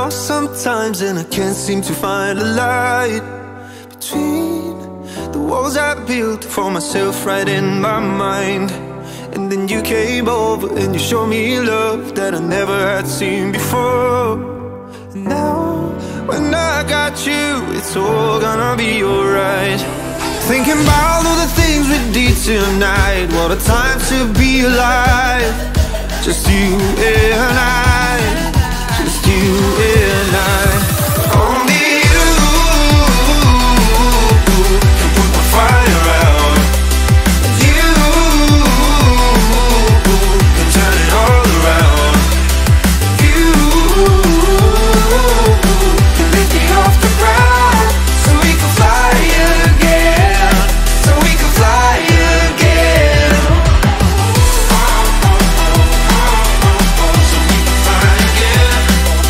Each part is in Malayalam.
lost sometimes and I can't seem to find a light between the walls I built for myself right in my mind. And then you came over and you showed me love that I never had seen before. And now, when I got you, it's all gonna be alright. Thinking about all the things we did tonight. What a time to be alive. Just you and I. Just you and I. Only you can put the fire out. You can turn it all around. You can lift me off the ground so we can fly again. So we can fly again. So we can fly again.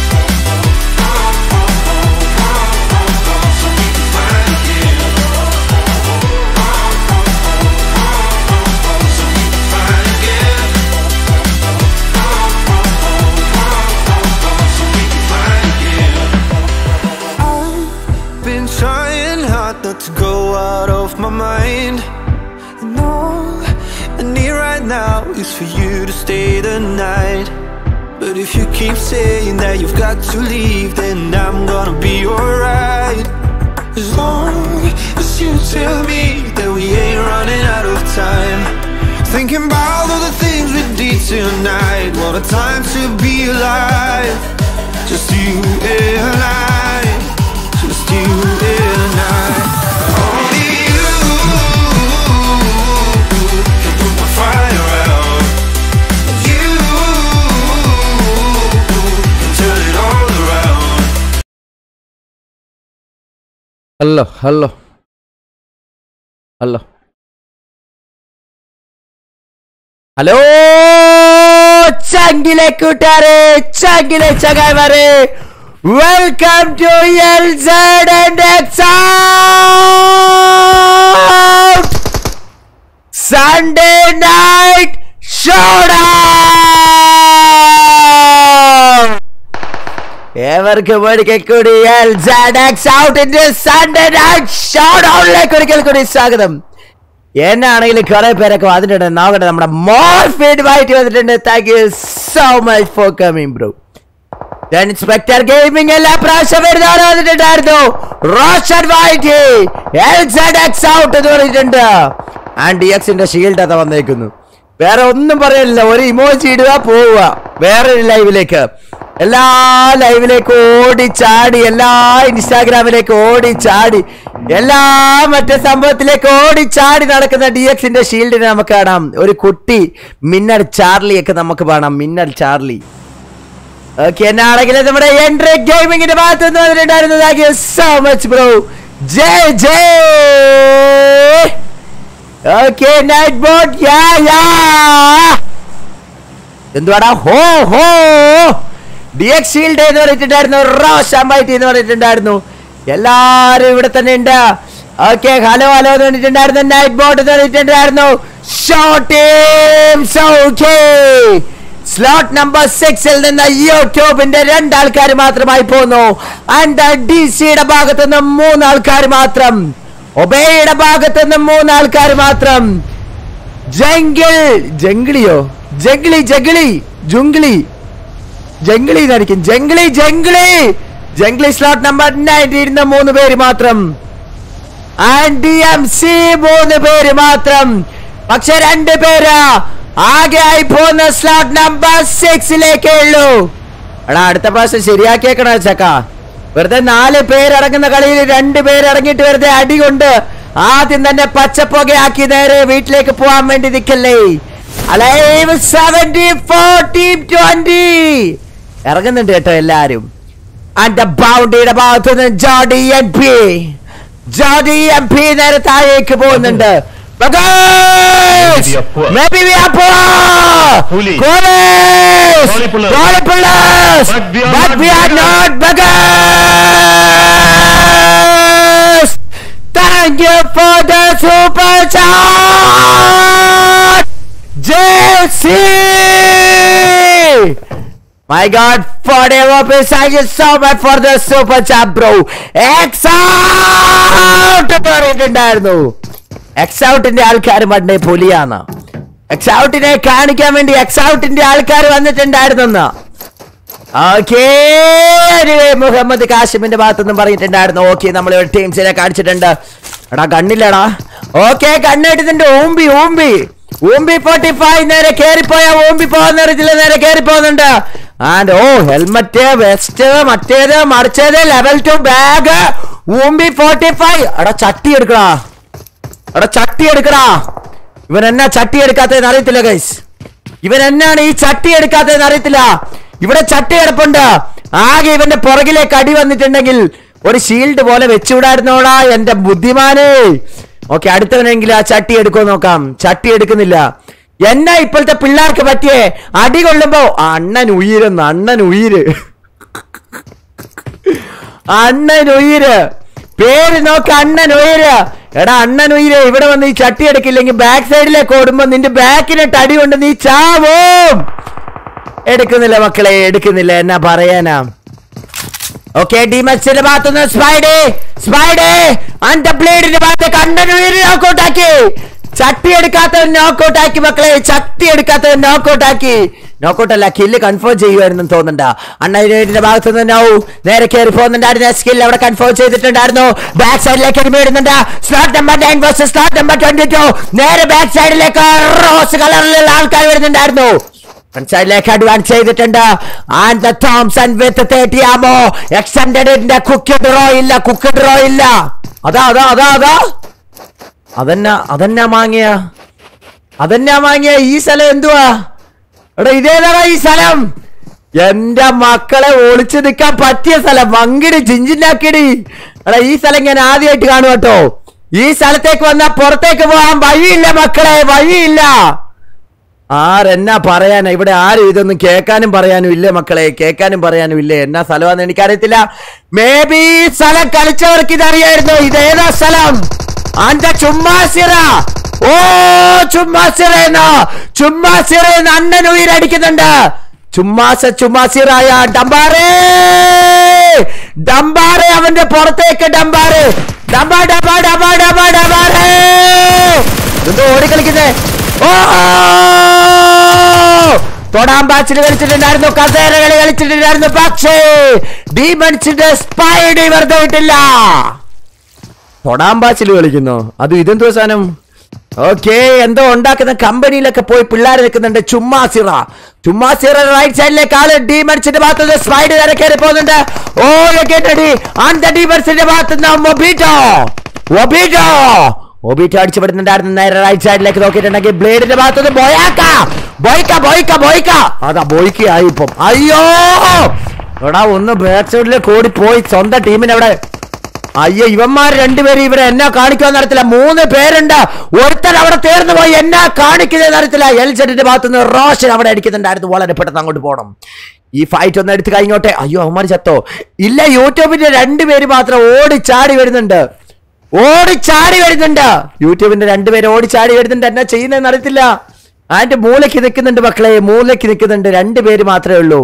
So we can fly again. So we can fly again. So we can fly again. I've been trying hard not to go out of my mind. And all I need right now is for you to stay the night. But if you keep saying that you've got to leave, then I'm gonna be alright. As long as you tell me that we ain't running out of time. Thinking about all the things we did tonight. What a time to be alive. Just you and I. Just you and I. Only you can put the fire out. You can turn it all around. Hello hello hello hello ചങ്കിലെ കൂട്ടാരെ ചങ്കിലെ ചങ്ങായിമാരെ welcome to L Z and Sunday night showdown ഏവർക്കും ഒരിക്കൽ കൂടി ഔട്ടിന്റെ സൺഡേ നൈറ്റ് ഷോഡൗണിലേക്ക് ഒരിക്കൽ കൂടി സ്വാഗതം എന്നാണെങ്കിലും കുറെ പേരൊക്കെ വന്നിട്ടുണ്ട് നോക്കട്ടെ നമ്മുടെ മോർ ഫീഡ്ബായിട്ട് വന്നിട്ടുണ്ട് thank you so much for coming bro inspector gaming എല്ലാ പ്രാവശ്യം വരുന്നവരെ വന്നിട്ടുണ്ടായിരുന്നു റോഷൻ വൈറ്റ് എക്സ് ഔട്ട് എന്ന് പറഞ്ഞിട്ടുണ്ട് ആൻഡ് ഡി എക്സിന്റെ ഷീൽഡ് അതാ വന്നേക്കുന്നു വേറെ ഒന്നും പറയാനില്ല ഒരു ഇമോജി ഇടുക പോവുക വേറെ ഒരു ലൈവിലേക്ക് എല്ലാ ലൈവിലേക്ക് ഓടി ചാടി എല്ലാ ഇൻസ്റ്റാഗ്രാമിലേക്ക് ഓടി ചാടി എല്ലാ മറ്റേ സംഭവത്തിലേക്ക് ഓടി ചാടി നടക്കുന്ന ഡി എക്സിന്റെ ഷീൽഡിനെ നമുക്ക് കാണാം ഒരു കുട്ടി മിന്നൽ ചാർലിയൊക്കെ നമുക്ക് കാണാം മിന്നൽ ചാർലി ഓക്കെ എന്നാണെങ്കിൽ നമ്മുടെ എൻട്രി ഗെയിമിങ്ങിന്റെ ഭാഗത്ത് നിന്ന് വന്നിട്ടുണ്ടായിരുന്നു thank you so much bro ജയ് ജയ് okay night bot yeah yeah എന്തുവാടാ ഹോ ഹോ ഡി എക്സ് ഷീൽഡ് എന്ന് പറഞ്ഞിട്ടുണ്ടായിരുന്നു റോഷ് അമ്പൈറ്റി എന്ന് പറഞ്ഞിട്ടുണ്ടായിരുന്നു എല്ലാരും ഇവിടെ തന്നെ ഉണ്ട് ഓക്കെ ഹലോ ഹലോ എന്ന് പറഞ്ഞിട്ടുണ്ടായിരുന്നു നൈറ്റ് ബോട്ട് എന്ന് പറഞ്ഞിട്ടുണ്ടായിരുന്നു ഷോട്ട് സ്ലോട്ട് നമ്പർ സിക്സിൽ നിന്ന് യൂട്യൂബിന്റെ രണ്ടാൾക്കാർ മാത്രമായി പോന്നു ആൻഡ് ഡി സിയുടെ ഭാഗത്തു നിന്ന് മൂന്നാൾക്കാർ മാത്രം ഒബേയുടെ ഭാഗത്തു നിന്ന് മൂന്നാൾക്കാർ മാത്രം ജംഗിൾ ജംഗിളിയോ ജംഗിളി ജംഗിളി ജുംഗിളി ജംഗിളി എന്നായിരിക്കും ജംഗിളി ജംഗിളി ജംഗിളി സ്ലോട്ട് നമ്പർ നയൻറ്റി ഇരുന്ന മൂന്ന് പേര് മാത്രം ആൻഡ് എം സി മൂന്ന് പേര് മാത്രം പക്ഷെ രണ്ട് പേര് ആകെ ആയി പോകുന്ന സ്ലോട്ട് നമ്പർ സിക്സിലേക്കേ ഉള്ളൂ എടാ അടുത്ത പ്രാവശ്യം ശരിയാക്കിയേക്കണ ചക്ക വെറുതെ നാല് പേരടങ്ങുന്ന കളിയിൽ രണ്ട് പേരടങ്ങിയിട്ട് വെറുതെ അടി കൊണ്ട് ആദ്യം തന്നെ പച്ചപ്പുകയാക്കി നേരെ വീട്ടിലേക്ക് പോകാൻ വേണ്ടി നിൽക്കല്ലേ അലൈവ് സെവന്റി ഫോർട്ടി ട്വന്റി ഇറങ്ങുന്നുണ്ട് കേട്ടോ എല്ലാരും ആൻഡ് ബൗണ്ടിയുടെ ഭാഗത്ത് നിന്ന് ജോഡി എം പി ജോഡി എം പി നേരെ താഴേക്ക് പോകുന്നുണ്ട് Maybe we are poor. Holy. Police. Holy pullers. Holy pullers. But we are But not we are not beggars. Thank you for the super chat. JC. My God, forever please thank you so much for the super chat, bro. X out പറഞ്ഞിട്ടുണ്ടായിരുന്നു എക്സ് ഔട്ടിന്റെ ആൾക്കാർ മണ്ടേ പുലിയാണ് എക്സ് ഔട്ടിനെ കാണിക്കാൻ വേണ്ടി എക്സ് ഔട്ടിന്റെ ആൾക്കാർ വന്നിട്ടുണ്ടായിരുന്നു ഓക്കേ മുഹമ്മദ് കാശിമിന്റെ ഭാഗത്തുനിന്നും പറഞ്ഞിട്ടുണ്ടായിരുന്നു ഓക്കെ നമ്മൾ ടീംസിനെ കാണിച്ചിട്ടുണ്ട് എടാ കണ്ണില്ലടാ ഓക്കെ കണ്ണെടുത്തിട്ടുണ്ട് ഊമ്പി ഊമ്പി ഊമ്പി ഫോർട്ടി ഫൈവ് നേരെ കേറിപ്പോയ ഊമ്പി പോകുന്ന രീതിയിൽ നേരെ കേറി പോകുന്നുണ്ട് ആൻഡ് ഓ ഹെൽമറ്റ് വെസ്റ്റ് മറ്റേത് മറിച്ചത് ലെവൽ ടു ബാഗ് ഊമ്പി ഫോർട്ടി ഫൈവ് എടാ ചട്ടി എടുക്കടാ എടാ ചട്ടി എടുക്കടാ ഇവൻ എന്നാ ചട്ടി എടുക്കാത്തതെന്ന് അറിയത്തില്ല ഗൈസ് ഇവൻ എന്നാണ് ഈ ചട്ടി എടുക്കാത്തതെന്ന് അറിയത്തില്ല ഇവിടെ ചട്ടി കിടപ്പുണ്ട് ആകെ ഇവന്റെ പുറകിലേക്ക് അടി വന്നിട്ടുണ്ടെങ്കിൽ ഒരു ഷീൽഡ് പോലെ വെച്ചുവിടായിരുന്നോടാ എന്റെ ബുദ്ധിമാനെ ഓക്കെ അടുത്തവനെങ്കിലും ആ ചട്ടി എടുക്കോ നോക്കാം ചട്ടി എടുക്കുന്നില്ല എന്നാ ഇപ്പോഴത്തെ പിള്ളേർക്ക് പറ്റിയേ അടി കൊള്ളുമ്പോ അണ്ണൻ ഉയരുന്നു അണ്ണൻ ഉയിര് അണ്ണൻ ഉയിര് പേര് നോക്ക് അണ്ണൻ ഉയര് എടാ അണ്ണൻ ഉയര് ഇവിടെ വന്ന് ഈ ചട്ടി എടുക്കില്ലെങ്കിൽ ബാക്ക് സൈഡിലേക്ക് ഓടുമ്പോ നിന്റെ ബാക്കിനിട്ട് അടി കൊണ്ട് നീ ചാവും എടുക്കുന്നില്ല മക്കളെ എടുക്കുന്നില്ല എന്നാ പറയാനാ ഓക്കെ ഡിമക്സിന്റെ ഭാഗത്തുനിന്ന് സ്പൈഡേ സ്പൈഡേ അന്റെ ബ്ലേഡിന്റെ ഭാഗത്ത് കണ്ണൻ ഉയര് നോക്കൗട്ട് ആക്കി ചട്ടി എടുക്കാത്തവൻ നോക്കൗട്ട് ആക്കി മക്കളെ ചട്ടി എടുക്കാത്തവൻ നോക്കൗട്ട് ആക്കി നോക്കൗട്ട് അല്ല കില്ല് കൺഫേം ചെയ്യുമായിരുന്നു തോന്നുന്നുണ്ട് അണ്ണന്റെ ഭാഗത്ത് നിന്ന് നോ നേരെ കയറി പോകുന്നുണ്ടായിരുന്നു സ്കിൽ അവിടെ കൺഫേം ചെയ്തിട്ടുണ്ടായിരുന്നു ബാക്ക് സൈഡിലേക്ക് ഇടുന്നുണ്ട് slot number nine versus slot number twenty two നേരെ ബാക്ക് സൈഡിലേക്ക് റോസ് കളറിലുള്ള ആൾക്കാർ വരുന്നുണ്ടായിരുന്നു ഫ്രണ്ട് സൈഡിലേക്ക് അഡ്വാൻസ് ചെയ്തിട്ടുണ്ട് and the Thompson with thirty ആമോ എക്സ്റ്റൻഡഡിന്റെ കുക്ക് ഡ്രോ ഇല്ല കുക്ക് ഡ്രോ ഇല്ല അതാ അതാ അതാ അതാ അതെന്നാ അതെന്നാ മാങ്ങിയ അതെന്നാ മാങ്ങിയ ഈ സ്ഥലം എന്തുവാ എടാ ഇതേതാ ഈ സ്ഥലം എന്റെ മക്കളെ ഒളിച്ചു നിൽക്കാൻ പറ്റിയ സ്ഥലം മങ്കിടി ചിഞ്ചിനാക്കിടി എടാ ഈ സ്ഥലം ഞാൻ ആദ്യമായിട്ട് കാണും കേട്ടോ ഈ സ്ഥലത്തേക്ക് വന്നാൽ പുറത്തേക്ക് പോകാൻ വഴിയില്ല മക്കളെ വഴിയില്ല ആരെന്നാ പറയാനാ ഇവിടെ ആരും ഇതൊന്നും കേൾക്കാനും പറയാനും ഇല്ല മക്കളെ കേൾക്കാനും പറയാനും ഇല്ല എന്നാ സ്ഥലമാണെന്ന് എനിക്കറിയത്തില്ല മേ ബി സ്ഥലം കളിച്ചവർക്ക് ഇതറിയായിരുന്നു ഇതേതാ സ്ഥലം അന്റെ ചുമ്മാസിറ ഓ ചുമ്മാസിറയെന്നോ ചുമ്മാസിറയെന്ന് അണ്ണൻ ഉയരടിക്കുന്നുണ്ട് ചുമ്മാസ ചുമ്മാസിറായ ഡംബാറേ ഡംബാറേ അവന്റെ പുറത്തേക്ക് ഡംബാറ് ഡംബാ ഡബാ ഡബാ ഡബാ ഡബാറേ എന്തോ ഓടിക്കളിക്കുന്നേ ഓ തൊടാൻ ബാച്ചിൽ കളിച്ചിട്ടുണ്ടായിരുന്നു കസേരകളി കളിച്ചിട്ടുണ്ടായിരുന്നു പക്ഷേ ഡീമൺസിന്റെ സ്പൈഡി വെറുതെ വിട്ടില്ല തൊടാൻ ബാച്ചിൽ കളിക്കുന്നു അത് ഇതെന്തോ സാധനം ഓക്കെ എന്തോ ഉണ്ടാക്കുന്ന കമ്പനിയിലൊക്കെ പോയി പിള്ളേർ നിൽക്കുന്നുണ്ട് ചുമ്മാ സിറ ചുമ്മാ സിറ റൈറ്റ് സൈഡിലേക്ക് ആള് ഡീമൺസിന്റെ ഭാഗത്ത് സ്പൈഡ് നേരെ കയറി പോകുന്നുണ്ട് ഓ കേട്ടടി ആൻഡ് ഡീമൺസിന്റെ ഭാഗത്ത് മൊബീറ്റോ ഒബീറ്റോ ഒബീറ്റോ അടിച്ചു വിടുന്നുണ്ടായിരുന്നു നേരെ റൈറ്റ് സൈഡിലേക്ക് നോക്കിയിട്ടുണ്ടെങ്കിൽ ബ്ലേഡിന്റെ ഭാഗത്തുനിന്ന് ബോയാക്ക ബോയ്ക്ക ബോയ്ക്ക ബോയ്ക്ക അതാ ബോയ്ക്ക ആയി ഇപ്പം അയ്യോ എടാ ഒന്ന് ബാക്ക് സൈഡിലേക്ക് ഓടി പോയി സ്വന്തം ടീമിനെ അവിടെ അയ്യോ ഇവന്മാർ രണ്ടുപേരും ഇവരെ എന്നാ കാണിക്കുമെന്ന് അറിയത്തില്ല മൂന്ന് പേരുണ്ട് ഒരുത്തൻ അവിടെ തീർന്നു പോയി എന്നാ കാണിക്കുന്നതെന്ന് അറിയത്തില്ല എൽ ജെഡിന്റെ ഭാഗത്തുനിന്ന് റോഷൻ അവിടെ അടിക്കുന്നുണ്ടായിരുന്നു വളരെ പെട്ടെന്ന് അങ്ങോട്ട് പോകണം ഈ ഫൈറ്റ് ഒന്ന് എടുത്ത് കഴിഞ്ഞോട്ടെ അയ്യോ അവന്മാർ ചത്തോ ഇല്ല യൂട്യൂബിന്റെ രണ്ടുപേര് മാത്രം ഓടി ചാടി വരുന്നുണ്ട് ഓടി ചാടി വരുന്നുണ്ട് യൂട്യൂബിന്റെ രണ്ടുപേര് ഓടി ചാടി വരുന്നുണ്ട് എന്നാ ചെയ്യുന്നതെന്ന് അറിയത്തില്ല അതിന്റെ മൂലയ്ക്ക് നിൽക്കുന്നുണ്ട് മക്കളെ മൂലയ്ക്ക് നിൽക്കുന്നുണ്ട് രണ്ടുപേര് മാത്രമേ ഉള്ളൂ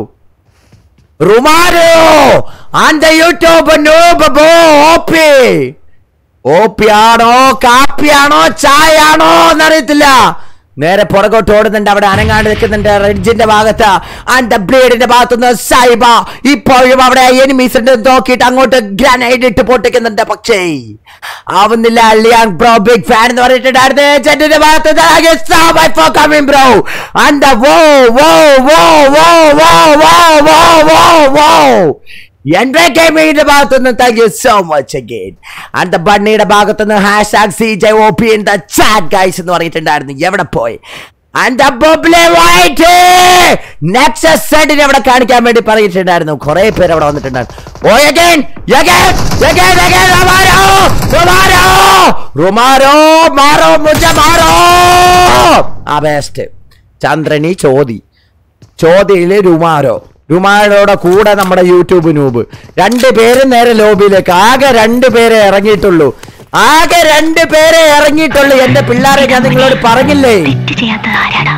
റുമാരോ ആൻഡ് യൂട്യൂബ് noob ബോ ഓപ്പി ഓപ്പി ആണോ കാപ്പിയാണോ ചായ ആണോ എന്നറിയത്തില്ല നേരെ പുറകോട്ട് ഓടുന്നുണ്ട് അവിടെ അനങ്ങാണ്ട് നിൽക്കുന്നുണ്ട് റെഡ്ജിന്റെ ഭാഗത്ത് ആൻഡ് ബ്ലേഡിന്റെ ഭാഗത്തുനിന്ന് സൈബ ഇപ്പോഴും അവിടെ എനിമീസ് ഉണ്ട് നോക്കിയിട്ട് അങ്ങോട്ട് ഗ്രാനൈഡ് ഇട്ട് പൊട്ടിക്കുന്നുണ്ട് പക്ഷേ ആവുന്നില്ല ലിയാൻ ബ്രോ ബിഗ് ഫാൻ എന്ന് പറഞ്ഞിട്ടുണ്ടായിരുന്നു ചെന്നിന്റെ ഭാഗത്ത് ബ്രോ ആൻഡ് വോ വോ വോ വോ വോ വോ വോ വോ വോ എന്റെ ഗെയിമിന്റെ ഭാഗത്തുനിന്ന് thank you so much again and ബണ്ണിയുടെ ഭാഗത്തുനിന്ന് hashtag C J O P in the chat guys എന്ന് പറഞ്ഞിട്ടുണ്ടായിരുന്നു എവിടെ പോയി ആൻഡ് ബബ്ലെ വൈറ്റ് നെക്സസ് സെഡിനെ അവിടെ കാണിക്കാൻ വേണ്ടി പറഞ്ഞിട്ടുണ്ടായിരുന്നു കുറെ പേര് അവിടെ വന്നിട്ടുണ്ടായിരുന്നു ഓ അഗൈൻ അഗൈൻ അഗൈൻ അഗൈൻ റൊമാരോ റൊമാരോ റൊമാരോ മാറോ മുജ മാറോ ആ ബെസ്റ്റ് ചന്ദ്രനി ചോദി ചോദ്യയില് രുമാരോ രുമാരോടെ കൂടെ നമ്മുടെ യൂട്യൂബ് നൂബ് രണ്ട് പേരും നേരെ ലോബിയിലേക്ക് ആകെ രണ്ട് പേരെ ഇറങ്ങിയിട്ടുള്ളൂ ആകെ രണ്ട് പേരെ ഇറങ്ങിയിട്ടുള്ളൂ എന്റെ പിള്ളേരെ ഞാൻ നിങ്ങളോട് പറഞ്ഞില്ലേ തെറ്റ് ചെയ്യാത്തത് ആരാടാ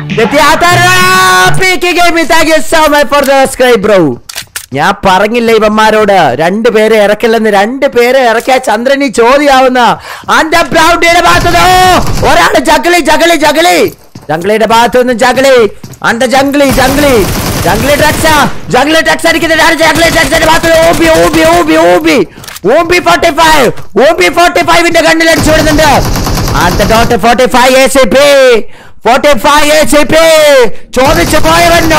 ബ്രോ ഞാൻ പറഞ്ഞില്ല ഇവന്മാരോട് രണ്ടു പേരെ ഇറക്കില്ലെന്ന് രണ്ട് പേരെ ഇറക്കിയ ചന്ദ്രനി ചോദ്യാവുന്ന അന്റെ ബ്രൗഡിയുടെ ഭാഗത്തുനിന്നോ ഒരാള് ജഗളി ജഗളി ജഗളി ജംഗ്ലിയുടെ ഭാഗത്തു നിന്ന് ജഗളി അണ്ട ജംഗ്ലി ജംഗ്ലി ജംഗ്ലി ഡ്രഗ്സ് ജംഗ്ലി ഡ്രഗ്സ് അടിക്കുന്ന ജംഗ്ലി ഡ്രഗ്സിന്റെ ഭാഗത്ത് ഓബി ഓബി ഓബി ഓബി ഓബി ഫോർട്ടി ഫൈവ് ഓബി ഫോർട്ടി ഫൈവിന്റെ കണ്ണിൽ അടിച്ചു വിടുന്നുണ്ട് അണ്ട dot forty five A C P forty five A C P ചോദിച്ചു പോയവൻ no!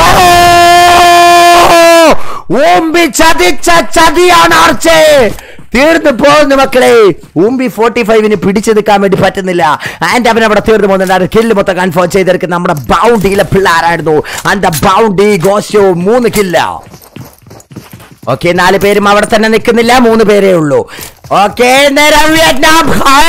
ഊമ്പി ചതിച്ച ചതിയാണ് ആർച്ചേ തീർന്നു പോകുന്നു മക്കളെ ഊമ്പി ഫോർട്ടി ഫൈവിന് പിടിച്ചു നിൽക്കാൻ വേണ്ടി പറ്റുന്നില്ല ആൻഡ് അവൻ അവിടെ തീർന്നു പോകുന്നുണ്ട് കില്ല് മൊത്തം കൺഫേം ചെയ്തെടുക്കുന്ന നമ്മുടെ ബൗണ്ടിയിലെ പിള്ളേരായിരുന്നു ആൻഡ് ബൗണ്ടി ഗോസ്റ്റോ മൂന്ന് കില്ല ഓക്കെ നാല് പേരും അവിടെ തന്നെ നിൽക്കുന്നില്ല മൂന്ന് പേരേ ഉള്ളൂ ഓക്കെ നേരം വിയറ്റ്നാം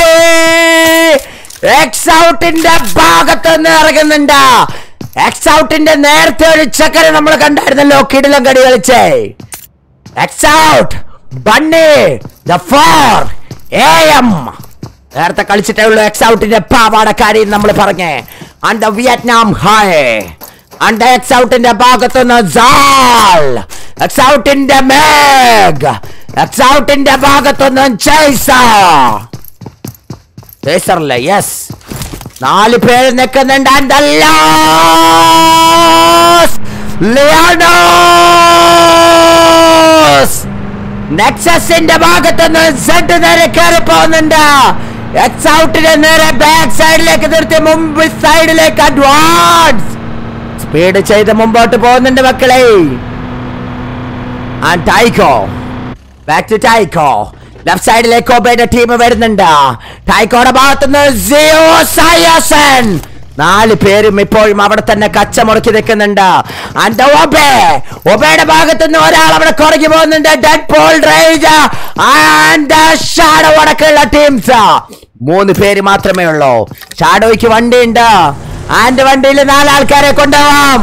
എക്സ് ഔട്ടിന്റെ ഭാഗത്ത് നിന്ന് ഇറങ്ങുന്നുണ്ട് എക്സ് ഔട്ടിന്റെ നേരത്തെ ഒരു ചക്കര നമ്മൾ കണ്ടായിരുന്നല്ലോ കിടിലം കടി കളിച്ചേ X out bunny the four A M നേരത്തെ കളിച്ചിട്ടേ ഉള്ളൂ എക്സ് ഔട്ടിന്റെ പാവാടക്കാരി നമ്മൾ പറഞ്ഞേ and the Vietnam hi and X ഔട്ടിന്റെ ഭാഗത്തുനിന്ന് സാൽ എക്സ് ഔട്ടിന്റെ മേഗ് എക്സ് ഔട്ടിന്റെ ഭാഗത്തുനിന്ന് ചേസർ ചേസറല്ലേ യെസ് നാല് പേര് നിൽക്കുന്നുണ്ട് ആൻഡ് ലിയാനോസ് നെക്സസിന്റെ ഭാഗത്തുനിന്ന് സെഡ് നേരെ കയറി പോകുന്നുണ്ട് എക്സ് ഔട്ടിന്റെ നേരെ ബാക്ക് സൈഡിലേക്ക് നിർത്തി മുമ്പ് സൈഡിലേക്ക് അഡ്വാൻസ് സ്പീഡ് ചെയ്ത് മുമ്പോട്ട് പോകുന്നുണ്ട് മക്കളെ ആൻഡ് ടൈക്കോ ബാക്ക് ടു ടൈക്കോ ലെഫ്റ്റ് സൈഡിലേക്ക് ഒബേയുടെ ടീം വരുന്നുണ്ട് ടൈക്കോയുടെ ഭാഗത്തുനിന്ന് സിയോ സയസൻ നാല് പേരും ഇപ്പോഴും അവിടെ തന്നെ കച്ച മുടക്കി നിൽക്കുന്നുണ്ട് ആൻഡ് ഒബേ ഒബേയുടെ ഭാഗത്തുനിന്ന് ഒരാൾ അവിടെ കുറഞ്ഞു പോകുന്നുണ്ട് Deadpool rage and shadow അടക്കമുള്ള ടീംസ് മൂന്ന് പേര് മാത്രമേ ഉള്ളൂ ഷാഡോയ്ക്ക് വണ്ടിയുണ്ട് ആൻഡ് വണ്ടിയിൽ നാലാൾക്കാരെ കൊണ്ടുപോവാം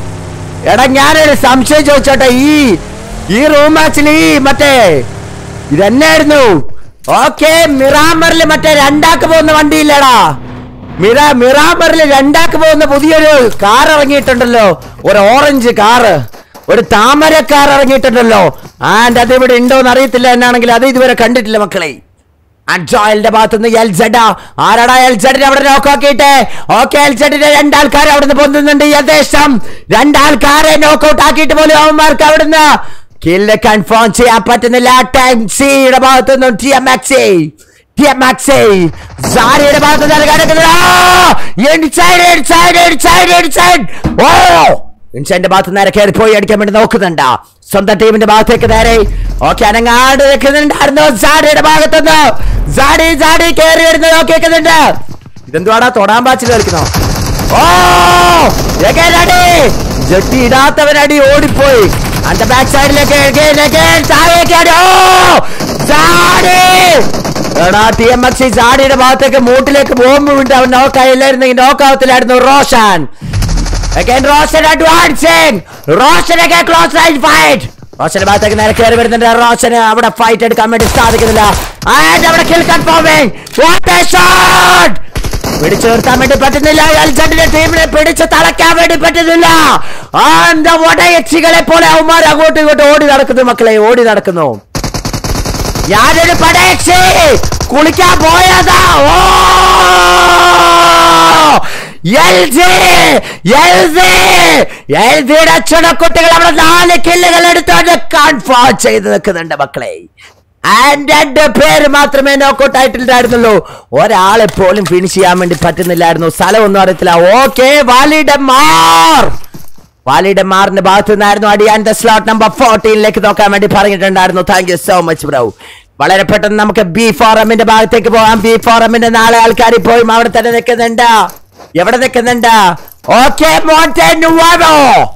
എടാ ഞാനൊരു സംശയം ചോദിച്ചോട്ടെ ഈ ഈ റൂം മാച്ചിൽ ഈ മറ്റേ ഇതന്നെയായിരുന്നു ഓക്കെ മിറാമറിൽ മറ്റേ രണ്ടാക്ക് പോകുന്ന വണ്ടിയില്ലടാ മിറ മിറാമറിൽ രണ്ടാക്ക് പോകുന്ന പുതിയൊരു കാർ ഇറങ്ങിയിട്ടുണ്ടല്ലോ ഒരു ഓറഞ്ച് കാറ് ഒരു താമര കാർ ഇറങ്ങിയിട്ടുണ്ടല്ലോ ആൻഡ് അത് ഇവിടെ ഉണ്ടോന്ന് അറിയത്തില്ല എന്നാണെങ്കിൽ അത് ഇതുവരെ കണ്ടിട്ടില്ല മക്കളെ അജോയലിന്റെ ഭാഗത്തുനിന്ന് എൽസഡ ആരാടാ എൽസഡിനെ അവിടെ നോക്കാക്കിയിട്ട് ഓക്കെ എൽസഡിന്റെ രണ്ടാൾക്കാർ അവിടുന്ന് പൊന്തുന്നുണ്ട് ഏകദേശം രണ്ടാൾക്കാരെ നോക്കൗട്ട് ആക്കിയിട്ട് പോലും അവന്മാർക്ക് അവിടുന്ന് കില്ല് കൺഫേം ചെയ്യാൻ പറ്റുന്നില്ല ടൈം സിയുടെ ഭാഗത്തു നിന്നും ടി എം എക്സി ടി എം എക്സി സാരിയുടെ ഭാഗത്ത് നിന്ന് കിടക്കുന്നത് ഇൻസൈഡ് ഇൻസൈഡ് ഇൻസൈഡ് ഇൻസൈഡ് ഓ ഇൻസൈഡിന്റെ ഭാഗത്ത് നേരെ കയറി പോയി അടിക്കാൻ വേണ്ടി നോക്കുന്നുണ്ട് സ്വന്തം ടീമിന്റെ ഭാഗത്തേക്ക് നേരെ ഓക്കെ അനങ്ങാട് നിൽക്കുന്നുണ്ടായിരുന്നു സാഡിയുടെ ഭാഗത്തുനിന്ന് സാഡി സാഡി കയറി വരുന്നത് നോക്കിയേക്കുന്നുണ്ട് ഇതെന്തുവാടാ തൊടാൻ പാച്ചിൽ കളിക്കുന്നോ ഓ again അടി ജട്ടി ഇടാത്തവനടി ഓടിപ്പോയി അന്റെ ബാക്ക് സൈഡിലേക്ക് again, again, താഴേക്ക് അടി ഓ സാഡി എടാ ടി എം എക്സി സാഡിയുടെ ഭാഗത്തേക്ക് മൂട്ടിലേക്ക് ബോംബ് വീണ്ട് അവൻ നോക്കായില്ലായിരുന്നെങ്കിൽ നോക്കാവത്തിലായിരുന്നു Roshan Again, Roshan advancing. Roshan again close range fight. റോഷന്റെ ഭാഗത്തേക്ക് നേരെ കയറി വരുന്നുണ്ട് റോഷന് അവിടെ ഫൈറ്റ് എടുക്കാൻ വേണ്ടി സാധിക്കുന്നില്ല And അവിടെ കിൽ കൺഫോമിംഗ് ഷോട്ട് പിടിച്ചു നിർത്താൻ വേണ്ടി പറ്റുന്നില്ല എൽജഡിന്റെ ടീമിനെ പിടിച്ച് തളയ്ക്കാൻ വേണ്ടി പറ്റുന്നില്ല ആന്ത വടയക്ഷികളെ പോലെ അവന്മാർ അങ്ങോട്ടും ഇങ്ങോട്ടും ഓടി നടക്കുന്നു മക്കളെ ഓടി നടക്കുന്നു ഞാനൊരു പടയക്ഷി കുളിക്കാൻ പോയതാ ഓ എൽജി എൽജി എൽജിയുടെ അച്ഛനക്കുട്ടികൾ അവിടെ നാല് കില്ലുകൾ എടുത്തുകൊണ്ട് കൺഫേം ചെയ്ത് നിൽക്കുന്നുണ്ട് മക്കളെ ആൻഡ് രണ്ട് പേര് മാത്രമേ നോക്കൗട്ട് ആയിട്ടുണ്ടായിരുന്നുള്ളൂ ഒരാളെ പോലും ഫിനിഷ് ചെയ്യാൻ വേണ്ടി പറ്റുന്നില്ലായിരുന്നു സ്ഥലമൊന്നും അറിയത്തില്ല ഓക്കെ വാലിഡമാർ വാലിഡമാറിന്റെ ഭാഗത്തു നിന്നായിരുന്നു അടിയാൻ സ്ലോട്ട് നമ്പർ ഫോർട്ടീനിലേക്ക് നോക്കാൻ വേണ്ടി പറഞ്ഞിട്ടുണ്ടായിരുന്നു thank you so much bro വളരെ പെട്ടെന്ന് നമുക്ക് ബി ഫോറമിന്റെ ഭാഗത്തേക്ക് പോകാം ബി ഫോറമിന്റെ നാളെ ആൾക്കാർ ഇപ്പോഴും അവിടെ തന്നെ നിൽക്കുന്നുണ്ട് എവിടെ നിൽക്കുന്നുണ്ട് ഓക്കെ മോണ്ടോ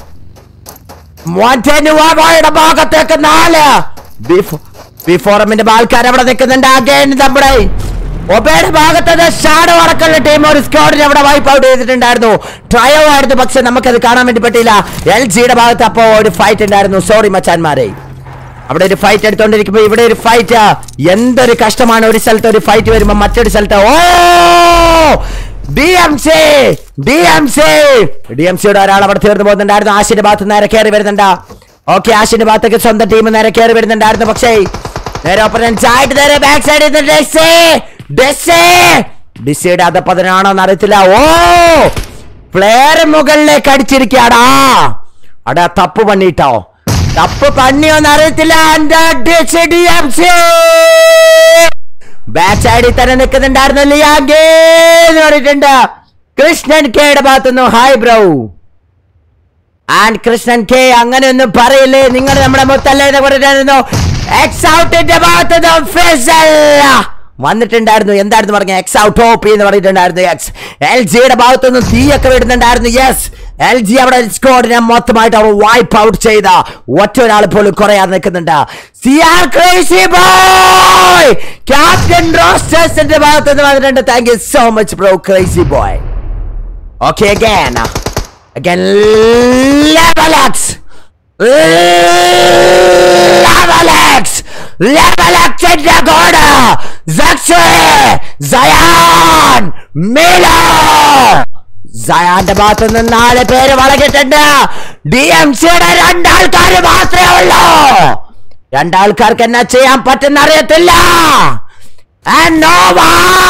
മോണ്ടോയുടെ ഭാഗത്തേക്ക് നാല് ബി ഫോ- ബി ഫോറമിന്റെ ആൾക്കാർ അവിടെ നിൽക്കുന്നുണ്ട് അഗൈൻ നമ്മുടെ ഒബേയുടെ ഭാഗത്ത് ഷാഡോ അടക്കമുള്ള ടീം ഒരു സ്ക്വാഡിനെ അവിടെ വൈപ്പ് ഔട്ട് ചെയ്തിട്ടുണ്ടായിരുന്നു ട്രയോ ആയിരുന്നു പക്ഷെ നമുക്കത് കാണാൻ വേണ്ടി പറ്റിയില്ല എൽ ജിയുടെ ഭാഗത്ത് അപ്പോ ഒരു ഫൈറ്റ് ഉണ്ടായിരുന്നു സോറി മച്ചാന്മാരെ അവിടെ ഒരു ഫൈറ്റ് എടുത്തോണ്ടിരിക്കുമ്പോ ഇവിടെ ഒരു ഫൈറ്റ് എന്തൊരു കഷ്ടമാണ് ഒരു സ്ഥലത്ത് ഒരു ഫൈറ്റ് വരുമ്പോ മറ്റൊരു സ്ഥലത്ത് ഓ D M C D M C D M സിയുടെ ഒരാൾ അവിടെ തീർന്നു പോകുന്നുണ്ടായിരുന്നു ആശിന്റെ ഭാഗത്ത് നേരെ കയറി വരുന്നുണ്ട് ഓക്കെ ആശിന്റെ ഭാഗത്തേക്ക് സ്വന്തം ടീം നേരെ കയറി വരുന്നുണ്ടായിരുന്നു പക്ഷേ നേരെ ഓപ്പറൻസ് ആയിട്ട് നേരെ ബാക്ക് സൈഡിൽ ഡിസിയുടെ അതപ്പതിനാണോ എന്നറിയത്തില്ല ഓ പ്ലെയർ മുകളിലേക്ക് അടിച്ചിരിക്കാടാ അടാ തപ്പ് പണിട്ടോ തപ്പ് പണിയോന്ന് അറിയത്തില്ല എന്റെ DCDFC. ബാക്ക് സൈഡിൽ തന്നെ നിൽക്കുന്നുണ്ടായിരുന്നു ലിയാഗേ എന്ന് പറഞ്ഞിട്ടുണ്ട് കൃഷ്ണൻ കെയുടെ ഭാഗത്തുനിന്ന് hi bro and Krishnan K അങ്ങനെ ഒന്നും പറയില്ലേ നിങ്ങൾ നമ്മുടെ മുത്തല്ലേ എന്ന് പറഞ്ഞിട്ടായിരുന്നു എക്സ് ഔട്ടിന്റെ ഭാഗത്തുനിന്ന് ഫിസൽ വന്നിട്ടുണ്ടായിരുന്നു എന്തായിരുന്നു പറഞ്ഞ എക്സ് ഔട്ട് ടോപ്പ് എന്ന് പറഞ്ഞിട്ടുണ്ടായിരുന്നു എക്സ് എൽ ജിയുടെ ഭാഗത്തുനിന്ന് തീയൊക്കെ വിടുന്നുണ്ടായിരുന്നു യെസ് എൽ ജി അവിടെ സ്കോഡിനെ മൊത്തമായിട്ട് അവർ വൈപ്പ് ഔട്ട് ചെയ്ത ഒറ്റ ഒരാൾ പോലും കുറയാതെ നിൽക്കുന്നുണ്ട് സിആർ ക്രേസി ബോയ് ക്യാപ്റ്റൻ റോസ്റ്റേഴ്സിന്റെ ഭാഗത്തുനിന്ന് വന്നിട്ടുണ്ട് thank you so much bro crazy boy Okay, again. Again, level X. Level X. Level X in the corner. Zaxi. Zayan. Miller. സയാന്റെ ഭാഗത്ത് നിന്ന് നാല് പേര് വളകിട്ടുണ്ട് ഡി എം സിയുടെ രണ്ടാൾക്കാർ മാത്രമേ ഉള്ളൂ രണ്ടാൾക്കാർക്ക് എന്നാ ചെയ്യാൻ പറ്റുന്ന അറിയത്തില്ല And Nova!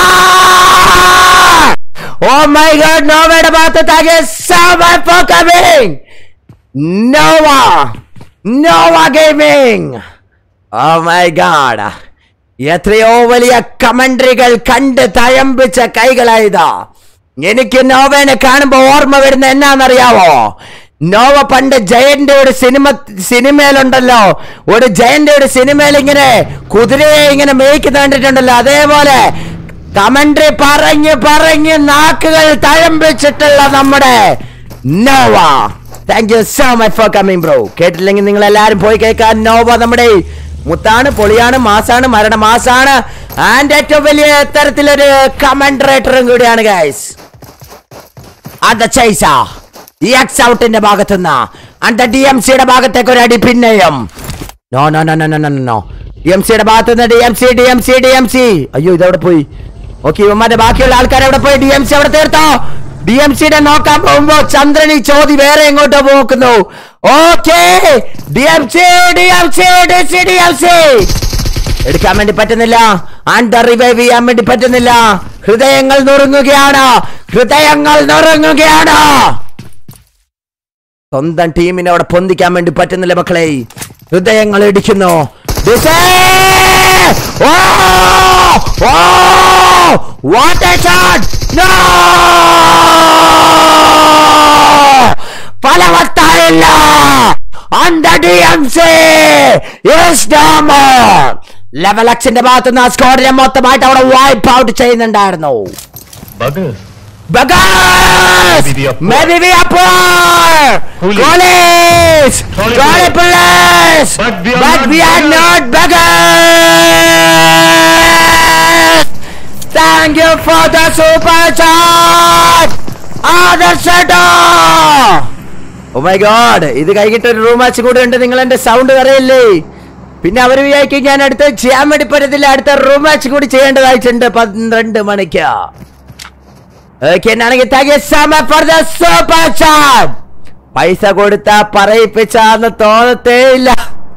Oh my god, നോവയുടെ ഭാഗത്തേക്ക് സമയം for coming! Nova! Nova Gaming! Oh my god! എത്രയോ വലിയ കമന്ററികൾ കണ്ട് തഴമ്പിച്ച കൈകളായതാ എനിക്ക് നോവേനെ കാണുമ്പോ ഓർമ്മ വരുന്ന എന്നാന്നറിയാവോ നോവ പണ്ട് ജയന്റെ ഒരു സിനിമ സിനിമയിലുണ്ടല്ലോ ഒരു ജയന്റെ ഒരു സിനിമയിൽ ഇങ്ങനെ കുതിരയെ ഇങ്ങനെ മേയ്ക്കുന്ന കണ്ടിട്ടുണ്ടല്ലോ അതേപോലെ കമന്ററി പറഞ്ഞ് പറഞ്ഞ് നാക്കുകൾ തഴമ്പിച്ചിട്ടുള്ള നമ്മുടെ Nova thank you so much for coming bro കേട്ടില്ലെങ്കിൽ നിങ്ങൾ എല്ലാരും പോയി കേൾക്കാൻ നോവ നമ്മുടെ മുത്താണ് പൊളിയാണ് മാസാണ് മരണ മാസാണ് ആൻഡ് ഏറ്റവും വലിയ തരത്തിലൊരു കമന്ററേറ്ററും കൂടിയാണ് ഗൈസ് അത് ചൈസ ഈ എക്സ് ഔട്ടിന്റെ ഭാഗത്തുനിന്ന് അണ്ട ഡി എം സിയുടെ ഭാഗത്തേക്ക് ഒരു അടി പിന്നെയും no no no no no no no D M സിയുടെ ഭാഗത്തുനിന്ന് D M C D M C D M C അയ്യോ ഇതവിടെ പോയി ഓക്കെ ഇവന്മാരുടെ ബാക്കിയുള്ള ആൾക്കാർ എവിടെ പോയി ഡി എം സി അവിടെ തീർത്തോ ഡി എം സിയുടെ നോക്കാൻ പോകുമ്പോ ചന്ദ്രൻ ഈ ചോദ്യ വേറെ എങ്ങോട്ടോ നോക്കുന്നു okay D M C D M C D C D M C എടുക്കാൻ വേണ്ടി പറ്റുന്നില്ല ആൻഡ് റിവൈവ് ചെയ്യാൻ വേണ്ടി പറ്റുന്നില്ല ഹൃദയങ്ങൾ നുറുങ്ങുകയാണ് ഹൃദയങ്ങൾ നുറുങ്ങുകയാണ് സ്വന്തം ടീമിനെ അവിടെ പൊന്തിക്കാൻ വേണ്ടി പറ്റുന്നില്ല മക്കളെ ഹൃദയങ്ങൾ ഇടിക്കുന്നു ദിസേ! ഓ! ഓ! What a shot! No! ഫലവത്തായില്ല അണ്ട ഡി എം സി ലെവൽ എക്സിന്റെ ഭാഗത്ത് നിന്ന് ആ സ്കോറിനെ മൊത്തമായിട്ട് അവിടെ വൈപ്പ് ഔട്ട് ചെയ്യുന്നുണ്ടായിരുന്നു Buggers. Buggers! Maybe we are poor. Maybe we are poor! Coolies. Coolies! Trolley Trolley police! But we are But not we are beggars. not beggars! Thank you for the super chat! ആദർശട്ടോ ഓ മൈ ഗോഡ് ഇത് കഴിഞ്ഞിട്ട് ഒരു റൂം മാച്ച് കൂടെ ഉണ്ട് നിങ്ങൾ എന്റെ സൗണ്ട് അറിയില്ലേ പിന്നെ അവർ വിചാരിക്കും ഞാൻ അടുത്ത ചെയ്യാൻ വേണ്ടി പറ്റത്തില്ല അടുത്ത റൂം മാച്ച് കൂടി ചെയ്യേണ്ടതായിട്ടുണ്ട് പന്ത്രണ്ട് മണിക്ക് ഓക്കെ എന്നാണെങ്കിൽ thank you so much for the super chat. പൈസ കൊടുത്ത പറയിപ്പിച്ചാന്ന് തോന്നത്തേ ഇല്ല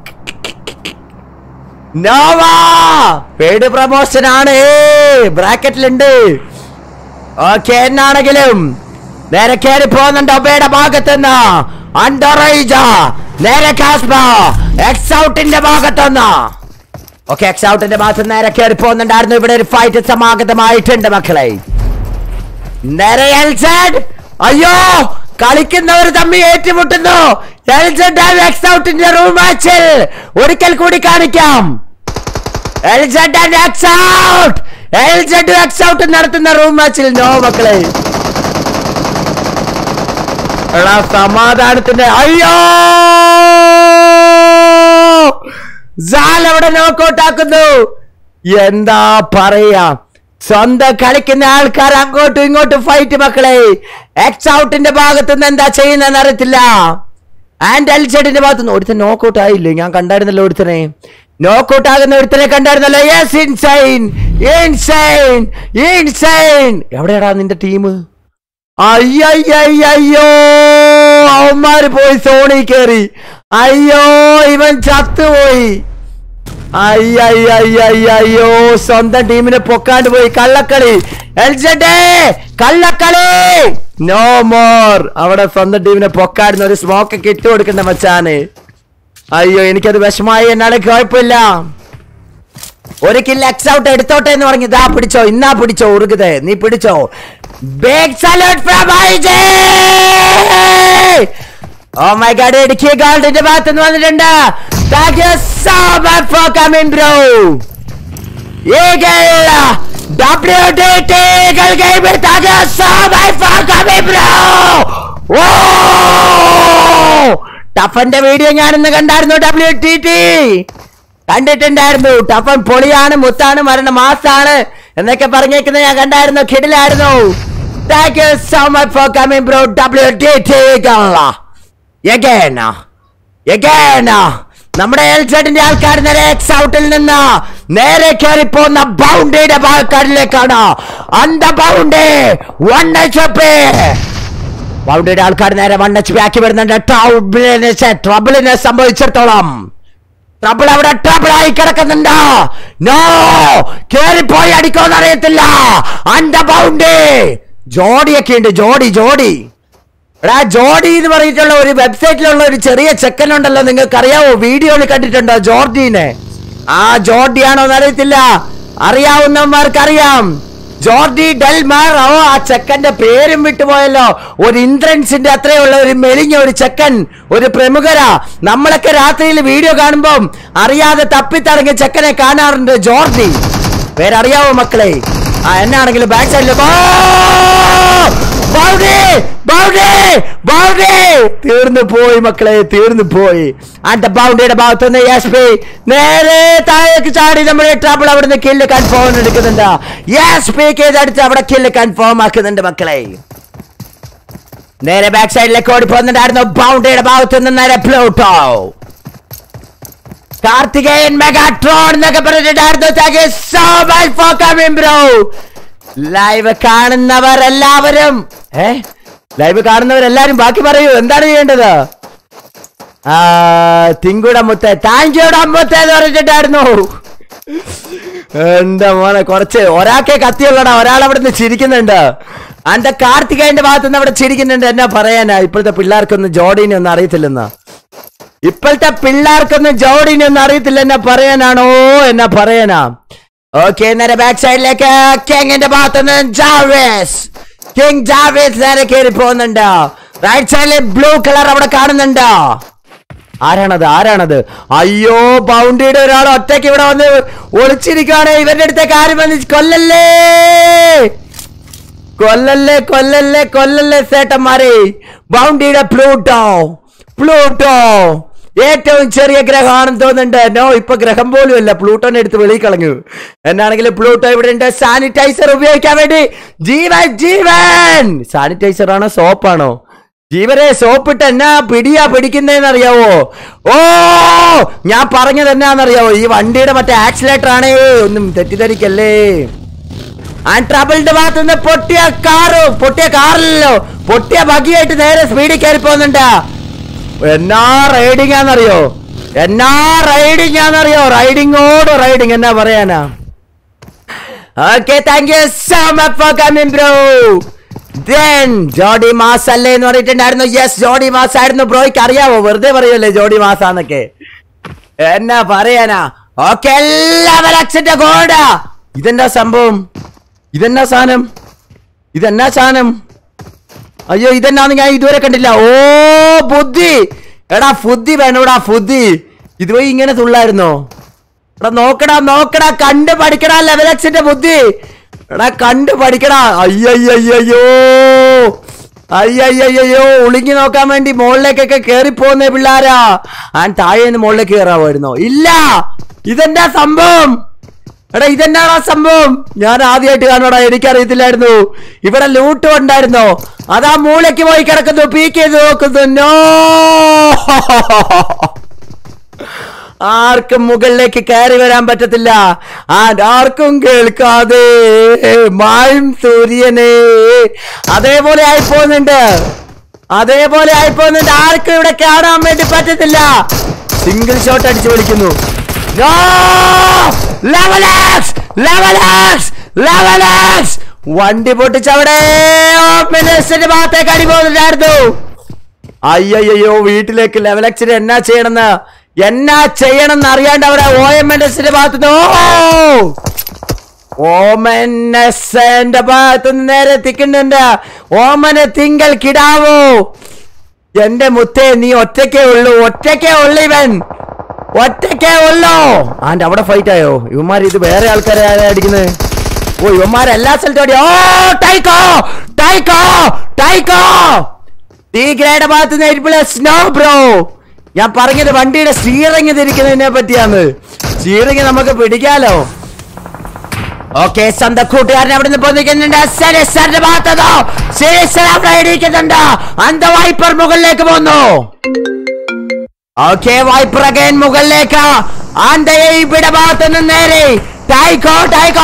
നോവാ പെയ്ഡ് പ്രമോഷൻ ആണ് ബ്രാക്കറ്റിലുണ്ട് ഓക്കെ എന്നാണെങ്കിലും നേരെ കയറി പോകുന്നുണ്ട് ഒബയുടെ ഭാഗത്തുനിന്ന് അണ്ടറൈജ നേരെ കാസ്പ എക്സ് ഔട്ടിന്റെ ഭാഗത്തുനിന്ന് ഓക്കെ എക്സ് ഔട്ടിന്റെ ഭാഗത്ത് നേരെ കയറി പോകുന്നുണ്ടായിരുന്നു ഇവിടെ ഒരു ഫൈറ്റ് സമാഗതമായിട്ടുണ്ട് മക്കളെ നേരെ എൽസഡ് അയ്യോ കളിക്കുന്നവർ തമ്മിൽ ഏറ്റുമുട്ടുന്നു എൽസഡ് ആൻഡ് എക്സ് ഔട്ടിന്റെ റൂം മാച്ചിൽ ഒരിക്കൽ കൂടി കാണിക്കാം LZ and X out LZ X out നടത്തുന്ന റൂം മാച്ചിൽ നോ മക്കളെ എടാ സമാധാനത്തിന്റെ അയ്യോ സാൽ അവിടെ നോക്കൗട്ട് ആക്കുന്നു എന്താ പറയാ സ്വന്തം കളിക്കുന്ന ആൾക്കാർ അങ്ങോട്ടും ഇങ്ങോട്ടും ഫൈറ്റ് മക്കളെ എക്സ് ഔട്ടിന്റെ ഭാഗത്തു നിന്ന് എന്താ ചെയ്യുന്നതെന്ന് അറിയത്തില്ല ആൻഡ് എൽസെഡിന്റെ ഭാഗത്തുനിന്ന് ഒരുത്തൻ നോക്കൗട്ട് ആയില്ലേ ഞാൻ കണ്ടായിരുന്നല്ലോ ഒരുത്തനെ നോക്കൗട്ട് ആകുന്ന ഒരുത്തനെ കണ്ടായിരുന്നല്ലോ യെസ് ഇൻസൈൻ ഇൻസൈൻ ഇൻസൈൻ എവിടെയാടാ നിന്റെ ടീം അയ്യോ അവന്മാര് പോയി സോണി കേറി അയ്യോ ഇവൻ ചത്തുപോയി അയ്യോ സ്വന്തം ടീമിനെ പൊക്കാണ്ട് പോയി കള്ളക്കളി എൽജഡേ കള്ളക്കളി നോ മോർ അവിടെ സ്വന്തം ടീമിനെ പൊക്കാടുന്ന ഒരു സ്മോക്ക് ഒക്കെ ഇട്ട് കൊടുക്കണ്ട മച്ചാന് അയ്യോ എനിക്കത് വിഷമായി എന്നാണ് കുഴപ്പമില്ല ഒരു കില്ല് എക്സ് ഔട്ട് എടുത്തോട്ടെ എന്ന് പറഞ്ഞു ഇതാ പിടിച്ചോ ഇന്നാ പിടിച്ചോ ഉറുകുതേ നീ പിടിച്ചോ big salute from IJ oh my God Idukki ഗോൾഡിന്റെ ഭാഗത്ത് നിന്ന് വന്നിട്ടുണ്ട് thank you so much for coming bro eagle W D T eagle ഗെയിമിൽ thank you so much for coming bro ഓ ടഫന്റെ വീഡിയോ ഞാനിന്ന് കണ്ടായിരുന്നു ഡബ്ല്യു ടി ടി കണ്ടിട്ടുണ്ടായിരുന്നു ടഫൻ പൊളിയാണ് മുത്താണ് മരണ മാസാണ് എന്നൊക്കെ പറഞ്ഞേക്കുന്നത് ഞാൻ കണ്ടായിരുന്നു കിടിലായിരുന്നു thank you so much for coming bro W T T again again നമ്മുടെ എൽസെഡിന്റെ ആൾക്കാർ നേരെ എക്സ് ഔട്ടിൽ നിന്ന് നേരെ കയറി പോകുന്ന ബൗണ്ടറിയുടെ ആൾക്കാരിലേക്കാണ് അന്ത ബൗണ്ടറി വൺ എച്ച് പി ബൗണ്ടറിയുടെ ആൾക്കാർ നേരെ വൺ എച്ച് പി ആക്കി വരുന്നുണ്ട് ട്രബിളിനെ ട്രബിളിനെ സംഭവിച്ചിടത്തോളം ട്രബിൾ അവിടെ ട്രബിൾ ആയി കിടക്കുന്നുണ്ട് നോ കേറിപ്പോയി അടിക്കോന്ന് അറിയത്തില്ല അന്ത ബൗണ്ടറി ജോഡിയൊക്കെ ഉണ്ട് ജോഡി ജോഡി എടാ ജോഡി എന്ന് പറഞ്ഞിട്ടുള്ള ഒരു വെബ്സൈറ്റിലുള്ള ഒരു ചെറിയ ചെക്കൻ ഉണ്ടല്ലോ നിങ്ങൾക്ക് അറിയാവോ വീഡിയോയിൽ കണ്ടിട്ടുണ്ടോ ജോർഡിനെ ആ ജോർഡിയാണോ എന്ന് അറിയത്തില്ല അറിയാവുന്നവന്മാർക്ക് അറിയാം ജോർഡി ഡെൽമാർ ഓ ആ ചെക്കന്റെ പേരും വിട്ടുപോയല്ലോ ഒരു ഇന്ദ്രൻസിന്റെ അത്രയുള്ള ഒരു മെലിഞ്ഞ ഒരു ചെക്കൻ ഒരു പ്രമുഖരാ നമ്മളൊക്കെ രാത്രിയിൽ വീഡിയോ കാണുമ്പം അറിയാതെ തപ്പിത്തടങ്ങിയ ചെക്കനെ കാണാറുണ്ട് ജോർഡി പേരറിയാവോ മക്കളെ ആ എന്നാണെങ്കിലും ബാക്ക് സൈഡിൽ തീർന്നു പോയി മക്കളെ തീർന്നു പോയി അന്റെ ബൗണ്ടറിയുടെ ഭാഗത്തുനിന്ന് എസ് പി നേരെ താഴേക്ക് ചാടി നമ്മുടെ ട്രബിൾ അവിടുന്ന് കില്ല് കൺഫേം എടുക്കുന്നുണ്ട് എസ് പി ചെയ്തടിച്ച് അവിടെ കില്ല് കൺഫേം ആക്കുന്നുണ്ട് മക്കളെ നേരെ ബാക്ക് സൈഡിലേക്ക് ഓടി പോകുന്നുണ്ടായിരുന്നു ബൗണ്ടറിയുടെ ഭാഗത്തുനിന്ന് നേരെ പ്ലൂട്ടോ കാർത്തികേയൻ മെഗാട്രോൺ എന്നൊക്കെ പറഞ്ഞിട്ടുണ്ടായിരുന്നു thank you so much for coming bro live കാണുന്നവർ എല്ലാവരും ഏ ലൈവ് കാണുന്നവരെല്ലാരും ബാക്കി പറയൂ എന്താണ് ചെയ്യേണ്ടത് ആ തിങ്കുട മുത്ത താങ്ക് യുട മുത്ത എന്ന് പറഞ്ഞിട്ടുണ്ടായിരുന്നു എന്താ മോനെ കുറച്ച് ഒരാൾക്കേ കത്തിയുള്ളടാ ഒരാൾ അവിടെ നിന്ന് ചിരിക്കുന്നുണ്ട് അന്റെ കാർത്തികേയന്റെ ഭാഗത്തുനിന്ന് അവിടെ ചിരിക്കുന്നുണ്ട് എന്നാ പറയാനാ ഇപ്പോഴത്തെ പിള്ളേർക്കൊന്നും ജോഡിനെ ഒന്നും അറിയത്തില്ലെന്നാ ഇപ്പോഴത്തെ പിള്ളേർക്കൊന്നും ജോഡിനെ ഒന്നും അറിയത്തില്ല എന്നാ പറയാനാണോ എന്നാ പറയാനാ ഓക്കെ നേരെ ബാക്ക് സൈഡിലേക്ക് കിങ്ങിന്റെ ഭാഗത്തുനിന്ന് ജാവേസ് കിങ് ജാവേസ് നേരെ കയറി പോകുന്നുണ്ട് റൈറ്റ് സൈഡിൽ ബ്ലൂ കളർ അവിടെ കാണുന്നുണ്ട് ആരാണത് ആരാണത് അയ്യോ ബൗണ്ടറിയുടെ ഒരാൾ ഒറ്റയ്ക്ക് ഇവിടെ വന്ന് ഒളിച്ചിരിക്കുകയാണ് ഇവരുടെ അടുത്തേക്ക് ആരും വന്ന് കൊല്ലല്ലേ കൊല്ലല്ലേ കൊല്ലല്ലേ കൊല്ലല്ലേ സേട്ടന്മാരെ ബൗണ്ടറിയുടെ പ്ലൂട്ടോ പ്ലൂട്ടോ ഏറ്റവും ചെറിയ ഗ്രഹമാണെന്ന് തോന്നുന്നുണ്ട് നോ ഇപ്പൊ ഗ്രഹം പോലും അല്ല പ്ലൂട്ടോനെ എടുത്ത് വെളിയിൽ കളഞ്ഞു എന്നാണെങ്കിൽ പ്ലൂട്ടോ ഇവിടെ ഉണ്ട് സാനിറ്റൈസർ ഉപയോഗിക്കാൻ വേണ്ടി ജീവൻ ജീവൻ സാനിറ്റൈസർ ആണോ സോപ്പാണോ ജീവനെ സോപ്പിട്ട് എന്നാ പിടിയാ പിടിക്കുന്നതെന്ന് അറിയാവോ ഓ ഞാൻ പറഞ്ഞത് എന്നാന്നറിയാവോ ഈ വണ്ടിയുടെ മറ്റേ ആക്സിലേറ്റർ ആണേ ഒന്നും തെറ്റിദ്ധരിക്കല്ലേ ആ ട്രബിളിന്റെ ഭാഗത്ത് നിന്ന് പൊട്ടിയ കാറ് പൊട്ടിയ കാറിലല്ലോ പൊട്ടിയ ബഗിയായിട്ട് നേരെ സ്പീഡിൽ കയറി പോകുന്നുണ്ട് എന്നാ റൈഡിങ് ആണെന്നറിയോ എന്നാ റൈഡിങ് ആണെന്നറിയോ റൈഡിങ്ങോട് റൈഡിങ് എന്നാ പറയാനാ okay thank you so much for coming bro then ജോഡി മാസ് അല്ലേ എന്ന് പറഞ്ഞിട്ടുണ്ടായിരുന്നു യെസ് ജോഡി മാസ് ആയിരുന്നു ബ്രോയ്ക്ക് അറിയാവോ വെറുതെ പറയല്ലേ ജോഡി മാസാന്നൊക്കെ എന്നാ പറയാനാ ഓക്കെ എല്ലാവരും അച്ഛന്റെ ഗോഡാ ഇതെന്നാ സംഭവം ഇതെന്നാ സാധനം ഇതെന്നാ സാധനം അയ്യോ ഇതെന്നാന്ന് ഞാൻ ഇതുവരെ കണ്ടില്ല ഓ ബുദ്ധി എടാ ബുദ്ധി വേണോടാ ബുദ്ധി ഇതുവഴി ഇങ്ങനെ തുള്ളായിരുന്നോ എടാ നോക്കടാ നോക്കടാ കണ്ട് പഠിക്കടാ ലെവലക്സിന്റെ ബുദ്ധി എടാ കണ്ട് പഠിക്കടാ അയ്യയ്യോ അയ്യയ്യോ ഉളുങ്ങി നോക്കാൻ വേണ്ടി മുകളിലേക്കൊക്കെ കേറി പോകുന്ന പിള്ളാരാ ആ താഴെ നിന്ന് മുകളിലേക്ക് കയറാമായിരുന്നോ ഇല്ല ഇതെന്താ സംഭവം എടാ ഇതെന്നാടാ സംഭവം ഞാൻ ആദ്യമായിട്ട് കാണുവാടാ എനിക്കറിയത്തില്ലായിരുന്നു ഇവിടെ ലൂട്ടും ഉണ്ടായിരുന്നോ അതാ മൂലയ്ക്ക് പോയി കിടക്കുന്നു പീക്ക് ചെയ്ത് നോക്കുന്നു നോ ആർക്കും മുകളിലേക്ക് കയറി വരാൻ പറ്റത്തില്ല ആൻഡ് ആർക്കും കേൾക്കാതെ മായും സൂര്യനെ അതേപോലെ ആയിപ്പോകുന്നുണ്ട് അതേപോലെ ആയിപ്പോകുന്നുണ്ട് ആർക്കും ഇവിടെ കാണാൻ വേണ്ടി പറ്റത്തില്ല സിംഗിൾ ഷോട്ട് അടിച്ചു വിളിക്കുന്നു No! Level X! Level X! Level X! വണ്ടി പൊട്ടിച്ചവിടെ മിനിസ്റ്ററിന്റെ ഭാഗത്തേക്ക് അടി പോകുന്നുണ്ടായിരുന്നു അയ്യോ വീട്ടിലേക്ക് ലെവൽ എക്സിന് എന്നാ ചെയ്യണമെന്ന് എന്നാ ചെയ്യണമെന്ന് അറിയാണ്ട് അവിടെ ഓ എം എൻ എസിന്റെ ഭാഗത്തുനിന്ന് ഓ ഓമൻ എസ് എന്റെ ഭാഗത്തുനിന്ന് നേരെ തിക്കുന്നുണ്ട് ഓമന് തിങ്കൾ കിടാവോ എന്റെ മുത്തേ നീ ഒറ്റയ്ക്കേ ഉള്ളൂ ഒറ്റയ്ക്കേ ഉള്ളു ഇവൻ ഒറ്റയ്ക്കേ ഉള്ളൂ ആൻഡ് അവിടെ ഫൈറ്റ് ആയോ ഇവന്മാർ ഇത് വേറെ ആൾക്കാരെ അടിക്കുന്നത് ഓ ഇവന്മാർ എല്ലാ സ്ഥലത്തും അടി ഓ ടൈക്കോ ടൈക്കോ ടൈക്കോ ഈ ഗ്രേഡ് ഭാഗത്ത് നിന്ന് സ്നോ ബ്രോ ഞാൻ പറഞ്ഞത് വണ്ടിയുടെ സ്റ്റീറിംഗ് തിരിക്കുന്നതിനെ പറ്റിയാണ് സ്റ്റീറിംഗ് നമുക്ക് പിടിക്കാലോ ഓക്കെ സ്വന്തം കൂട്ടുകാരൻ അവിടെ നിന്ന് പൊന്നിക്കുന്നുണ്ട് സെലിസ്റ്ററിന്റെ ഭാഗത്തതോ സെലിസ്റ്റർ അവിടെ ഇടിക്കുന്നുണ്ട് അന്ത വൈപ്പർ മുകളിലേക്ക് പോന്നു ഓക്കെ വൈപ്പർ അഗൈൻ മുകളിലേക്ക് അന്ത ഇവിടെ ഭാഗത്ത് നിന്ന് നേരെ ടൈക്കോ ടൈക്കോ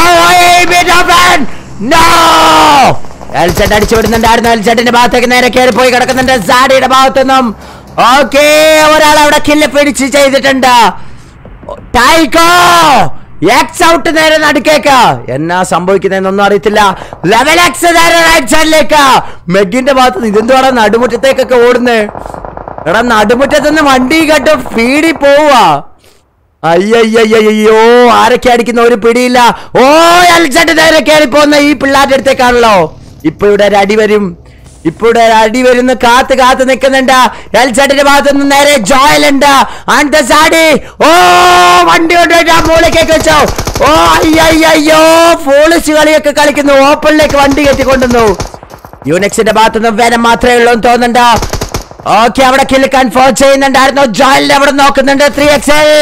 നോ എൽസെറ്റ് അടിച്ചു വിടുന്നുണ്ടായിരുന്നു എൽസെറ്റിന്റെ ഭാഗത്തേക്ക് നേരെ കയറി പോയി കിടക്കുന്നുണ്ട് സാഡിയുടെ ഭാഗത്തുനിന്നും ഓക്കെ ഒരാൾ അവിടെ കില്ല് പിടിച്ച് ചെയ്തിട്ടുണ്ട് ടൈക്കോ എക്സ് ഔട്ട് നേരെ നടുക്കേക്ക് എന്നാ സംഭവിക്കുന്നതെന്നൊന്നും അറിയത്തില്ല ലെവൽ എക്സ് നേരെ റൈറ്റ് സൈഡിലേക്ക് മെഗിന്റെ ഭാഗത്ത് നിന്ന് ഇതെന്തുവാടാ നടുമുറ്റത്തേക്കൊക്കെ ഓടുന്നേ എടാ നടുമുറ്റത്ത് നിന്ന് വണ്ടി കണ്ട് സ്പീഡിൽ പോവാ അയ്യയ്യോ ആരൊക്കെ അടിക്കുന്ന ഒരു പിടിയില്ല ഓ എൽസെറ്റ് നേരെ കയറി പോകുന്ന ഈ പിള്ളേരുടെ അടുത്തേക്കാണല്ലോ ഇപ്പൊ ഇവിടെ ഒരു അടി വരും ഇപ്പൊ ഇവിടെ ഒരു അടി വരുന്ന കാത്ത് കാത്ത് നിൽക്കുന്നുണ്ട് എൽസെറ്റിന്റെ ഭാഗത്ത് നിന്ന് നേരെ ജോയൽ ഉണ്ട് അന്ത സാടി ഓ വണ്ടി കൊണ്ടുപോയിട്ട് ആ മൂലക്കേക്ക് വെച്ചോ ഓ അയ്യോ ഫോളിസ് കളിയൊക്കെ കളിക്കുന്നു ഓപ്പണിലേക്ക് വണ്ടി കെട്ടിക്കൊണ്ടുവന്നു യൂണിക്സിന്റെ ഭാഗത്ത് നിന്ന് വേനം മാത്രമേ ഉള്ളൂ എന്ന് തോന്നുന്നുണ്ട് ഓക്കെ അവിടെ കില്ല് കൺഫേം ചെയ്യുന്നുണ്ടായിരുന്നു ജോയലിന്റെ അവിടെ നോക്കുന്നുണ്ട് ത്രീ എക്സ് എൽ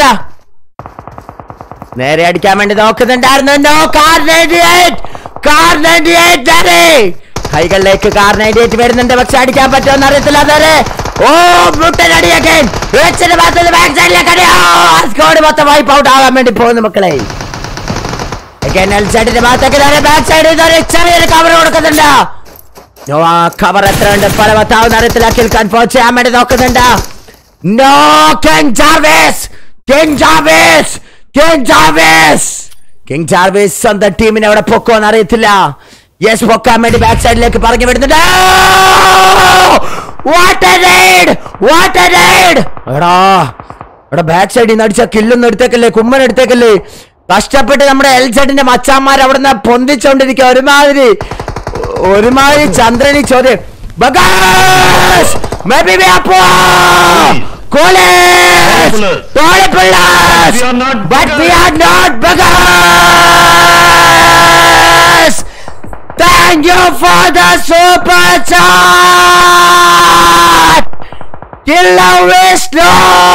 നേരെ അടിക്കാൻ വേണ്ടി നോക്കുന്നുണ്ടായിരുന്നു നോ കാർ കാർ നേരെ കൈകളിലേക്ക് കാർ നൈൻറ്റി വരുന്നുണ്ട് പക്ഷെ അടിക്കാൻ പറ്റുമെന്ന് അറിയത്തില്ല നേരെ ഓ ബ്രൂട്ടൻ അടിയൊക്കെ വെച്ചിട്ട് ഭാഗത്ത് ബാക്ക് സൈഡിലേക്ക് അടി സ്കോഡ് മൊത്തം വൈപ്പ് ഔട്ട് ആവാൻ വേണ്ടി പോകുന്നു മക്കളെ സൈഡിന്റെ ഭാഗത്തേക്ക് നേരെ ബാക്ക് സൈഡിൽ ചെറിയൊരു കവർ കൊടുക്കുന്നുണ്ട് നോ ആ കവർ എത്ര ഉണ്ട് പല പത്താവുന്ന അറിയത്തില്ല കിൽ കൺഫേം ചെയ്യാൻ വേണ്ടി നോക്കുന്നുണ്ട് no king Jarvis king Jarvis king Jarvis king Jarvis സ്വന്തം ടീമിനെ അവിടെ പൊക്കോന്ന് അറിയത്തില്ല യെസ് പൊക്കാൻ വേണ്ടി ബാക്ക് സൈഡിലേക്ക് പറഞ്ഞു വിടുന്നുണ്ട് what a ride what a ride എടാ എടാ ബാക്ക് സൈഡിൽ നിന്ന് അടിച്ച കില്ലൊന്നും എടുത്തേക്കല്ലേ കുമ്മൻ എടുത്തേക്കല്ലേ കഷ്ടപ്പെട്ട് നമ്മുടെ എൽ സൈഡിന്റെ മച്ചാന്മാർ അവിടെ നിന്ന് പൊന്തിച്ചോണ്ടിരിക്കുക ഒരുമാതിരി ഒരുമാതിരി ചന്ദ്രനി ചോദ്യം ബഗാസ് Maybe we are poor! College! Tole pillars! We are not But we beggars. are not beggars! Thank you for the super chat! Killer Vishnu!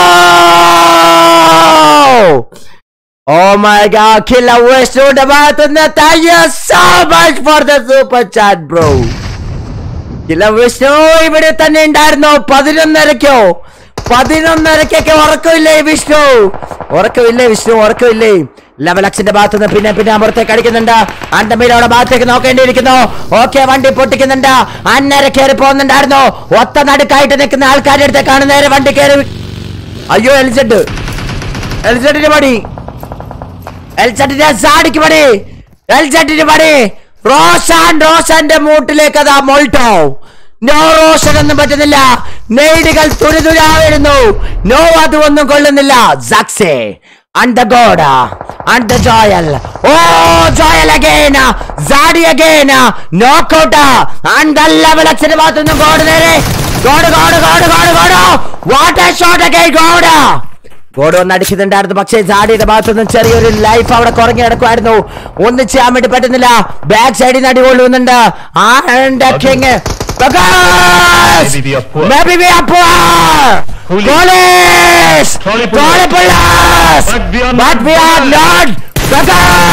Oh my god, Killer Vishnu about Thank you so much for the super chat, bro. ഇല്ല വിഷ്ണു ഇവിടെ തന്നെ ഉണ്ടായിരുന്നോ പതിനൊന്നരക്കോ പതിനൊന്നരക്കൊക്കെ ഉറക്കമില്ലേ വിഷ്ണു ഉറക്കമില്ലേ വിഷ്ണു ഉറക്കമില്ലേ ലെവലക്സിന്റെ ഭാഗത്ത് നിന്ന് പിന്നെ പിന്നെ അപ്പുറത്തേക്ക് അടിക്കുന്നുണ്ട് അണ്ടമീരയുടെ ഭാഗത്തേക്ക് നോക്കേണ്ടിയിരിക്കുന്നു ഓക്കെ വണ്ടി പൊട്ടിക്കുന്നുണ്ട് അന്നേരെ കയറി പോകുന്നുണ്ടായിരുന്നു ഒത്ത നടുക്കായിട്ട് നിൽക്കുന്ന ആൾക്കാരുടെ അടുത്തേക്കാണ് നേരെ വണ്ടി കയറി അയ്യോ എലിസെഡ് എലിസെഡിന്റെ പണി എൽസെറ്റിന്റെ സാടിക്ക് പണി എൽസെറ്റിന് പണി റോഷൻ റോഷന്റെ മൂട്ടിലേക്ക് അതാ മോൾട്ടോ നോ റോഷൻ ഒന്നും പറ്റുന്നില്ല നെയ്ഡുകൾ തുരുതുരാ വരുന്നു നോ അത് ഒന്നും കൊള്ളുന്നില്ല സക്സേ and the God and the Joel. Oh, Joel again. Zadi again. Knockout. And the level at the bottom of God there. God, God, God, God, God. What a shot again, God. God ഒന്ന് അടിക്കുന്നുണ്ടായിരുന്നു പക്ഷേ ജാഡിയുടെ ഭാഗത്തുനിന്ന് ചെറിയൊരു ലൈഫ് അവിടെ കുറഞ്ഞു കിടക്കുമായിരുന്നു ഒന്നും ചെയ്യാൻ വേണ്ടി പറ്റുന്നില്ല ബാക്ക് സൈഡിൽ നിന്ന് അടി കൊള്ളുന്നുണ്ട് king Maybe we are poor. Maybe we are poor. Holy- Police! Trolley Trolley pullers. pullers! But we are But not we are beggars. not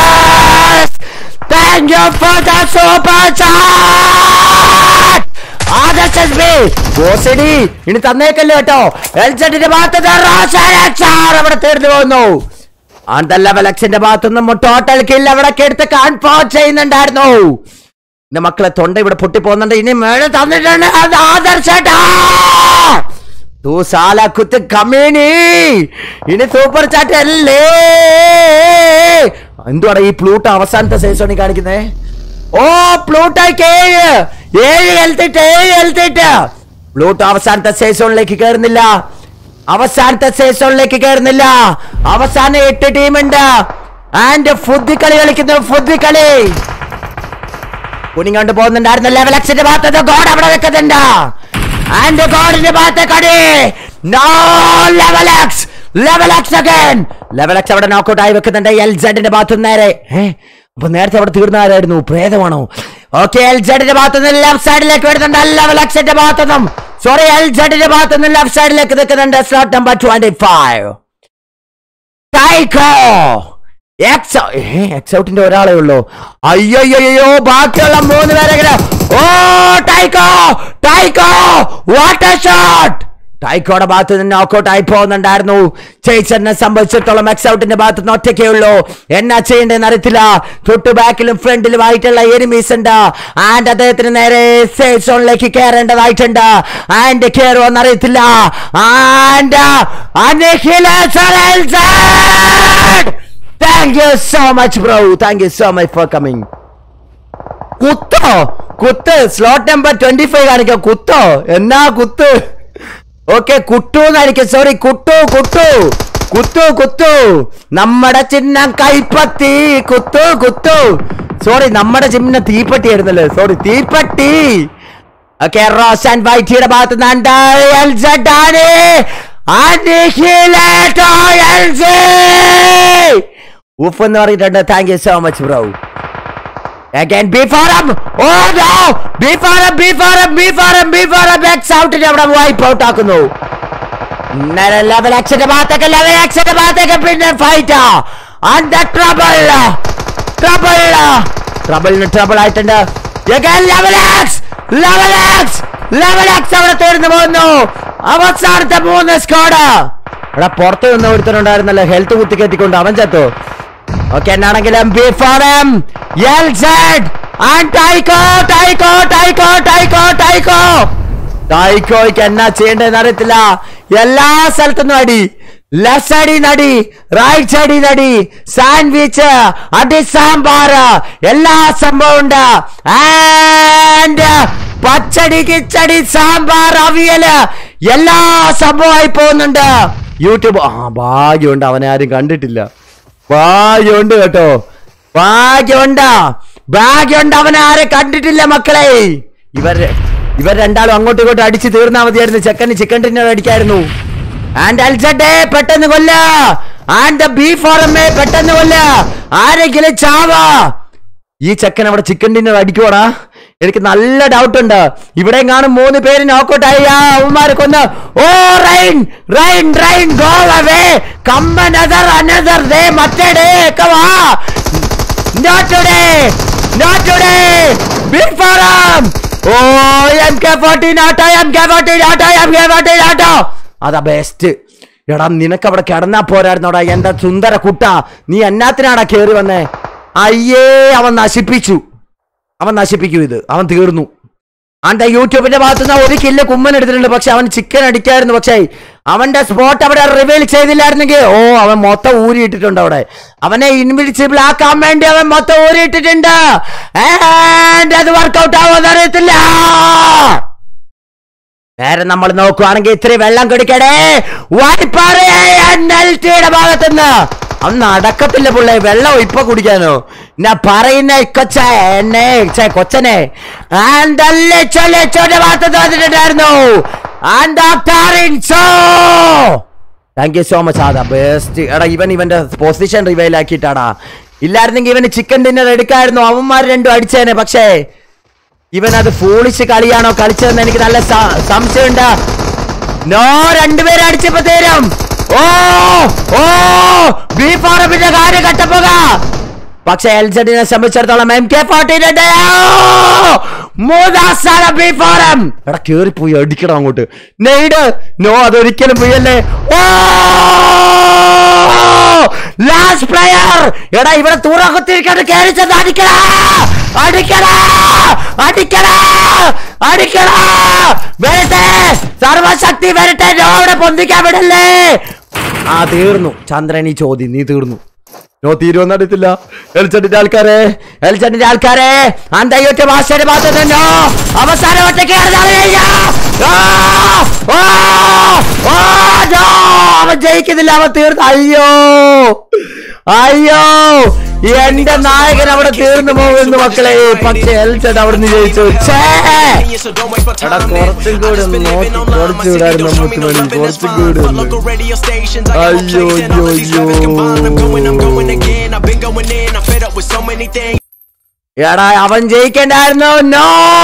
beggars! Thank you for the super chat! Adarsh S B ബോസടി ഇനി തന്നേക്കല്ലോ കേട്ടോ എൽസെറ്റിന്റെ ഭാഗത്ത് റോഷാർ അവിടെ തീർന്നു പോകുന്നു ആൻഡ് ലെവൽ എക്സിന്റെ ഭാഗത്തുനിന്നും ടോട്ടൽ കിൽ അവിടെ എടുത്ത് കൺഫേം ചെയ്യുന്നുണ്ടായിരുന്നു എന്റെ മക്കളെ തൊണ്ട ഇവിടെ പൊട്ടി പോകുന്നുണ്ട് ഇനി മേലെ തന്നിട്ടുണ്ട് അത് ആദർശേട്ടാ തൂ സാല കുത്ത് കമ്മീനി ഇനി സൂപ്പർ ചാറ്റ് അല്ലേ എന്തുവാടാ ഈ പ്ലൂട്ട് അവസാനത്തെ സീസണി കാണിക്കുന്നേ ഓ പ്ലൂട്ടായിക്ക് ഏഴ് ഏഴ് എൽത്തിട്ട് ഏഴ് എൽത്തിട്ട് പ്ലൂട്ട് അവസാനത്തെ സീസണിലേക്ക് കയറുന്നില്ല അവസാനത്തെ സീസണിലേക്ക് കയറുന്നില്ല അവസാനം എട്ട് ടീമുണ്ട് ആൻഡ് ഫുഡ് കളി കളിക്കുന്നു ഫുഡ് കളി കുനിങ്ങോണ്ട് പോകുന്നുണ്ടായിരുന്നു ലെവൽ എക്സിന്റെ ഭാഗത്ത് ഗോഡ് അവിടെ വെക്കുന്നുണ്ട് ആൻഡ് ഗോഡിന്റെ ഭാഗത്തെ കടി no level X level X again level X അവിടെ നോക്കൗട്ട് ആയി വെക്കുന്നുണ്ട് എൽ ജെഡിന്റെ ഭാഗത്ത് നേരെ ഏ അപ്പൊ നേരത്തെ അവിടെ തീർന്ന ആരായിരുന്നു പ്രേതമാണോ ഓക്കെ എൽ ജെഡിന്റെ ഭാഗത്ത് നിന്ന് ലെഫ്റ്റ് സൈഡിലേക്ക് വരുന്നുണ്ട് ലെവൽ എക്സിന്റെ ഭാഗത്തു നിന്നും സോറി എൽ ജെഡിന്റെ ഭാഗത്ത് നിന്ന് ലെഫ്റ്റ് സൈഡിലേക്ക് നിൽക്കുന്നുണ്ട് സ്ലോട്ട് നമ്പർ ട്വന്റി ഫൈവ് ടൈക്കോ എക്സ് എക്സ് ഔട്ടിന്റെ ഒരാളേ ഉള്ളൂ അയ്യോയ്യോ ബാക്കിയുള്ള മൂന്ന് പേരെ ഇങ്ങനെ, ഓ ടൈക്കോ ടൈക്കോ വാട്ടർ ഷോട്ട് ടൈക്കോയുടെ ഭാഗത്ത് നിന്ന് നോക്കൗട്ട് ആയി പോകുന്നുണ്ടായിരുന്നു ചേച്ചറിനെ സംബന്ധിച്ചിടത്തോളം എക്സ് ഔട്ടിന്റെ ഭാഗത്ത് നിന്ന് ഒറ്റയ്ക്കേ ഉള്ളൂ എന്നാ ചെയ്യേണ്ടതെന്ന് അറിയത്തില്ല തൊട്ട് ബാക്കിലും ഫ്രണ്ടിലും ആയിട്ടുള്ള എനിമീസ് ഉണ്ട് ആൻഡ് അദ്ദേഹത്തിന് നേരെ സേഫ് സോണിലേക്ക് കയറേണ്ടതായിട്ടുണ്ട് ആൻഡ് കയറുമെന്ന് അറിയത്തില്ല and thank you so much bro thank you so much for coming കുത്തോ കുത്ത് സ്ലോട്ട് നമ്പർ ട്വന്റി ഫൈവ് കാണിക്കാം കുത്തോ എന്നാ കുത്ത് ഓക്കെ കുട്ടു എന്നായിരിക്കും സോറി കുട്ടു കുട്ടു കുത്തു കുത്തു നമ്മുടെ ചിഹ്നം കൈപ്പത്തി കുത്തു കുത്തു സോറി നമ്മുടെ ചിഹ്നം തീപ്പട്ടി ആയിരുന്നല്ലേ സോറി തീപ്പട്ടി ഓക്കെ റോസ് ആൻഡ് വൈറ്റിയുടെ ഭാഗത്ത് നിന്നുണ്ട് എൽസെഡ് ആണ് അനിഹിലേറ്റോ എൽസി ഉഫ് എന്ന് പറഞ്ഞിട്ടുണ്ട് thank you so much bro Again, B for him! Oh no! B for him, B for him, B for him, B for him! X ഔട്ടിനെ അവിടെ വൈപ്പ് ഔട്ട് ആക്കുന്നു ലെവൽ എക്സിന്റെ ഭാഗത്തേക്ക് ലെവൽ എക്സിന്റെ ഭാഗത്തേക്ക് പിന്നെ ഫൈറ്റ് അണ്ട ട്രബിൾ ട്രബിൾ ട്രബിളിന് ട്രബിൾ ആയിട്ടുണ്ട് level X level X level X അവിടെ തീർന്നു പോകുന്നു അവസാനത്തെ മൂന്ന് സ്കോഡ് അവിടെ പുറത്ത് നിന്ന് ഒരുത്തനുണ്ടായിരുന്നല്ലോ ഹെൽത്ത് കുത്തിക്കയറ്റിക്കൊണ്ട് അവൻ ചത്തു ഓക്കെ എന്നാണെങ്കിലും B four M L Z and ടൈക്കോ ടൈക്കോ ടൈക്കോ ടൈക്കോ ടൈക്കോ ടൈക്കോയ്ക്ക് എന്നാ ചെയ്യേണ്ടതെന്ന് അറിയത്തില്ല എല്ലാ സ്ഥലത്തുനിന്നും അടി ലെഫ്റ്റ് സൈഡിൽ നിന്ന് അടി റൈറ്റ് സൈഡിൽ നിന്ന് അടി സാൻഡ്വിച്ച് അടി സാമ്പാർ എല്ലാ സംഭവം ഉണ്ട് ആൻഡ് പച്ചടി കിച്ചടി സാമ്പാർ അവിയല് എല്ലാ സംഭവമായി പോകുന്നുണ്ട് യൂട്യൂബ് ആ ഭാഗ്യമുണ്ട് അവനെ ആരും കണ്ടിട്ടില്ല ഭാഗ്യമുണ്ട് കേട്ടോ ഭാഗ്യമുണ്ട് ഭാഗ്യമുണ്ട് അവൻ ആരെ കണ്ടിട്ടില്ല മക്കളെ ഇവർ ഇവർ രണ്ടാളും അങ്ങോട്ടും ഇങ്ങോട്ടും അടിച്ച് തീർന്നാ മതിയായിരുന്നു ചെക്കന് ചിക്കൻ ഡിന്നർ അടിക്കായിരുന്നു ആൻഡ് അൽസഡേ പെട്ടെന്ന് കൊല്ല ആൻഡ് ബി ഫോറമ്മേ പെട്ടെന്ന് കൊല്ല ആരെങ്കിലും ചാവാ ഈ ചെക്കൻ അവിടെ ചിക്കൻ ഡിന്നർ അടിക്കുവാടാ എനിക്ക് നല്ല ഡൗട്ട് ഉണ്ട് ഇവിടെ കാണും മൂന്ന് പേര് നോക്കൗട്ട് ആയി ആ അവന്മാരെ കൊന്ന് oh rain rain rain go away come another another day മറ്റേ ഡേ ഒക്കെ വാ not today not today big forum O M K fourteen auto M K fourteen auto M K fourteen auto അതാ ബെസ്റ്റ് എടാ നിനക്ക് അവിടെ കിടന്നാ പോരായിരുന്നോടാ എന്റെ സുന്ദര കുട്ട നീ എന്നാത്തിനാടാ കേറി വന്നേ അയ്യേ അവൻ നശിപ്പിച്ചു അവൻ നശിപ്പിക്കും ഇത് അവൻ തീർന്നു അവന്റെ യൂട്യൂബിന്റെ ഭാഗത്ത് നിന്ന് ഒരു കില്ല് കുമ്മൻ എടുത്തിട്ടുണ്ട് പക്ഷെ അവൻ ചിക്കൻ അടിക്കായിരുന്നു പക്ഷേ അവന്റെ സ്പോട്ട് അവിടെ റിവീൽ ചെയ്തില്ലായിരുന്നെങ്കിൽ ഓ അവൻ മൊത്തം ഊരിയിട്ടിട്ടുണ്ട് അവിടെ അവനെ ഇൻവിസിബിൾ ആക്കാൻ വേണ്ടി അവൻ മൊത്തം ഊരിയിട്ടിട്ടുണ്ട് And അത് വർക്കൗട്ട് ആവുമെന്ന് അറിയത്തില്ല നേരെ നമ്മൾ നോക്കുവാണെങ്കിൽ ഇത്തിരി വെള്ളം കുടിക്കടേ വായ്പാറയുടെ ഭാഗത്തുനിന്ന് അന്ന് അടക്കത്തില്ല പിള്ളേ വെള്ളം ഇപ്പൊ കുടിക്കാനോ ഞാൻ പറയുന്ന കൊച്ച എന്നെ ഛെ, കൊച്ചനെ ആൻഡല്ലേ ചൊല്ലെ ചോന്റെ ഭാഗത്ത് വന്നിട്ടുണ്ടായിരുന്നു താങ്ക് യു സോ മച്ച് ആദാ ബെസ്റ്റ് എടാ ഇവൻ ഇവന്റെ പൊസിഷൻ റിവൈൽ ആക്കിയിട്ടാടാ ഇല്ലായിരുന്നെങ്കിൽ ഇവന് ചിക്കൻ ഡിന്നർ എടുക്കായിരുന്നു അവന്മാർ രണ്ടും അടിച്ചേനെ പക്ഷേ ഇവൻ അത് ഫോളിച്ച് കളിയാണോ കളിച്ചതെന്ന് എനിക്ക് നല്ല സ- സംശയമുണ്ട് നോ രണ്ടുപേരെ അടിച്ചപ്പോ തരും ഓ ഓ ബി ഫോറപ്പിന്റെ കാര്യം കട്ടപ്പോക പക്ഷെ എൽ സെഡിനെ സംബന്ധിച്ചിടത്തോളം എം കെ ഫോർട്ടി മൂന്നാം സ്ഥാനം ബി ഫോറം എടാ കേറിപ്പോയി അടിക്കണം അങ്ങോട്ട് നെയ്ഡ് നോ അതൊരിക്കലും പോയല്ലേ ഓ ലാസ്റ്റ് പ്ലെയർ എടാ ഇവിടെ തൂറക്കുത്തിരിക്കട്ട് കയറി ചെന്ന് അടിക്കടാ അടിക്കടാ അടിക്കടാ അടിക്കടാ വരട്ടെ സർവശക്തി വരട്ടെ നോ അവിടെ പൊന്തിക്കാൻ വിടല്ലേ ആ തീർന്നു ചന്ദ്രൻ ഈ ചോദ്യം നീ തീർന്നു നോ തീരുമെന്ന് അറിയത്തില്ല എൽച്ചട്ടിന്റെ ആൾക്കാരെ എൽച്ചട്ടിന്റെ ആൾക്കാരെ അന്തയ്യൊറ്റ ഭാഷയുടെ ഭാഗത്ത് നോ അവസാനം ഒറ്റയ്ക്ക് അവൻ ജയിക്കുന്നില്ല അവൻ തീർന്നു അയ്യോ അയ്യോ എന്റെ നായകൻ അവിടെ തീർന്നു പോകുന്നു മക്കളെ പക്ഷെ എൽച്ചട്ട് അവിടെ നിന്ന് ജയിച്ചു ഛേ! എടാ കുറച്ചും കൂടി ഒന്ന് നോക്കി കുറച്ച് വിടായിരുന്നു മുത്തുമണി കുറച്ചും കൂടി ഒന്ന് അയ്യോ അയ്യോ അയ്യോ എടാ അവൻ ജയിക്കണ്ടായിരുന്നു നോ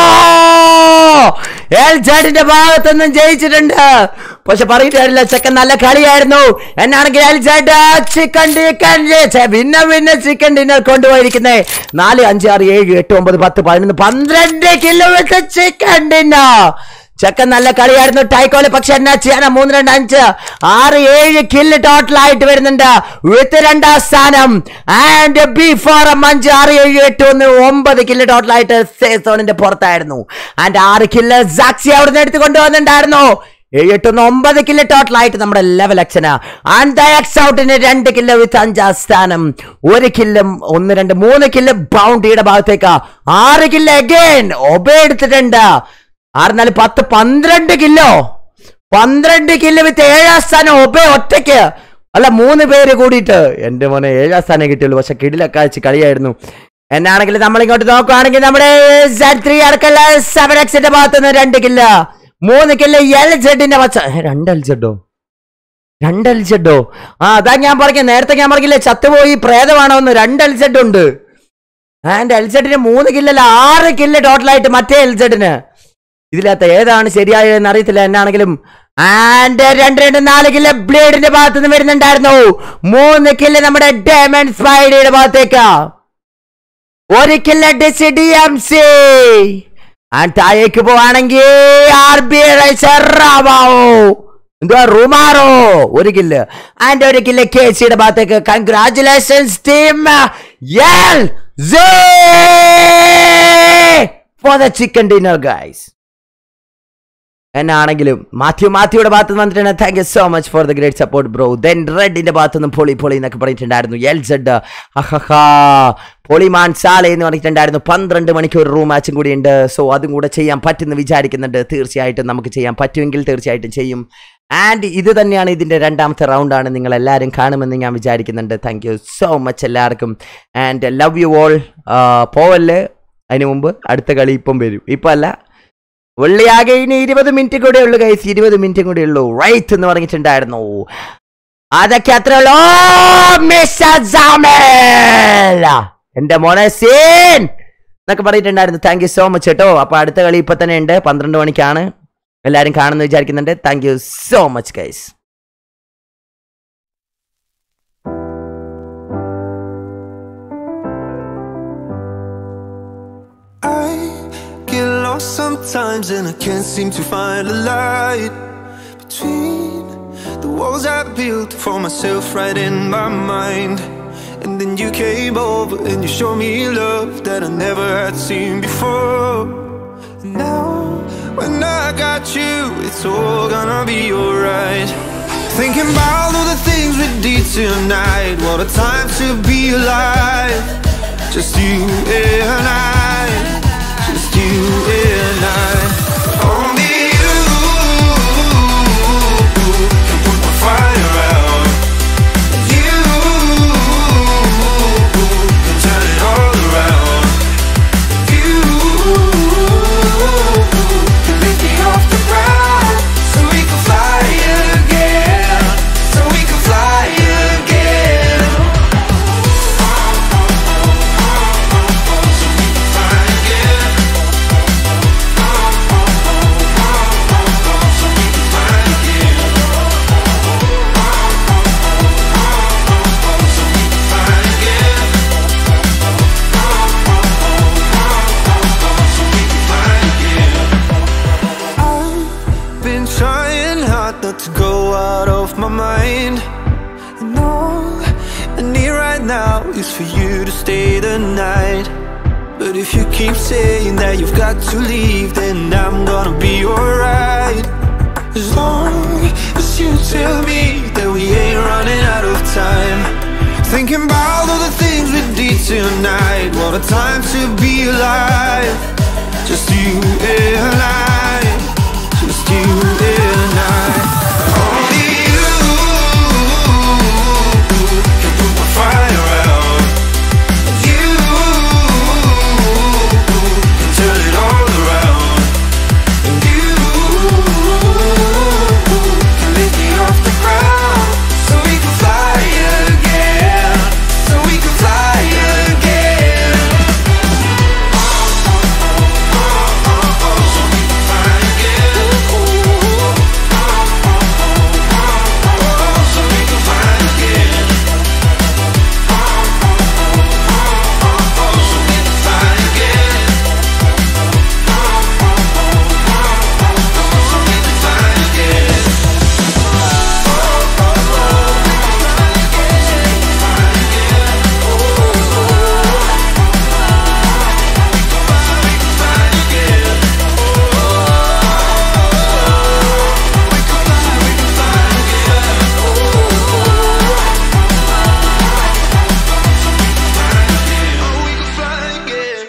എൽജാഡിന്റെ ഭാഗത്തുനിന്നും ജയിച്ചിട്ടുണ്ട് പക്ഷെ പറഞ്ഞിട്ടില്ല ചെക്കൻ നല്ല കളിയായിരുന്നു എന്നാണെങ്കിൽ എൽജാഡ് ചിക്കൻ ഡിക്കൻ ഭിന്ന ഭിന്ന ചിക്കൻ ഡിന്നർ കൊണ്ടുപോയിരിക്കുന്നേ നാല് അഞ്ച് ആറ് ഏഴ് എട്ട് ഒമ്പത് പത്ത് പതിനൊന്ന് പന്ത്രണ്ട് കിലോ വെച്ച് ചിക്കൻ ഡിന്നർ ചെക്കൻ നല്ല കളിയായിരുന്നു ടൈക്കോല് പക്ഷെ എന്നാ ചെയ്യാനാ മൂന്ന് രണ്ട് അഞ്ച് ആറ് ഏഴ് കില്ല് ടോട്ടൽ ആയിട്ട് വരുന്നുണ്ട് വിത്ത് രണ്ടാം സ്ഥാനം ആൻഡ് ബി ഫോർ അഞ്ച് ആറ് ഏഴ് എട്ട് ഒന്ന് ഒമ്പത് കില്ല് ടോട്ടൽ ആയിട്ട് സോണിന്റെ പുറത്തായിരുന്നു ആൻഡ് ആറ് കില്ല് സാക്ഷി അവിടുന്ന് എടുത്ത് കൊണ്ടുവന്നിട്ടുണ്ടായിരുന്നു ഏഴ് എട്ട് ഒന്ന് ഒമ്പത് കില്ല് ടോട്ടൽ ആയിട്ട് നമ്മുടെ ലെവൽ അക്ഷന ആൻഡ് എക്സ് ഔട്ടിന് രണ്ട് കില്ല് വിത്ത് അഞ്ചാം സ്ഥാനം ഒരു കില്ലും ഒന്ന് രണ്ട് മൂന്ന് കില്ല് ബൗണ്ടിയുടെ ഭാഗത്തേക്ക് ആറ് കില്ല് അഗൈൻ ഒബ എടുത്തിട്ടുണ്ട് ആറ് നാല് പത്ത് പന്ത്രണ്ട് കിലോ പന്ത്രണ്ട് കിലോ വിത്ത് ഏഴാം സ്ഥാനം ഒബേ ഒറ്റയ്ക്ക് അല്ല മൂന്ന് പേര് കൂടിയിട്ട് എന്റെ മോനെ ഏഴാം സ്ഥാനം കിട്ടിയുള്ളൂ പക്ഷെ കിടിലൊക്കെ അയച്ച് കളിയായിരുന്നു എന്നാണെങ്കിൽ നമ്മൾ ഇങ്ങോട്ട് നോക്കുകയാണെങ്കിൽ നമ്മുടെ ത്രീ അടക്കല്ല സെവൻ എക്സിന്റെ ഭാഗത്ത് നിന്ന് രണ്ട് കില്ല മൂന്ന് കില്ല എൽ ജെഡിന്റെ പച്ച ഏ, രണ്ട് എൽ ജെഡോ രണ്ട് എൽ ജെഡോ ആ അതാ ഞാൻ പറഞ്ഞ നേരത്തെ ഞാൻ പറഞ്ഞില്ലേ ചത്തുപോയി പ്രേതമാണോ എന്ന് രണ്ട് എൽ ജെഡ് ഉണ്ട് ആൻഡ് എൽ ജെഡിന് മൂന്ന് കില്ലല്ല ആറ് കില്ല് ടോട്ടലായിട്ട് മറ്റേ എൽ ജെഡിന് ഇതിനകത്ത് ഏതാണ് ശരിയായതെന്ന് അറിയത്തില്ല എന്നാണെങ്കിലും ആൻഡ് രണ്ട് രണ്ട് നാല് കില്ല് ബ്ലേഡിന്റെ ഭാഗത്ത് നിന്ന് വരുന്നുണ്ടായിരുന്നു മൂന്ന് കില്ല് നമ്മുടെ ഡയമണ്ട് സ്പൈഡിയുടെ ഭാഗത്തേക്ക് ഒരു kill DC D M C and താഴേക്ക് പോവാണെങ്കിൽ ആർ ബി എന്തുവാ റുമാറോ ഒരു കില്ല് ആൻഡ് ഒരു കില്ല് കെ സിയുടെ ഭാഗത്തേക്ക് congratulations team L four the chicken dinner guys എന്നാണെങ്കിലും മാത്യു മാത്യുയുടെ ഭാഗത്ത് നിന്ന് വന്നിട്ടുണ്ട് thank you so much for the great support bro then റെഡിന്റെ ഭാഗത്ത് നിന്ന് പൊളി പൊളി എന്നൊക്കെ പറഞ്ഞിട്ടുണ്ടായിരുന്നു എൽ സെഡ് അഹഹാ പൊളിമാൻ സാലെ എന്ന് പറഞ്ഞിട്ടുണ്ടായിരുന്നു പന്ത്രണ്ട് മണിക്കൂർ റൂം മാച്ചും കൂടി ഉണ്ട് സോ അതും കൂടെ ചെയ്യാൻ പറ്റുമെന്ന് വിചാരിക്കുന്നുണ്ട് തീർച്ചയായിട്ടും നമുക്ക് ചെയ്യാൻ പറ്റുമെങ്കിൽ തീർച്ചയായിട്ടും ചെയ്യും ആൻഡ് ഇത് തന്നെയാണ് ഇതിൻ്റെ രണ്ടാമത്തെ റൗണ്ടാണ് നിങ്ങൾ എല്ലാവരും കാണുമെന്ന് ഞാൻ വിചാരിക്കുന്നുണ്ട് താങ്ക് യു സോ മച്ച് എല്ലാവർക്കും ആൻഡ് ലവ് യു ഓൾ പോവല്ലേ അതിന് മുമ്പ് അടുത്ത കളി ഇപ്പം വരും ഇപ്പം അല്ല വെള്ളിയാകെ ഇനി ഇരുപത് മിനിറ്റ് കൂടെ ഉള്ളു കൈസ് ഇരുപത് മിനിറ്റ് കൂടെ ഉള്ളൂ റൈറ്റ് എന്ന് പറഞ്ഞിട്ടുണ്ടായിരുന്നു അതൊക്കെ അത്ര ഉള്ളൂ ഓ, മിസ്റ്റർ ജാമേൽ. എന്റെ മോനെ സീൻ എന്നൊക്കെ പറഞ്ഞിട്ടുണ്ടായിരുന്നു താങ്ക് യു സോ മച്ച് കേട്ടോ അപ്പൊ അടുത്ത കളി ഇപ്പൊ തന്നെ ഉണ്ട് പന്ത്രണ്ട് മണിക്കാണ് എല്ലാരും കാണുന്നു വിചാരിക്കുന്നുണ്ട് thank you so much guys I get lost sometimes and I can't seem to find a light between the walls I built for myself right in my mind. And then you came over and you showed me love that I never had seen before. And now, when I got you, it's all gonna be alright. Thinking about all the things we did tonight. What a time to be alive. Just you and I. Just you and I. Only you can put the fire out. You can turn it all around. You can lift me off the ground so we can fly again. So we can fly again. So we can fly again. hard not to go out of my mind. And all I need right now is for you to stay the night. But if you keep saying that you've got to leave, then I'm gonna be alright. As long as you tell me that we ain't running out of time. Thinking about all the things we did tonight. What a time to be alive. Just you and I. Just you and I. Only you can put my fire out. You can turn it all around. And you can lift me off the ground so we can fly again. So we can fly again. So we can fly again. So we can fly again. So we can fly again. So we can fly again. Oh, we can fly again.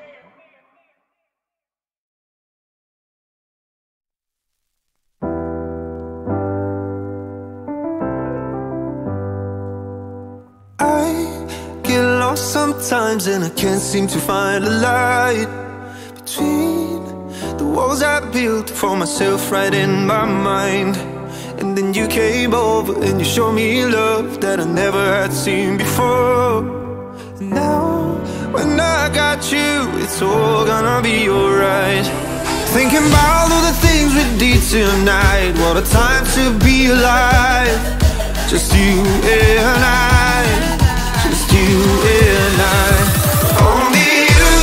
I get lost sometimes and I can't seem to find a light between the walls I built for myself right in my mind. And then you came over and you showed me love that I never had seen before. Now, when I got you, it's all gonna be alright. Thinking about all the things we did tonight. What a time to be alive. Just you and I. Just you and I. Only you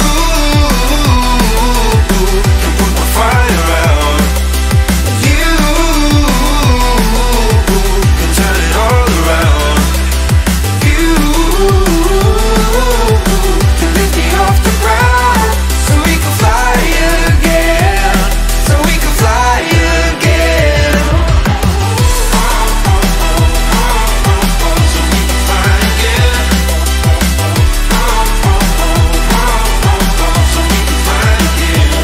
can put my fire out. You can turn it all around. You can lift me off the ground so we can fly again. So we can fly again. So we can fly again. So we can fly again.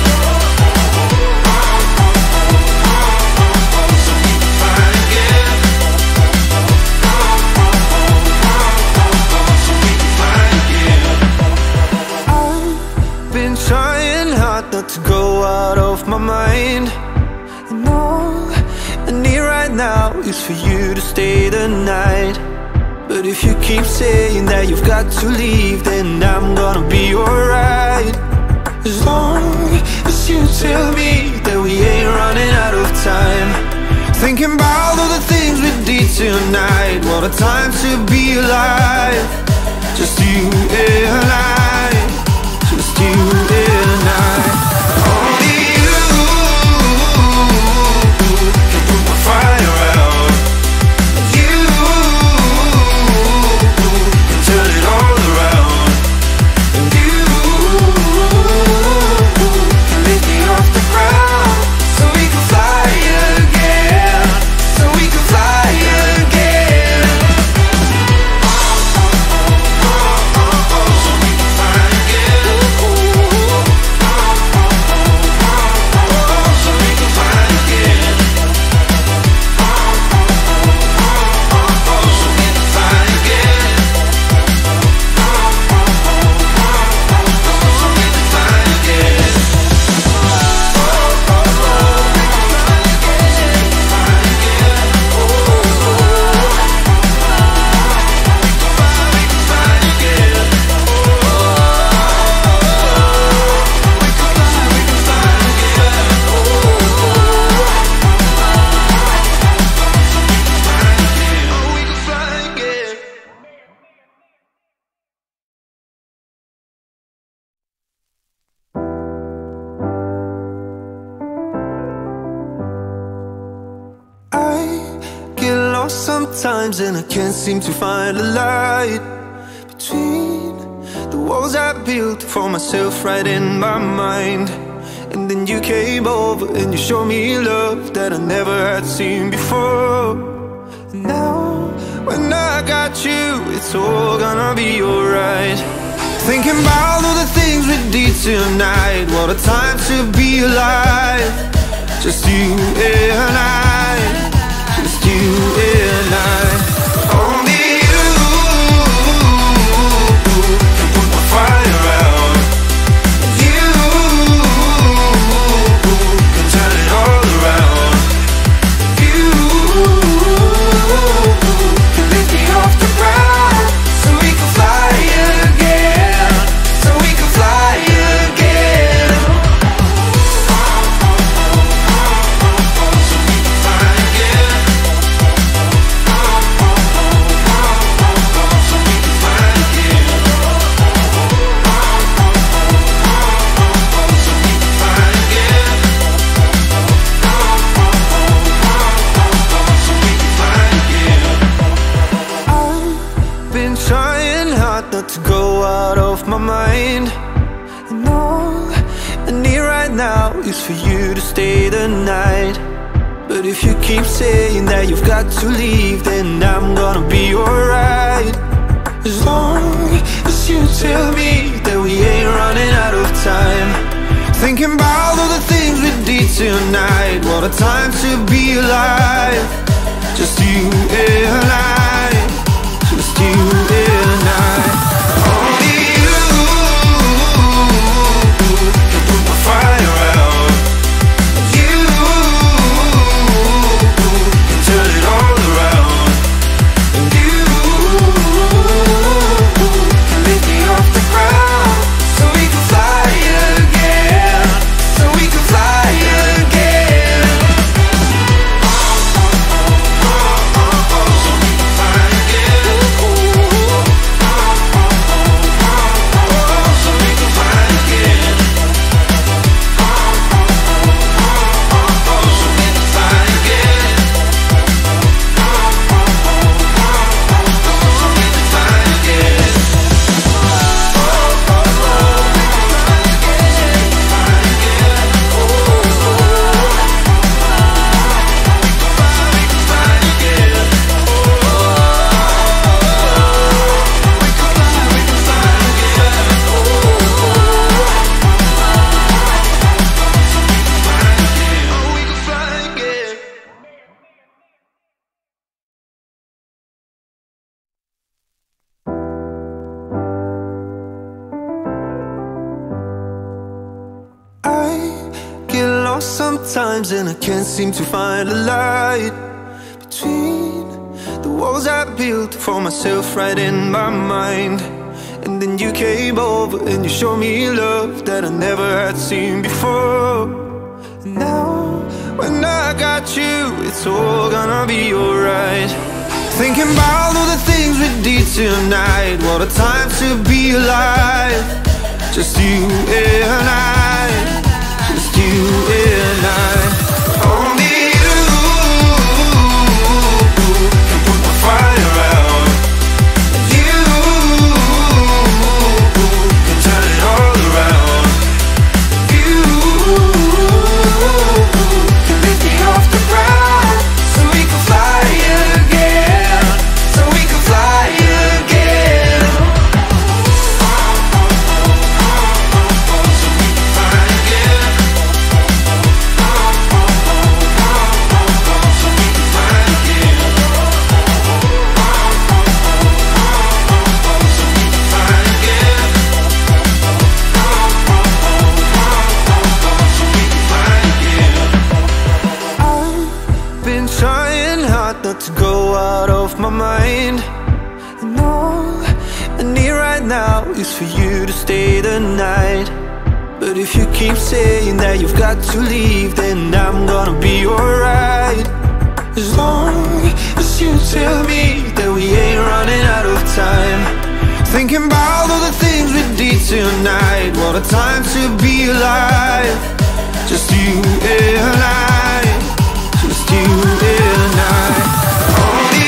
So we can fly again. So we can fly again. I've been trying hard not to go out of my mind. And all I need right now is for you to stay the night. But if you keep saying that you've got to leave, then I'm gonna be alright. As long as you tell me that we ain't running out of time. Thinking about all the things we did tonight. What a time to be alive. Just you and I. Just you and I. Only you can put my fire out. You can turn it all around. And you can lift me off the ground so we can fly again. So we can fly again. So we can fly again. lost sometimes and I can't seem to find a light between the walls I built for myself right in my mind. And then you came over and you showed me love that I never had seen before. And now, when I got you, it's all gonna be alright. Thinking about all the things we did tonight. What a time to be alive. Just you and I. Just you and I. Only you can put my fire out. You can turn it all around. You can lift me off the ground so we can fly again. So we can fly again. So we can fly again. So we can fly again. So we can fly again. So we can fly again. I've been trying hard not to go out of my mind. And all I need right now is for you to stay the night. But if you keep saying that you've got to leave, then I'm gonna be alright. As long as you tell me that we ain't running out of time. Thinking about all the things we did tonight. What a time to be alive. Just you and I. Just you and I. Only you can put my fire out. You can turn it all around. And you can lift me off the ground so we can fly again. So we can fly again. So we can fly again. So we can fly again. So we can fly again. So we can fly again. Oh, we can fly again. I get lost sometimes and I can't seem to find a light between the walls I built for myself right in my mind. And then you came over and you showed me love that I never had seen before. And now, when I got you, it's all gonna be alright. Thinking about all the things we did tonight. What a time to be alive. Just you and I. Just you and I. Only you can put my fire out. You can turn it all around. You can lift me off the ground so we can fly again. So we can fly again. So we can fly again. So we can fly again. So we can fly again. So we can fly again. I've been trying hard not to go out of my mind. And all I need right now is for you to stay the night. But if you keep saying that you've got to leave, then I'm gonna be alright. As long as you tell me that we ain't running out of time. Thinking about all the things we did tonight. What a time to be alive. Just you and I. Just you and I. Only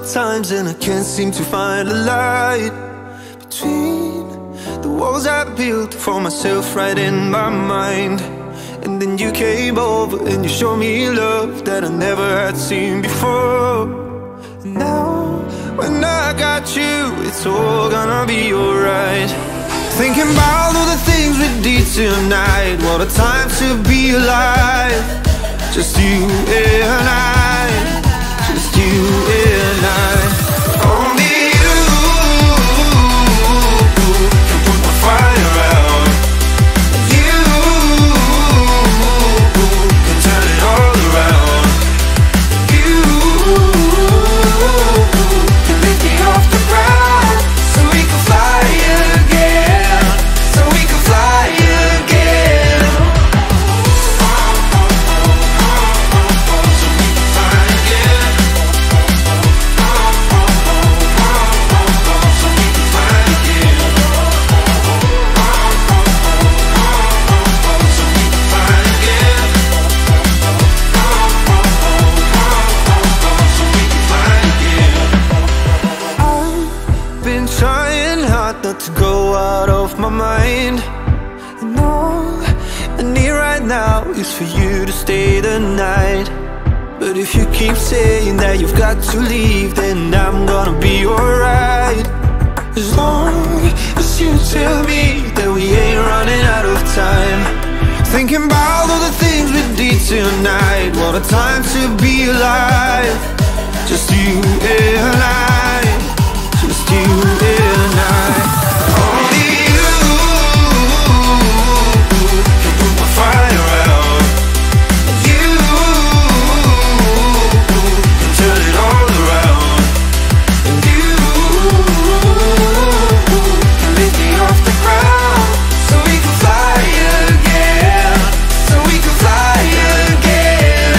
sometimes and I can't seem to find a light between the walls I built for myself right in my mind. And then you came over and you showed me love that I never had seen before. And now, when I got you, it's all gonna be alright. Thinking about all the things we did tonight. What a time to be alive. Just you and I. Just you and I. Only you can put my fire out. You can turn it all around. You can lift me off the ground so we can fly again. So we can fly again. So we can fly again. So we can fly again. So we can fly again. So we can fly again. I've been trying hard not to go out of my mind. And all I need right now is for you to stay the night. But if you keep saying that you've got to leave, then I'm gonna be alright. As long as you tell me that we ain't running out of time. Thinking about all the things we did tonight. What a time to be alive. Just you and I. Just you and I. Only you can put my fire out. You can turn it all around. And you can lift me off the ground so we can fly again. So we can fly again.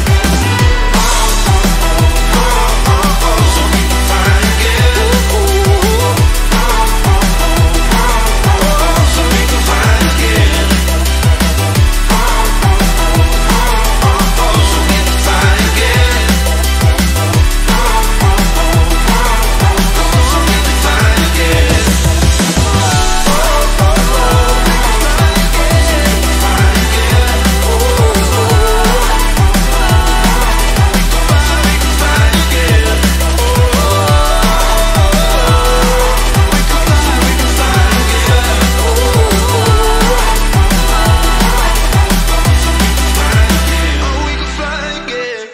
So we can fly again. So we can fly again. So we can fly again. So we can fly again. Oh, we can fly again.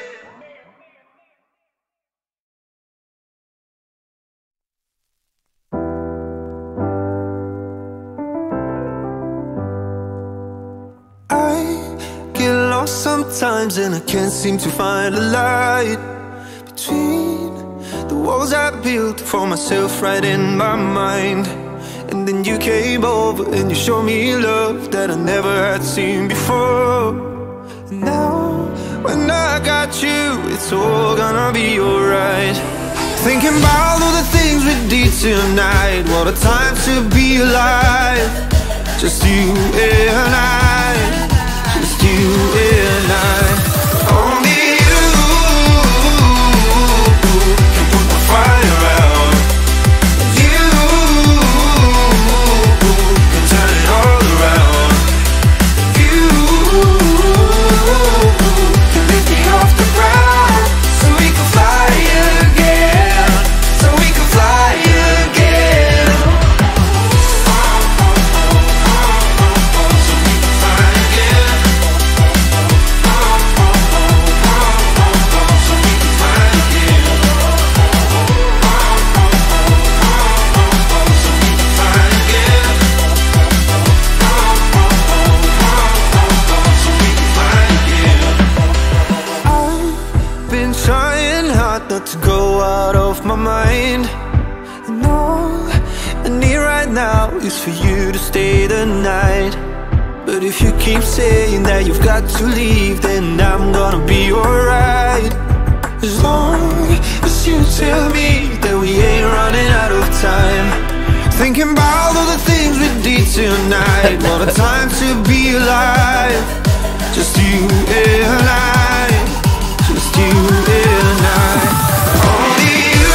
I get lost sometimes and I can't seem to find a light between the walls I built for myself right in my mind. And then you came over and you showed me love that I never had seen before. And now, when I got you, it's all gonna be alright. Thinking about all the things we did tonight. What a time to be alive. Just you and I. Just you and I. Only you can put my fire out. You can turn it all around. You can lift me off the ground so we can fly again. So we can fly again. So we can fly again. So we can fly again. So we can fly again. So we can fly again. I've been trying hard not to go out of my mind. And all I need right now is for you to stay the night. But if you keep saying that you've got to leave, then I'm gonna be alright. As long as you tell me that we ain't running out of time. Thinking about all the things we did tonight. What a time to be alive. Just you and I. Just you and I. Only you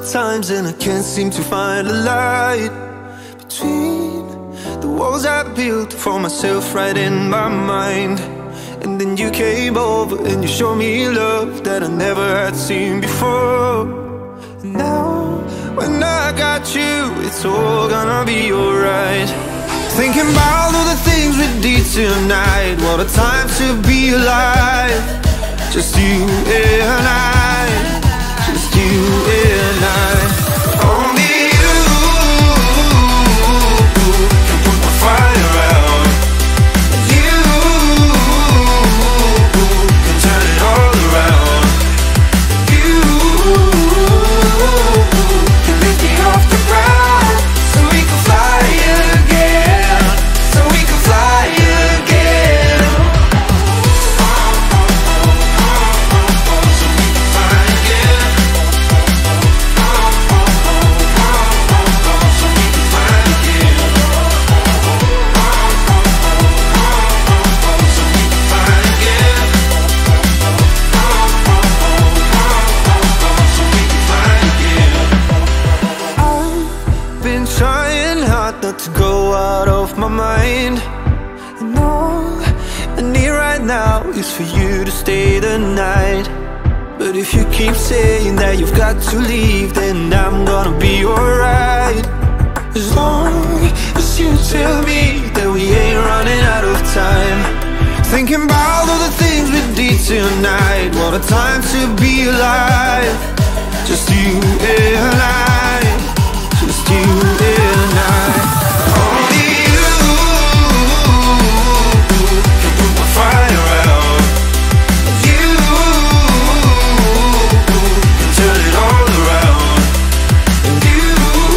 times and I can't seem to find a light between the walls I built for myself right in my mind. And then you came over and you showed me love that I never had seen before. And now, when I got you, it's all gonna be alright. Thinking about all the things we did tonight. What a time to be alive. Just you and I. Just you and I. Only you can put my fire out. You can turn it all around. You can lift me off the ground so we can fly again. So we can fly again. So we can fly again. So we can fly again. So we can fly again. So we can fly again. I've been trying hard not to go out of my mind. And all I need right now is for you to stay the night. But if you keep saying that you've got to leave, then I'm gonna be alright. As long as you tell me that we ain't running out of time. Thinking about all the things we did tonight. What a time to be alive. Just you and I. Just you and I. Only you can put my fire out. You can turn it all around. And you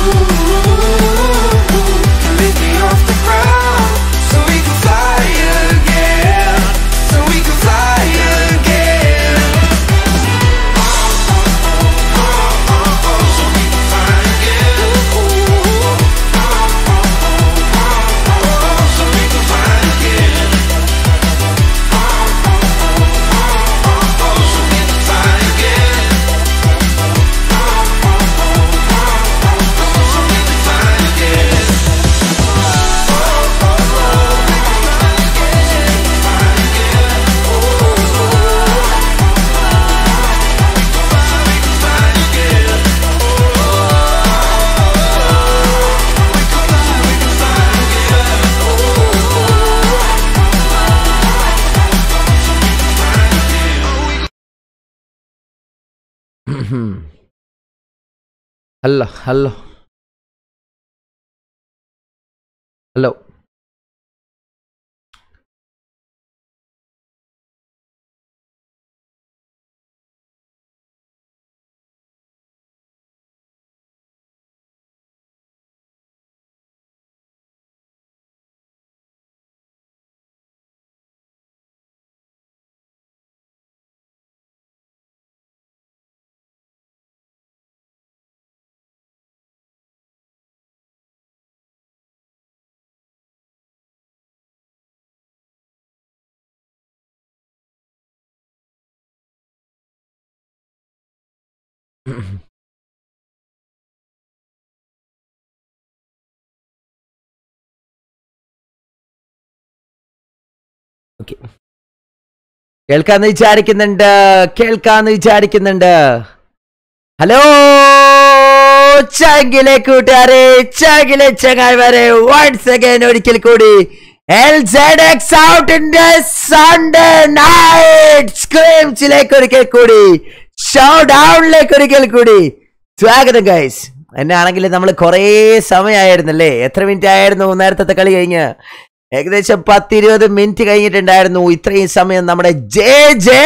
can lift me off the ground so we can fly again. So we can fly again. So we can fly again. So we can fly again. So we can fly again. So we can fly again. Hello hello hello okay കേൾക്കാന്ന് വിചാരിക്കുന്നുണ്ട് കേൾക്കാന്ന് വിചാരിക്കുന്നുണ്ട് ഹലോ ചങ്കിലെ കൂട്ടുകാരെ ചങ്കിലെ ചങ്ങായിമാരെ വൺസ് അഗൈൻ ഒരിക്കൽ കൂടി എൽ സെഡ് എക്സ് ഔട്ടിന്റെ സൺഡേ നൈറ്റ് സ്ക്രീംസിലേക്ക് ഒരിക്കൽ കൂടി ഷോ ഡൗണിലേക്ക് ഒരിക്കൽ കൂടി സ്വാഗതം ഗൈസ് എന്നെ ആണെങ്കിൽ നമ്മൾ കുറേ സമയമായിരുന്നല്ലേ എത്ര മിനിറ്റ് ആയിരുന്നു നേരത്തെ കളി കഴിഞ്ഞ് ഏകദേശം പത്തിരുപത് മിനിറ്റ് കഴിഞ്ഞിട്ടുണ്ടായിരുന്നു ഇത്രയും സമയം നമ്മുടെ ജെ ജെ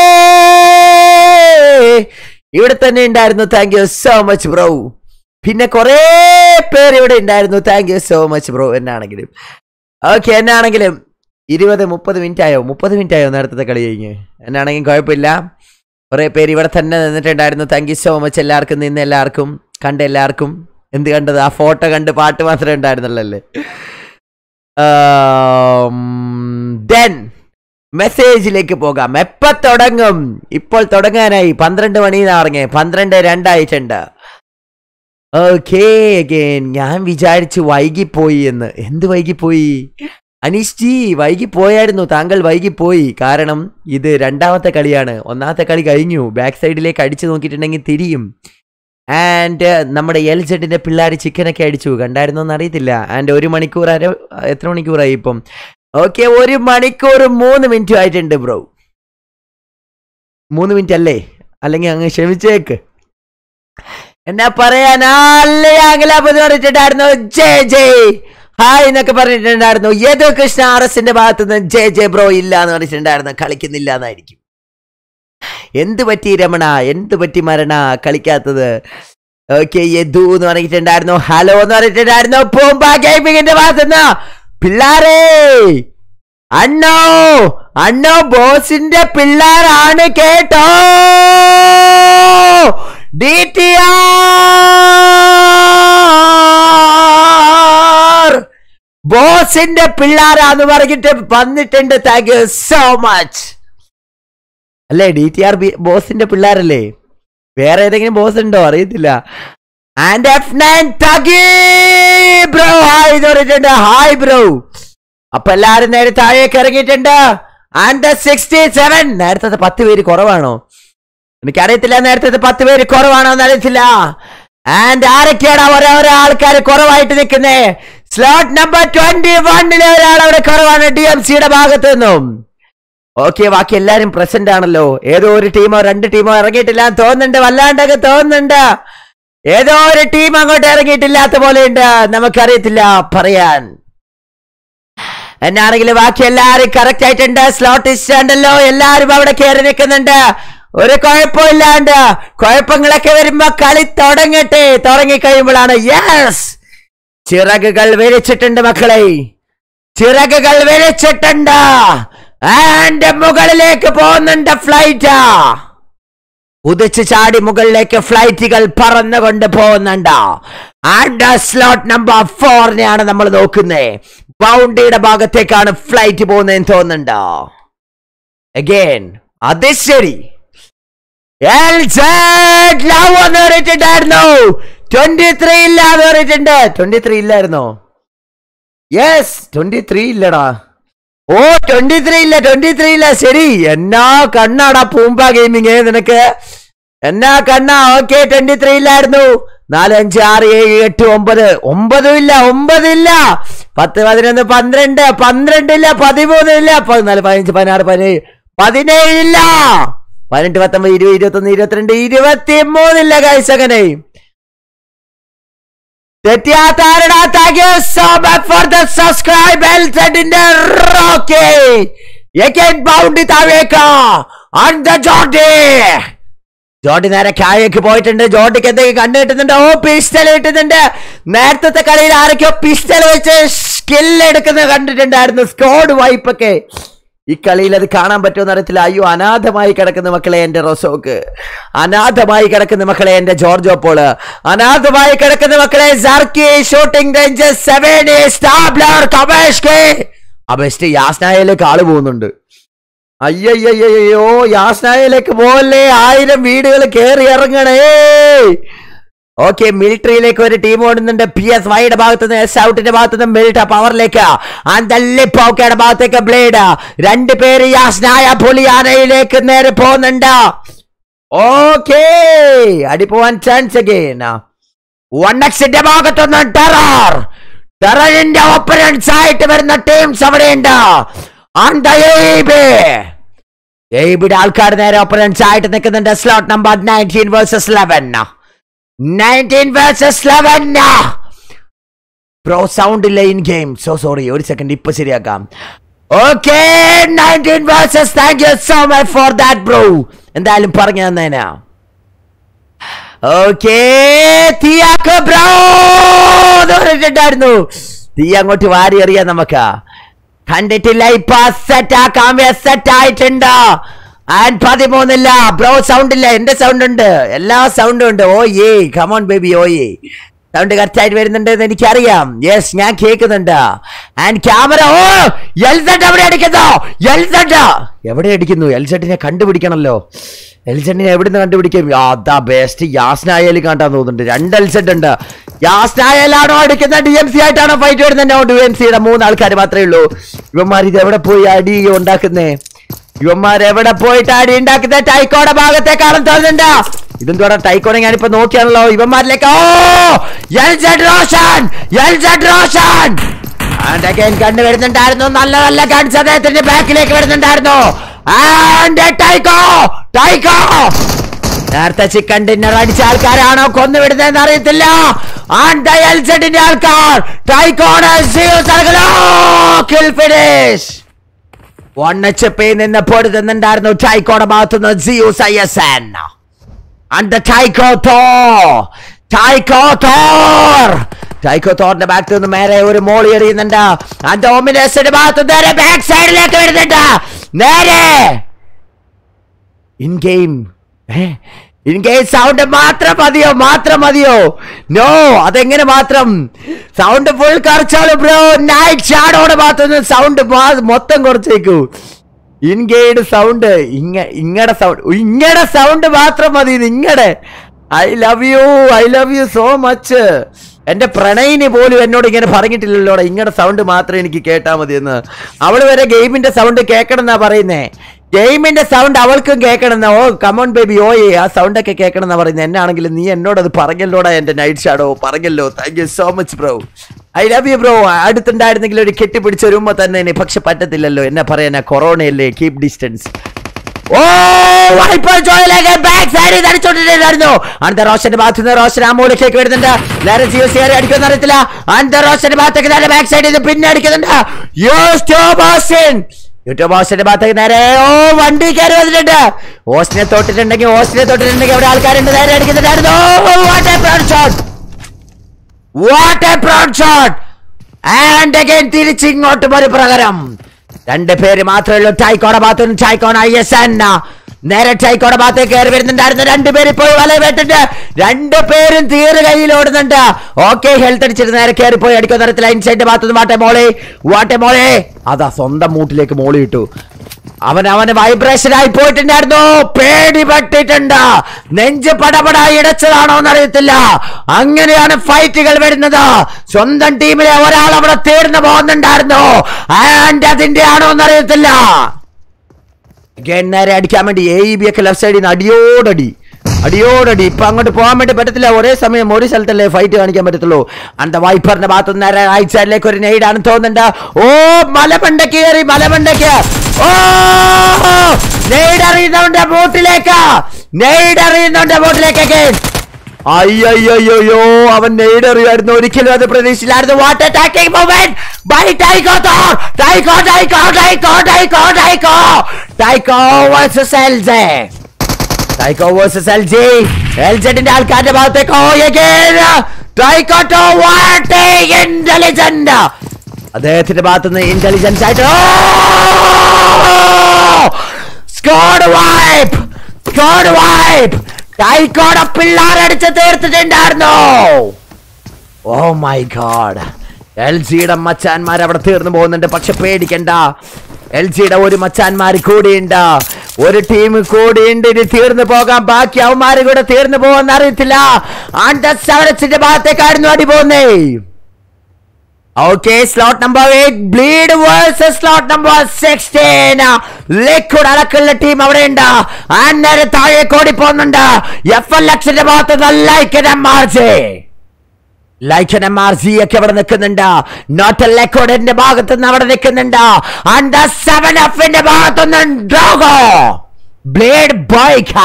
ഇവിടെ തന്നെ ഉണ്ടായിരുന്നു thank you so much bro പിന്നെ കുറേ പേര് ഇവിടെ ഉണ്ടായിരുന്നു thank you so much bro എന്നാണെങ്കിലും ഓക്കെ എന്നാണെങ്കിലും ഇരുപത് മുപ്പത് മിനിറ്റ് ആയോ മുപ്പത് മിനിറ്റ് ആയോ നേരത്തെ കളി കഴിഞ്ഞ് എന്നാണെങ്കിലും കുഴപ്പമില്ല കുറേ പേര് ഇവിടെ തന്നെ നിന്നിട്ടുണ്ടായിരുന്നു താങ്ക് യു സോ മച്ച് എല്ലാവർക്കും നിന്ന് എല്ലാവർക്കും കണ്ട എല്ലാവർക്കും എന്ത് കണ്ടത് ആ ഫോട്ടോ കണ്ട് പാട്ട് മാത്രമേ ഉണ്ടായിരുന്നുള്ളൂ അല്ലേ ദെൻ മെസ്സേജിലേക്ക് പോകാം എപ്പ തുടങ്ങും ഇപ്പോൾ തുടങ്ങാനായി പന്ത്രണ്ട് മണിന്ന് പറഞ്ഞ് പന്ത്രണ്ട് രണ്ടായിട്ടുണ്ട് ഓക്കേ അഗൈൻ ഞാൻ വിചാരിച്ചു വൈകിപ്പോയി എന്ന് എന്ത് വൈകിപ്പോയി അനീഷ് ജി വൈകിപ്പോയായിരുന്നു താങ്കൾ വൈകിപ്പോയി കാരണം ഇത് രണ്ടാമത്തെ കളിയാണ് ഒന്നാമത്തെ കളി കഴിഞ്ഞു ബാക്ക് സൈഡിലേക്ക് അടിച്ചു നോക്കിയിട്ടുണ്ടെങ്കിൽ തിരിയും ആൻഡ് നമ്മുടെ എൽ ജെഡിന്റെ പിള്ളേർ ചിക്കനൊക്കെ അടിച്ചു കണ്ടായിരുന്നോ എന്ന് അറിയത്തില്ല ആൻഡ് ഒരു മണിക്കൂർ അര എത്ര മണിക്കൂറായി ഇപ്പം ഓക്കെ ഒരു മണിക്കൂർ മൂന്ന് മിനിറ്റ് ആയിട്ടുണ്ട് ബ്രോ മൂന്ന് മിനിറ്റ് അല്ലേ അല്ലെങ്കിൽ അങ്ങ് ക്ഷമിച്ചേക്ക് എന്നാ പറയാനാ പറഞ്ഞിട്ടുണ്ടായിരുന്നു ജയ് ജയ് ഹായ് എന്നൊക്കെ പറഞ്ഞിട്ടുണ്ടായിരുന്നു യദു കൃഷ്ണ ആർ എസിന്റെ ഭാഗത്ത് നിന്ന് ജയ് ജയ് ബ്രോ ഇല്ല എന്ന് പറഞ്ഞിട്ടുണ്ടായിരുന്നു കളിക്കുന്നില്ല എന്നായിരിക്കും എന്ത് പറ്റി രമണ എന്ത് പറ്റി മരണ കളിക്കാത്തത് ഓക്കെ യദു എന്ന് പറഞ്ഞിട്ടുണ്ടായിരുന്നു ഹലോ എന്ന് പറഞ്ഞിട്ടുണ്ടായിരുന്നു പൂമ്പ ഗെയിമിങ്ങിന്റെ ഭാഗത്തുനിന്ന് പിള്ളാരേ അണ്ണോ അണ്ണോ ബോസിന്റെ പിള്ളേരാണ് കേട്ടോ ഡി ടി ആർ ബോസിന്റെ പിള്ളേരാന്ന് പറഞ്ഞിട്ട് വന്നിട്ടുണ്ട് താങ്ക് യു സോ മച്ച് അല്ലേ ഡി ടി ആർ ബോസിന്റെ പിള്ളേരല്ലേ വേറെ ഏതെങ്കിലും ബോസ് ഉണ്ടോ അറിയത്തില്ല and F nine bro hi എന്ന് പറഞ്ഞിട്ടുണ്ട് ഹായ് ബ്രോ അപ്പൊ എല്ലാരും നേരെ താഴേക്ക് ഇറങ്ങിയിട്ടുണ്ട് ആൻഡ് സിക്സ്റ്റി സെവൻ നേരത്തെ പത്ത് പേര് കുറവാണോ എനിക്കറിയത്തില്ല നേരത്തെ പത്ത് പേര് കുറവാണോ എന്ന് അറിയത്തില്ല ആൻഡ് ആരൊക്കെയാണ് ഓരോരോ ആൾക്കാർ കുറവായിട്ട് നിൽക്കുന്നേ സ്ലോട്ട് നമ്പർ ട്വന്റി വണ്ണിലെ ഒരാൾ അവിടെ കുറവാണ് ഡി എം സിയുടെ ഭാഗത്ത് നിന്നും ഓക്കെ ബാക്കി എല്ലാരും പ്രസന്റ് ആണല്ലോ ഏതോ ഒരു ടീമോ രണ്ട് ടീമോ ഇറങ്ങിയിട്ടില്ല എന്ന് തോന്നുന്നുണ്ട് വല്ലാണ്ടൊക്കെ തോന്നുന്നുണ്ട് ഏതോ ഒരു ടീം അങ്ങോട്ട് ഇറങ്ങിയിട്ടില്ലാത്ത പോലെയുണ്ട് നമുക്കറിയത്തില്ല പറയാൻ എന്നാണെങ്കിൽ ബാക്കി എല്ലാരും കറക്റ്റ് ആയിട്ടുണ്ട് സ്ലോട്ട് ഇഷ്ടണ്ടല്ലോ എല്ലാരും അവിടെ കയറി നിൽക്കുന്നുണ്ട് ഒരു കുഴപ്പമില്ലാണ്ട് കുഴപ്പങ്ങളൊക്കെ വരുമ്പോ കളി തുടങ്ങട്ടെ തുടങ്ങി കഴിയുമ്പോഴാണ് യെസ് ചിറകുകൾ വിരിച്ചിട്ടുണ്ട് മക്കളെ ചിറകുകൾ വിരിച്ചിട്ടുണ്ട് ആൻഡ് മുകളിലേക്ക് പോകുന്നുണ്ട് ഫ്ലൈറ്റ് ഉദിച്ച് ചാടി മുകളിലേക്ക് ഫ്ലൈറ്റുകൾ പറന്നുകൊണ്ട് പോകുന്നുണ്ട് ആൻഡ് സ്ലോട്ട് നമ്പർ ഫോറിനെയാണ് നമ്മൾ നോക്കുന്നത് ബൗണ്ടറിയുടെ ഭാഗത്തേക്കാണ് ഫ്ലൈറ്റ് പോകുന്നതെന്ന് തോന്നുന്നുണ്ട് അഗൈൻ അത് ശരി ലവ് എന്ന് പറഞ്ഞിട്ടുണ്ടായിരുന്നു ട്വന്റി ത്രീ ഇല്ല എന്ന് പറഞ്ഞിട്ടുണ്ട് ട്വന്റി ത്രീ ഇല്ലായിരുന്നോ യെസ് ട്വന്റി ത്രീ ഇല്ലടാ ഓ ട്വന്റി ത്രീ ഇല്ല ട്വന്റി ത്രീ ഇല്ല ശരി എന്നാ കണ്ണാടാ പൂമ്പ ഗെയിമിങ് നിനക്ക് എന്നാ കണ്ണാ ഓക്കെ ട്വന്റി ത്രീ ഇല്ലായിരുന്നു നാല് അഞ്ച് ആറ് ഏഴ് എട്ട് ഒമ്പത് ഒമ്പതും ഇല്ല ഒമ്പതില്ല പത്ത് പതിനൊന്ന് പന്ത്രണ്ട് പന്ത്രണ്ടില്ല പതിമൂന്നില്ല പതിനാല് പതിനഞ്ച് പതിനാറ് പതിനേഴ് പതിനേഴില്ല പതിനെട്ട് പത്തൊമ്പത് ഇരുപത് ഇരുപത്തൊന്ന് ഇരുപത്തിരണ്ട് ഇരുപത്തി മൂന്നില്ല ഗൈസ് അങ്ങനെ തെറ്റിയാത്താരടാ thank you so much for the subscribe എൽസെഡിന്റെ റോക്കി എഗൈൻ ബൗണ്ടി താഴേക്ക് ഓൺ ദ ജോർഡി ജോർഡി നേരെ കായക്ക് പോയിട്ടുണ്ട് ജോർഡിക്ക് എന്തെങ്കിലും കണ്ടു കിട്ടുന്നുണ്ട് ഓ പിസ്റ്റൽ കിട്ടുന്നുണ്ട് നേരത്തെ കളിയിൽ ആരൊക്കെയോ പിസ്റ്റൽ വെച്ച് സ്കിൽ എടുക്കുന്നത് കണ്ടിട്ടുണ്ടായിരുന്നു സ്കോഡ് വൈപ്പൊക്കെ ഈ കളിയിൽ അത് കാണാൻ പറ്റുമെന്ന് അറിയത്തില്ല അയ്യോ അനാഥമായി കിടക്കുന്ന മക്കളെ എന്റെ റൊസോക്ക് അനാഥമായി കിടക്കുന്ന മക്കളെ എന്റെ ജോർജോ പോള് അനാഥമായി കിടക്കുന്ന മക്കളെ സർക്കി ഷൂട്ടിംഗ് റേഞ്ച് സെവൻ സ്റ്റാബ്ലർ കമേഷ് അബെസ്റ്റ് യാസ്നായയിലേക്ക് ആള് പോകുന്നുണ്ട് അയ്യയ്യോ യാസ്നായയിലേക്ക് പോകല്ലേ ആയിരം വീടുകൾ കയറി ഇറങ്ങണേ ഓക്കെ മിലിറ്ററിയിലേക്ക് ഒരു ടീം ഓടുന്നുണ്ട് പി എസ് വൈയുടെ ഭാഗത്ത് നിന്ന് എസ് ഔട്ടിന്റെ ഭാഗത്ത് നിന്ന് മിലിറ്റ പവറിലേക്ക് അന്തല്ലിപ്പോക്കയുടെ ഭാഗത്തേക്ക് ബ്ലേഡ് രണ്ട് പേര് യാസ്നായ പുലിയാനയിലേക്ക് നേരെ പോകുന്നുണ്ട് ഓക്കേ അടി പോവാൻ ചാൻസ് അഗെയിൻ വൺ എക്സിന്റെ ഭാഗത്തുനിന്ന് ടെറർ ടെററിന്റെ ഓപ്പറൻസ് ആയിട്ട് വരുന്ന ടീംസ് അവിടെയുണ്ട് എയ്ബിയുടെ ആൾക്കാർ നേരെ ഓപ്പറൻസ് ആയിട്ട് നിൽക്കുന്നുണ്ട് slot number nineteen versus eleven nineteen versus eleven pro sound ഇല്ല ഇൻ ഗെയിം സോ സോറി ഒരു സെക്കൻഡ് ഇപ്പൊ ശരിയാക്കാം okay nineteen versus thank you so much for that bro എന്തായാലും പറഞ്ഞു തന്നേനാ ഓക്കേ തീയാക്ക് ബ്രോ എന്ന് പറഞ്ഞിട്ടുണ്ടായിരുന്നു തീ അങ്ങോട്ട് വാരി എറിയാം നമുക്ക് കണ്ടിട്ടില്ല ഇപ്പൊ സെറ്റ് ആക്കാം സെറ്റ് ആയിട്ടുണ്ട് ആൻഡ് പതിമൂന്നില്ല ബ്രോ സൗണ്ട് ഇല്ല എന്റെ സൗണ്ട് ഉണ്ട് എല്ലാ സൗണ്ടും ഉണ്ട് ഓ ഏ കമോൺ ബേബി ഓ ഏ സൗണ്ട് കറക്റ്റ് ആയിട്ട് വരുന്നുണ്ട് എന്ന് എനിക്കറിയാം യെസ് ഞാൻ കേൾക്കുന്നുണ്ട് ആൻഡ് ക്യാമറ ഓ എൽസെറ്റ് എവിടെ അടിക്കുന്നു എൽസെറ്റ് എവിടെ അടിക്കുന്നു എൽസെറ്റിനെ കണ്ടുപിടിക്കണല്ലോ എൽസെഡിനെ എവിടുന്ന് കണ്ടുപിടിക്കും അതാ ബെസ്റ്റ് യാസ്നായാലും കണ്ടാൻ തോന്നുന്നുണ്ട് രണ്ട് എൽസെഡ് ഉണ്ട് യാസ്നായാലാണോ അടിക്കുന്ന ഡി എം സി ആയിട്ടാണോ ഫൈറ്റ് വരുന്നത് ഡി എം സിയുടെ മൂന്ന് ആൾക്കാർ മാത്രമേ ഉള്ളൂ ഇവന്മാർ ഇത് എവിടെ പോയി അടി ഉണ്ടാക്കുന്നേ ഇവന്മാർ എവിടെ പോയിട്ട് അടി ഉണ്ടാക്കുന്ന ടൈക്കോടെ ഭാഗത്തേക്കാണെന്ന് തോന്നുന്നുണ്ട് ഇതെന്തോടാ ടൈക്കോടെ ഞാനിപ്പോ നോക്കിയാണല്ലോ ഇവന്മാരിലേക്ക് ഓ LZ Roshan LZ Roshan and again കണ്ടു വരുന്നുണ്ടായിരുന്നു നല്ല നല്ല ഗൺസ് അദ്ദേഹത്തിന്റെ ബാക്കിലേക്ക് വരുന്നുണ്ടായിരുന്നു ആൻഡ് ടൈക്കോ ടൈക്കോ നേരത്തെ ചിക്കൻ ഡിന്നർ അടിച്ച ആൾക്കാരാണോ കൊന്നുവിടുന്നതെന്ന് അറിയത്തില്ല ആൻഡ് എൽസെഡിന്റെ ആൾക്കാർ ടൈക്കോണ് കിൽ ഫിനിഷ് വണ്ണച്ചപ്പേ നിന്ന് പൊടുത്തുന്നുണ്ടായിരുന്നു ടൈക്കോടെ ഭാഗത്തുനിന്ന് Zeus I S N And the Taiko Thor! Taiko Thor! Taiko തോറിന്റെ ബാക്കിൽ നിന്ന് മേലെ ഒരു മോളി എറിയുന്നുണ്ട് അന്റെ ഓമിനസിന്റെ ഭാഗത്ത് നേരെ ബാക്ക് സൈഡിലേക്ക് വരുന്നുണ്ട് നേരെ in game in game sound മാത്രം മതിയോ മാത്രം മതിയോ നോ അതെങ്ങനെ മാത്രം സൗണ്ട് ഫുൾ കുറച്ചോളൂ ബ്രോ നൈറ്റ് ഷാഡോടെ ഭാഗത്തുനിന്ന് സൗണ്ട് മൊത്തം കുറച്ചേക്കൂ ഇൻഗേഡ് സൗണ്ട് ഇങ്ങ ഇങ്ങടെ സൗണ്ട് ഇങ്ങടെ സൗണ്ട് മാത്രം മതി ഇങ്ങടെ I love you I love you so much എന്റെ പ്രണയിനി പോലും എന്നോട് ഇങ്ങനെ പറഞ്ഞിട്ടില്ലല്ലോടെ ഇങ്ങടെ സൗണ്ട് മാത്രം എനിക്ക് കേട്ടാ മതി എന്ന് അവള് വരെ ഗെയിമിന്റെ സൗണ്ട് കേൾക്കണം എന്നാ പറയുന്നേ ഗെയിമിന്റെ സൗണ്ട് അവൾക്കും കേൾക്കണം എന്നാ ഓ കമോൺ ബേബി ഓ ആ സൗണ്ട് ഒക്കെ കേൾക്കണം എന്നാ പറയുന്നത് എന്നാണെങ്കിലും നീ എന്നോട് അത് പറഞ്ഞല്ലോടാ എന്റെ നൈറ്റ് ഷാഡോ പറഞ്ഞല്ലോ thank you so much bro I love you bro അടുത്തുണ്ടായിരുന്നെങ്കിൽ ഒരു കെട്ടിപ്പിടിച്ച ഒരു ഉമ്മ തന്നെ പക്ഷെ പറ്റത്തില്ലല്ലോ എന്നെ പറയാനാ കൊറോണയല്ലേ കീപ് ഡിസ്റ്റൻസ് ഓ വൈപ്പർ ജോയിലേക്ക് ബാക്ക് സൈഡിൽ അടിച്ചോണ്ടിട്ടായിരുന്നു അന്ത റോഷന്റെ ഭാഗത്ത് നിന്ന് റോഷൻ ആ മൂലക്കേക്ക് വരുന്നുണ്ട് നേരെ ജിയോ സിയറി അടിക്കുമെന്ന് അറിയത്തില്ല അന്ത റോഷന്റെ ഭാഗത്തേക്ക് നേരെ ബാക്ക് സൈഡിൽ നിന്ന് പിന്നെ അടിക്കുന്നുണ്ട് യൂസ്റ്റോബോസിൻ യൂട്യൂബോസിന്റെ ഭാഗത്തേക്ക് നേരെ ഓ വണ്ടി കയറി വന്നിട്ടുണ്ട് ഓസിനെ തൊട്ടിട്ടുണ്ടെങ്കിൽ ഓസിനെ തൊട്ടിട്ടുണ്ടെങ്കിൽ അവിടെ ആൾക്കാരുണ്ട് നേരെ അടിക്കുന്നുണ്ടായിരുന്നു what a broad shot what a broad shot and again തിരിച്ചിങ്ങോട്ട് ഒരു പ്രകരം രണ്ട് പേര് മാത്രമേ ഉള്ളൂ ടൈക്കോടെ ഭാഗത്തുനിന്ന് ടൈക്കോൺ ഐ എസ് എൻ നേരെ ടൈക്കോടെ ഭാഗത്തേക്ക് കയറി വരുന്നുണ്ടായിരുന്നു രണ്ടുപേര് ഇപ്പോൾ വല വെട്ടിട്ട് രണ്ടു പേരും തീറ് കയ്യിൽ ഓടുന്നുണ്ട് ഓക്കെ ഹെൽത്ത് അടിച്ചിട്ട് നേരെ കയറി പോയി അടിക്കുന്ന തരത്തിൽ ഇൻസൈഡ് ഭാഗത്തുനിന്ന് വാട്ടെ മോളെ വാട്ടെ മോളെ അതാ സ്വന്തം മൂട്ടിലേക്ക് മോളി ഇട്ടു അവൻ അവന് വൈബ്രേഷൻ ആയി പോയിട്ടുണ്ടായിരുന്നു പേടി പറ്റിട്ടുണ്ട് നെഞ്ച് പടപട ഇടച്ചതാണോ എന്നറിയത്തില്ല അങ്ങനെയാണ് ഫൈറ്റുകൾ വരുന്നത് സ്വന്തം ടീമിലെ ഒരാൾ അവിടെ തീർന്നു പോകുന്നുണ്ടായിരുന്നു ആൻഡ് അതിന്റെ ആണോ എന്നറിയത്തില്ല Again നേരെ അടിക്കാൻ വേണ്ടി എ ബി ഒക്കെ ലെഫ്റ്റ് സൈഡിൽ നിന്ന് അടിയോടടി അടിയോടടി ഇപ്പൊ അങ്ങോട്ട് പോകാൻ വേണ്ടി പറ്റത്തില്ല ഒരേ സമയം ഒരു സ്ഥലത്തല്ലേ ഫൈറ്റ് കാണിക്കാൻ പറ്റത്തുള്ളൂ അന്ത വൈപ്പറിന്റെ ഭാഗത്ത് നേരെ റൈറ്റ് സൈഡിലേക്ക് ഒരു നെയ്ഡാണ് തോന്നുന്നുണ്ട് ഓ മലമണ്ടക്ക് കയറി മലമണ്ടക്ക് ഓ നെയ്ഡ് അറിയുന്നവന്റെ ബോട്ടിലേക്ക് നെയ്ഡ് അറിയുന്നവന്റെ ബോട്ടിലേക്ക് അയ്യോ അവൻ നെയ്ഡ് അറിയായിരുന്നു ഒരിക്കലും അത് പ്രതീക്ഷിച്ചില്ലായിരുന്നു what attacking movement by Taiko Thor Taiko ടൈക്കോ ടൈക്കോ ടൈക്കോ ടൈക്കോ Taiko versus LJ Taiko versus LG എൽജെഡിന്റെ ആൾക്കാരുടെ ഭാഗത്തേക്ക് ഓ again ടൈക്കോ ടോ വാട്ട് ഇന്റലിജന്റ് അദ്ദേഹത്തിന്റെ ഭാഗത്തുനിന്ന് ഇന്റലിജൻസ് ആയിട്ട് സ്കോഡ് വൈപ്പ് സ്കോഡ് വൈപ്പ് ടൈക്കോടെ പിള്ളാരടിച്ച് തീർത്തിട്ടുണ്ടായിരുന്നു ഓ മൈ ഗോഡ് എൽ ജിയുടെ മച്ചാന്മാർ അവിടെ തീർന്നു പോകുന്നുണ്ട് പക്ഷെ പേടിക്കണ്ട എൽ ജിയുടെ ഒരു മച്ചാന്മാർ കൂടിയുണ്ട് ഒരു ടീം കൂടിയുണ്ട് ഇനി തീർന്നു പോകാൻ ബാക്കി അവന്മാര് കൂടെ തീർന്നു പോകുന്ന അറിയത്തില്ല ആണ്ടസിന്റെ ഭാഗത്തേക്കായിരുന്നു അടി പോകുന്നേ okay slot number eight bleed versus slot number sixteen liquid അടക്കുള്ള ടീം അവിടെ ഉണ്ട് അന്നേരം താഴെ കോടി പോകുന്നുണ്ട് എഫ് എൽ എക്സിന്റെ ഭാഗത്ത് നല്ല ഐക്യം മാർച്ച് ലൈക്കൻ എം ആർ സി ഒക്കെ അവിടെ നിൽക്കുന്നുണ്ട് നോട്ട് ലെക്കോഡിന്റെ ഭാഗത്ത് നിന്ന് അവിടെ നിൽക്കുന്നുണ്ട് അണ്ട സെവൻ എഫിന്റെ ഭാഗത്തുനിന്ന് ഡ്രോഗോ ബ്ലേഡ് ബൈക്ക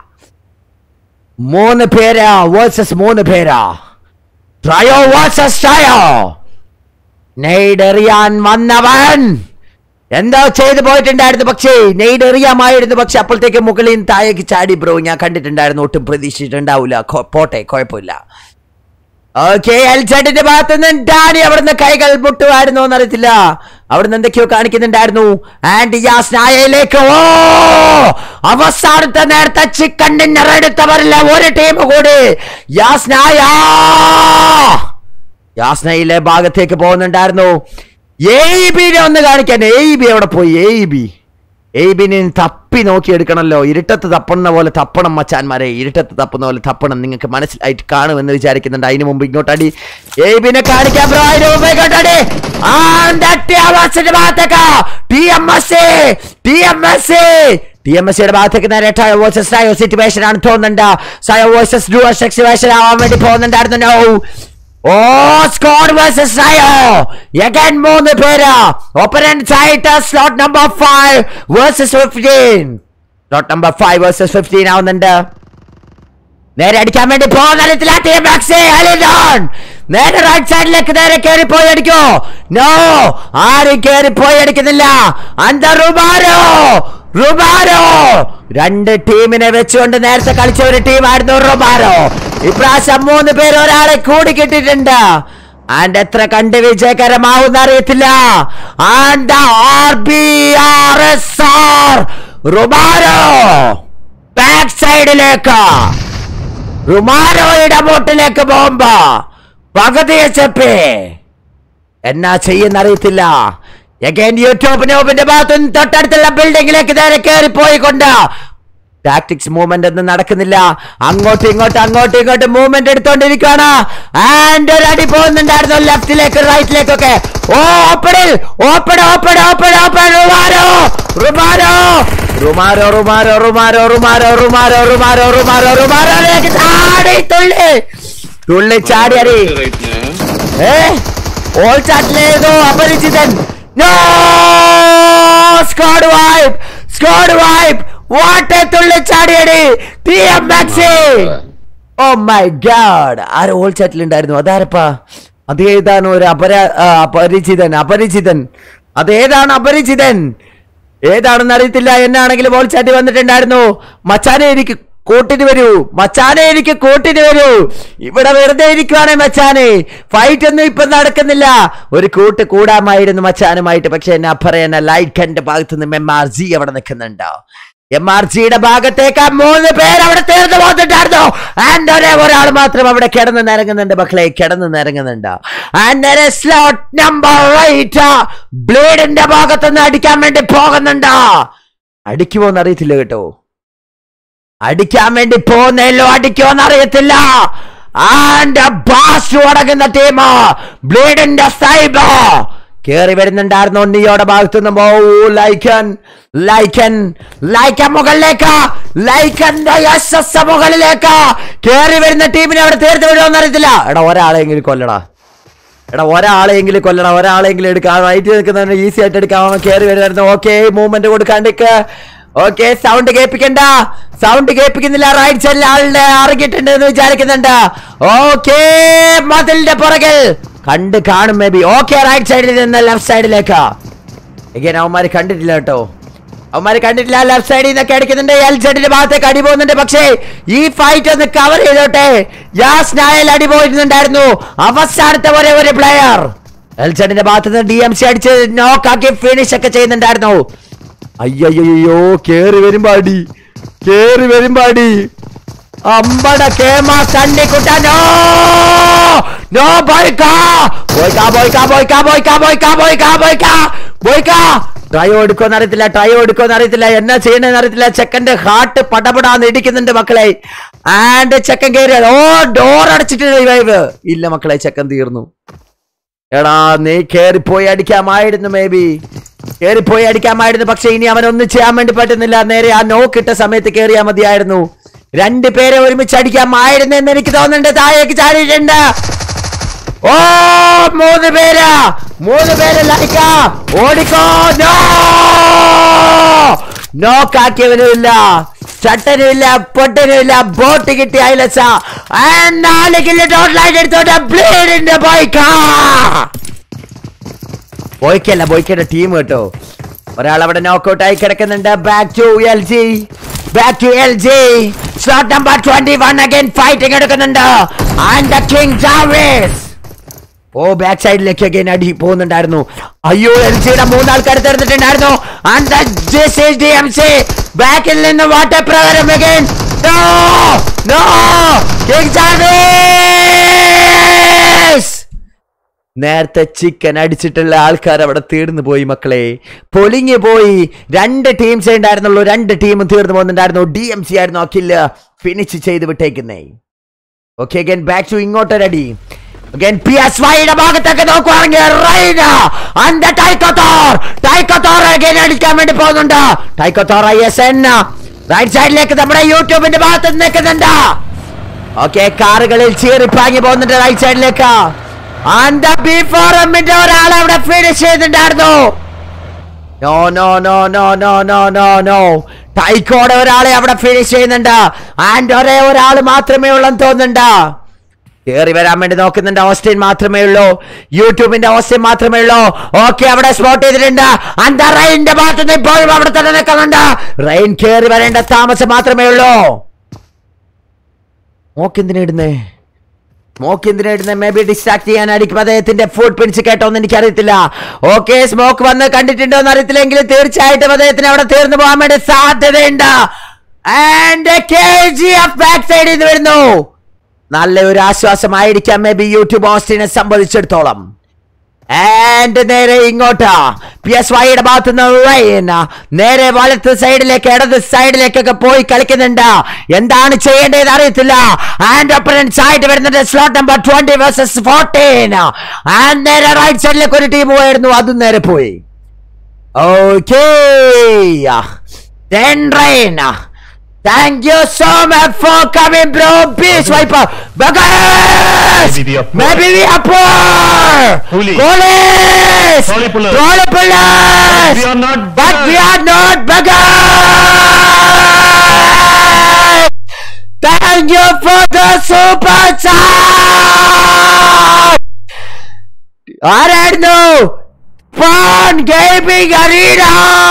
മൂന്ന് പേര് വേഴ്സസ് മൂന്ന് പേര് ട്രയോ വേഴ്സസ് ട്രയോ നെയ്ഡ് എറിയാൻ വന്നവൻ എന്തോ ചെയ്തു പോയിട്ടുണ്ടായിരുന്നു പക്ഷേ നെയ്ഡ് എറിയാമായിരുന്നു പക്ഷെ അപ്പോഴത്തേക്ക് മുകളിൽ നിന്ന് താഴേക്ക് ചാടി ബ്രോ ഞാൻ കണ്ടിട്ടുണ്ടായിരുന്നു ഒട്ടും പ്രതീക്ഷിച്ചിട്ടുണ്ടാവില്ല കൊ- പോട്ടെ കുഴപ്പമില്ല ഓക്കെ എൽസെഡിന്റെ ഭാഗത്ത് നിന്ന് ഡാനി അവിടുന്ന് കൈകൾ മുട്ടുമായിരുന്നോ എന്നറിയത്തില്ല അവിടുന്ന് എന്തൊക്കെയോ കാണിക്കുന്നുണ്ടായിരുന്നു ആൻഡ് യാസ്നായയിലേക്ക് ഓ അവസാനത്തെ നേരത്തെ ചിക്കൻ ഡിന്നർ എടുത്തവരില്ല ഒരു ടീം കൂടി യാസ്നായ യാസ്നയിലെ ഭാഗത്തേക്ക് പോകുന്നുണ്ടായിരുന്നു എ ബിനെ ഒന്ന് കാണിക്കാൻ എ ബി എവിടെ പോയി എ ബി എയ്ബിനെ തപ്പി നോക്കി എടുക്കണമല്ലോ ഇരുട്ടത്ത് തപ്പുന്ന പോലെ തപ്പണം മച്ചാന്മാരെ ഇരുട്ടത്ത് തപ്പുന്ന പോലെ തപ്പണം നിങ്ങൾക്ക് മനസ്സിലായിട്ട് കാണുമെന്ന് വിചാരിക്കുന്നുണ്ട് അതിന് മുമ്പ് ഇങ്ങോട്ടടി എയ്ബിനെ കാണിക്കാൻ ബ്രോ അതിന് മുമ്പ് ഇങ്ങോട്ടടി ആ തട്ടി ആ ബസ്സിന്റെ ഭാഗത്തേക്ക് T M S T M S T M S സിയുടെ ഭാഗത്തേക്ക് നേരെ ടയോ വേഴ്സസ് ടയോ സിറ്റുവേഷൻ ആണ് തോന്നുന്നുണ്ട് സയോ വേഴ്സസ് ഡുവ സിറ്റുവേഷൻ ആവാൻ വേണ്ടി പോകുന്നുണ്ടായിരുന്നു നോ ഓ സ്കോർ വേഴ്സസ് ടയോ എഗൻ മൂന്ന് പേര് ഓപ്പറൻസ് ആയിട്ട് slot number five versus fifteen slot number five versus fifteen ആവുന്നുണ്ട് നേരെ അടിക്കാൻ വേണ്ടി പോകുന്ന ടീം നേരെ റൈറ്റ് സൈഡിലേക്ക് നേരെ കയറി പോയി അടിക്കോ നോ ആരും കയറി പോയി അടിക്കുന്നില്ല അന്ത റുബാരോ റുബാരോ രണ്ട് ടീമിനെ വെച്ചുകൊണ്ട് നേരത്തെ കളിച്ച ഒരു ടീമായിരുന്നു റുബാരോ ഇപ്രാവശ്യം മൂന്ന് പേര് ഒരാളെ കൂടി കിട്ടിയിട്ടുണ്ട് ആൻഡ് എത്ര കണ്ട് വിജയകരമാവുന്ന അറിയത്തില്ല and R B R S R റുബാരോ ബാക്ക് സൈഡിലേക്ക് റുമാരോയുടെ ബോട്ടിലേക്ക് പോകുമ്പോ പകുതി എച്ചപ്പേ എന്നാ ചെയ്യുന്ന അറിയത്തില്ല എഗൈൻ യൂട്യൂബ് നോബിന്റെ ഭാഗത്തു നിന്ന് തൊട്ടടുത്തുള്ള ബിൽഡിംഗിലേക്ക് നേരെ കയറി പോയിക്കൊണ്ട് ടാക്ടിക്സ് മൂവ്മെന്റ് ഒന്നും നടക്കുന്നില്ല അങ്ങോട്ടും ഇങ്ങോട്ടും അങ്ങോട്ടും ഇങ്ങോട്ടും മൂവ്മെന്റ് എടുത്തോണ്ടിരിക്കുകയാണ് ആൻഡ് ഒരു അടി പോകുന്നുണ്ടായിരുന്നു ലെഫ്റ്റിലേക്ക് റൈറ്റിലേക്കൊക്കെ ഓ ഓപ്പണിൽ ഓപ്പൺ ഓപ്പൺ ഓപ്പൺ ഓപ്പൺ റുമാരോ റുമാരോ റുമാരോ റുമാരോ റുമാരോ റുമാരോ റുമാരോ റുമാരോ റുമാരോ റുമാരോയിലേക്ക് ചാടി തുള്ളി തുള്ളി ചാടി അടി ഏ ഓൾ ചാറ്റിലേതോ അപരിചിതൻ no squad wipe squad wipe വാട്ടെ തുള്ളി ചാടിയടി ടി എം മാക്സി ഓ മൈ ഗാഡ് ആര് ഓൾ ചാറ്റിലുണ്ടായിരുന്നു അതാരപ്പാ അതേതാണ് ഒരു അപര ആ, അപരിചിതൻ അപരിചിതൻ അതേതാണ് അപരിചിതൻ ഏതാണെന്ന് അറിയത്തില്ല എന്നാണെങ്കിലും ഓൾ ചാറ്റ് വന്നിട്ടുണ്ടായിരുന്നു മച്ചാനെ എനിക്ക് കൂട്ടിന് വരൂ മച്ചാനെ എനിക്ക് കൂട്ടിന് വരൂ ഇവിടെ വെറുതെ ഇരിക്കുവാണേ മച്ചാനെ ഫൈറ്റ് ഒന്നും ഇപ്പൊ നടക്കുന്നില്ല ഒരു കൂട്ട് കൂടാമായിരുന്നു മച്ചാനുമായിട്ട് പക്ഷെ എന്നാ പറയാന ലൈറ്റ് കന്റെ ഭാഗത്ത് നിന്ന് എം ആർ ജി അവിടെ നിൽക്കുന്നുണ്ടോ എം ആർ ജിയുടെ ഭാഗത്തേക്ക് ആ മൂന്ന് പേര് അവിടെ തീർന്നു പോയിട്ടുണ്ടായിരുന്നു ആൻഡ് ഒരേ ഒരാൾ മാത്രം അവിടെ കിടന്ന് നിരങ്ങുന്നുണ്ട് മക്കളെ കിടന്ന് നിരങ്ങുന്നുണ്ട് ആൻഡ് സ്ലോട്ട് നമ്പർ ബ്ലേഡിന്റെ ഭാഗത്തുനിന്ന് അടിക്കാൻ വേണ്ടി പോകുന്നുണ്ട് അടിക്കുമോന്ന് അറിയത്തില്ല കേട്ടോ അടിക്കാൻ വേണ്ടി പോകുന്നല്ലോ അടിക്കുമോന്ന് അറിയത്തില്ല ആൻഡ് ബാസ് അടങ്ങുന്ന ടീം ബ്ലേഡിന്റെ സൈബ് കേറി വരുന്നുണ്ടായിരുന്നു ഉണ്ണിയോടെ ഭാഗത്തുനിന്ന് ഓ ലൈക്കൻ ലൈക്കൻ ലൈക്കൻ മുകളിലേക്ക് ലൈക്കന്റെ എസ് എസ് മുകളിലേക്ക് കേറി വരുന്ന ടീമിനെ അവിടെ തീർത്ത് വിടുമെന്ന് അറിയത്തില്ല എടാ ഒരാളെങ്കിലും കൊല്ലടാ എടാ ഒരാളെങ്കിലും കൊല്ലണം ഒരാളെങ്കിലും എടുക്കാം റൈറ്റ് നിൽക്കുന്നവന് ഈസി ആയിട്ട് എടുക്കാം കയറി വരുമായിരുന്നു ഓക്കെ മൂവ്മെന്റ് കൊടുക്കാണ്ടിക്ക് ഓക്കെ സൗണ്ട് കേൾപ്പിക്കണ്ട സൗണ്ട് കേൾപ്പിക്കുന്നില്ല റൈറ്റ് സൈഡിൽ ആളുടെ ഇറങ്ങിയിട്ടുണ്ട് എന്ന് വിചാരിക്കുന്നുണ്ട് ഓക്കെ മതിലിന്റെ പുറകിൽ കണ്ട് കാണും മേ ബി ഓക്കെ റൈറ്റ് സൈഡിൽ നിന്ന് ലെഫ്റ്റ് സൈഡിലേക്ക് എങ്ങനെ അവന്മാര് കണ്ടിട്ടില്ല കേട്ടോ അവന്മാര് കണ്ടിട്ടില്ല ലെഫ്റ്റ് സൈഡിൽ നിന്നൊക്കെ അടിക്കുന്നുണ്ട് എൽ ജെഡിന്റെ ഭാഗത്തേക്ക് അടി പോകുന്നുണ്ട് പക്ഷേ ഈ ഫൈറ്റ് ഒന്ന് കവർ ചെയ്തോട്ടെ യാസ് നായൽ അടി പോയിരുന്നുണ്ടായിരുന്നു അവസാനത്തെ ഒരേ ഒരു പ്ലെയർ എൽ ജെഡിന്റെ ഭാഗത്ത് നിന്ന് ഡി എം സി അടിച്ച് നോക്കാക്കി ഫിനിഷ് ഒക്കെ ചെയ്യുന്നുണ്ടായിരുന്നു അയ്യോ കേറി വരുമ്പോ അടി കേറി വരുമ്പോ അടി അമ്പട കേമ തണ്ണിക്കുട്ട നോ നോ ബോയ്ക്കാ ബോയ്ക്കാ ബോയ്ക്കാ ബോയ്ക്കാ ബോയ്ക്കാ ബോയ്ക്കാ ബോയ്ക്കാ ബോയ്ക്കാ ബോയ്ക്കാ ട്രയോ എടുക്കുമെന്ന് അറിയത്തില്ല ട്രയോ എടുക്കുമെന്ന് അറിയത്തില്ല എന്നാ ചെയ്യണെന്ന് അറിയത്തില്ല ചെക്കന്റെ ഹാർട്ട് പടപടാന്ന് ഇടിക്കുന്നുണ്ട് മക്കളെ ആൻഡ് ചെക്കൻ കയറി ഓ ഡോർ അടച്ചിട്ട് റിവൈവ് ഇല്ല മക്കളെ ചെക്കൻ തീർന്നു എടാ നീ കേറിപ്പോയി അടിക്കാമായിരുന്നു മേ ബി കേറിപ്പോയി അടിക്കാമായിരുന്നു പക്ഷെ ഇനി അവനൊന്നും ചെയ്യാൻ വേണ്ടി പറ്റുന്നില്ല നേരെ ആ നോക്ക് ഇട്ട സമയത്ത് കേറിയാ മതിയായിരുന്നു രണ്ടു പേരെ ഒരുമിച്ച് അടിക്കാമായിരുന്നു എന്ന് എനിക്ക് തോന്നുന്നുണ്ട് താഴേക്ക് ചാടിയിട്ടുണ്ട് ഓ മൂന്ന് പേര് മൂന്ന് പേര് ലൈക്ക ഓടിക്കോ നോ നോക്കാക്കിയവനുമില്ല ചട്ടനുമില്ല പൊട്ടനുമില്ല ബോട്ട് കിട്ടി അയലച്ച നാല് കിലോ ടോട്ടലായിട്ട് എടുത്തോട്ട് ബ്ലേഡിന്റെ ബോയ്ക്കാ ബോയ്ക്കല്ല ബോയ്ക്കയുടെ ടീം കേട്ടോ ഒരാൾ അവിടെ നോക്കൗട്ട് ആയി കിടക്കുന്നുണ്ട് back to L G back to L G slot number twenty one again fighting എടുക്കുന്നുണ്ട് ആൻഡ് ദ കിങ് ജാവേസ് ഓ ബാക്ക് സൈഡിലേക്ക് അഗൈൻ അടി പോകുന്നുണ്ടായിരുന്നു അയ്യോ എൽ ജിയുടെ മൂന്നാൾക്കാർ തീർന്നിട്ടുണ്ടായിരുന്നു ആൻഡ് ഡി എം സി ബാക്കിൽ നിന്ന് വാട്ടപ്രകാരം അഗൈൻ നോ നോ കിങ് ജാവേസ് നേരത്തെ ചിക്കൻ അടിച്ചിട്ടുള്ള ആൾക്കാർ അവിടെ തീർന്നു പോയി മക്കളെ പൊലിഞ്ഞു പോയി രണ്ട് ടീംസേ ഉണ്ടായിരുന്നുള്ളൂ രണ്ട് ടീമും തീർന്നു പോകുന്നുണ്ടായിരുന്നു ഡി എം സി ആയിരുന്നു ആ കില്ല് ഫിനിഷ് ചെയ്ത് വിട്ടേക്കുന്നേ ഓക്കെ അഗൈൻ ബാക്ക് ടു ഇങ്ങോട്ടൊരടി അഗൈൻ പി എസ് വൈയുടെ ഭാഗത്തേക്ക് നോക്കുവാണെങ്കിൽ റൈന അന്റെ ടൈക്കത്തോർ ടൈക്കത്തോർ അഗൈൻ അടിക്കാൻ വേണ്ടി പോകുന്നുണ്ട് Taiko Thor I S N right സൈഡിലേക്ക് നമ്മുടെ യൂട്യൂബിന്റെ ഭാഗത്ത് നിൽക്കുന്നുണ്ട് ഓക്കെ കാറുകളിൽ ചീറിപ്പാങ്ങി പോകുന്നുണ്ട് റൈറ്റ് സൈഡിലേക്ക് അന്റെ ബി ഫോർ എമ്മിന്റെ ഒരാളെ അവിടെ ഫിനിഷ് ചെയ്തിട്ടുണ്ടായിരുന്നു no no no no no no no no ടൈക്കോടെ ഒരാളെ അവിടെ ഫിനിഷ് ചെയ്യുന്നുണ്ട് ആൻഡ് ഒരേ ഒരാൾ മാത്രമേ ഉള്ളെന്ന് തോന്നുന്നുണ്ട് കേറി വരാൻ വേണ്ടി നോക്കുന്നുണ്ട് ഓസ്റ്റിൻ മാത്രമേ ഉള്ളൂ യൂട്യൂബിന്റെ ഓസ്റ്റിൻ മാത്രമേ ഉള്ളൂ ഓക്കെ അവിടെ സ്പോട്ട് ചെയ്തിട്ടുണ്ട് അന്ത റെയിന്റെ ഭാഗത്ത് നിന്ന് ഇപ്പോഴും അവിടെ തന്നെ നിൽക്കുന്നുണ്ട് റെയിൻ കേറി വരേണ്ട താമസം മാത്രമേ ഉള്ളൂ മോക്കെന്തിനിടുന്നേ സ്മോക്ക് എന്തിനായിരുന്നു മേ ബി ഡിസ്ട്രാക്ട് ചെയ്യാനായിരിക്കും അദ്ദേഹത്തിന്റെ ഫുഡ് പിടിച്ച് കേട്ടോന്ന് എനിക്കറിയത്തില്ല ഓക്കെ സ്മോക്ക് വന്ന് കണ്ടിട്ടുണ്ടോ എന്ന് അറിയത്തില്ലെങ്കിൽ തീർച്ചയായിട്ടും അദ്ദേഹത്തിന് അവിടെ തീർന്നു പോകാൻ വേണ്ടി സാധ്യതയുണ്ട് and K G F back സൈഡിൽ നിന്ന് വരുന്നു നല്ല ഒരു ആശ്വാസമായിരിക്കാം മേ ബി യൂട്യൂബ് ഓസ്റ്റിനെ സംബന്ധിച്ചിടത്തോളം ആൻഡ് നേരെ ഇങ്ങോട്ട് പി എസ് വൈയുടെ ഭാഗത്ത് നിന്ന് റെയിൻ നേരെ വലത്ത് സൈഡിലേക്ക് ഇടത് സൈഡിലേക്കൊക്കെ പോയി കളിക്കുന്നുണ്ട് എന്താണ് ചെയ്യേണ്ടത് അറിയത്തില്ല ആൻഡ് ഒപ്പനൻസ് ആയിട്ട് വരുന്നുണ്ട് slot number twenty versus fourteen and നേരെ റൈറ്റ് സൈഡിലേക്ക് ഒരു ടീം പോയായിരുന്നു അതും നേരെ പോയി okay Then rain. Thank you so much for coming, bro. Peace, Viper. Buggers! Maybe we are poor. Maybe we are poor. Police. Police. Trolley pullers. Trolley pullers. We are not But we are not buggers. Thank you for the super chat. ആരായിരുന്നു fun gaming arena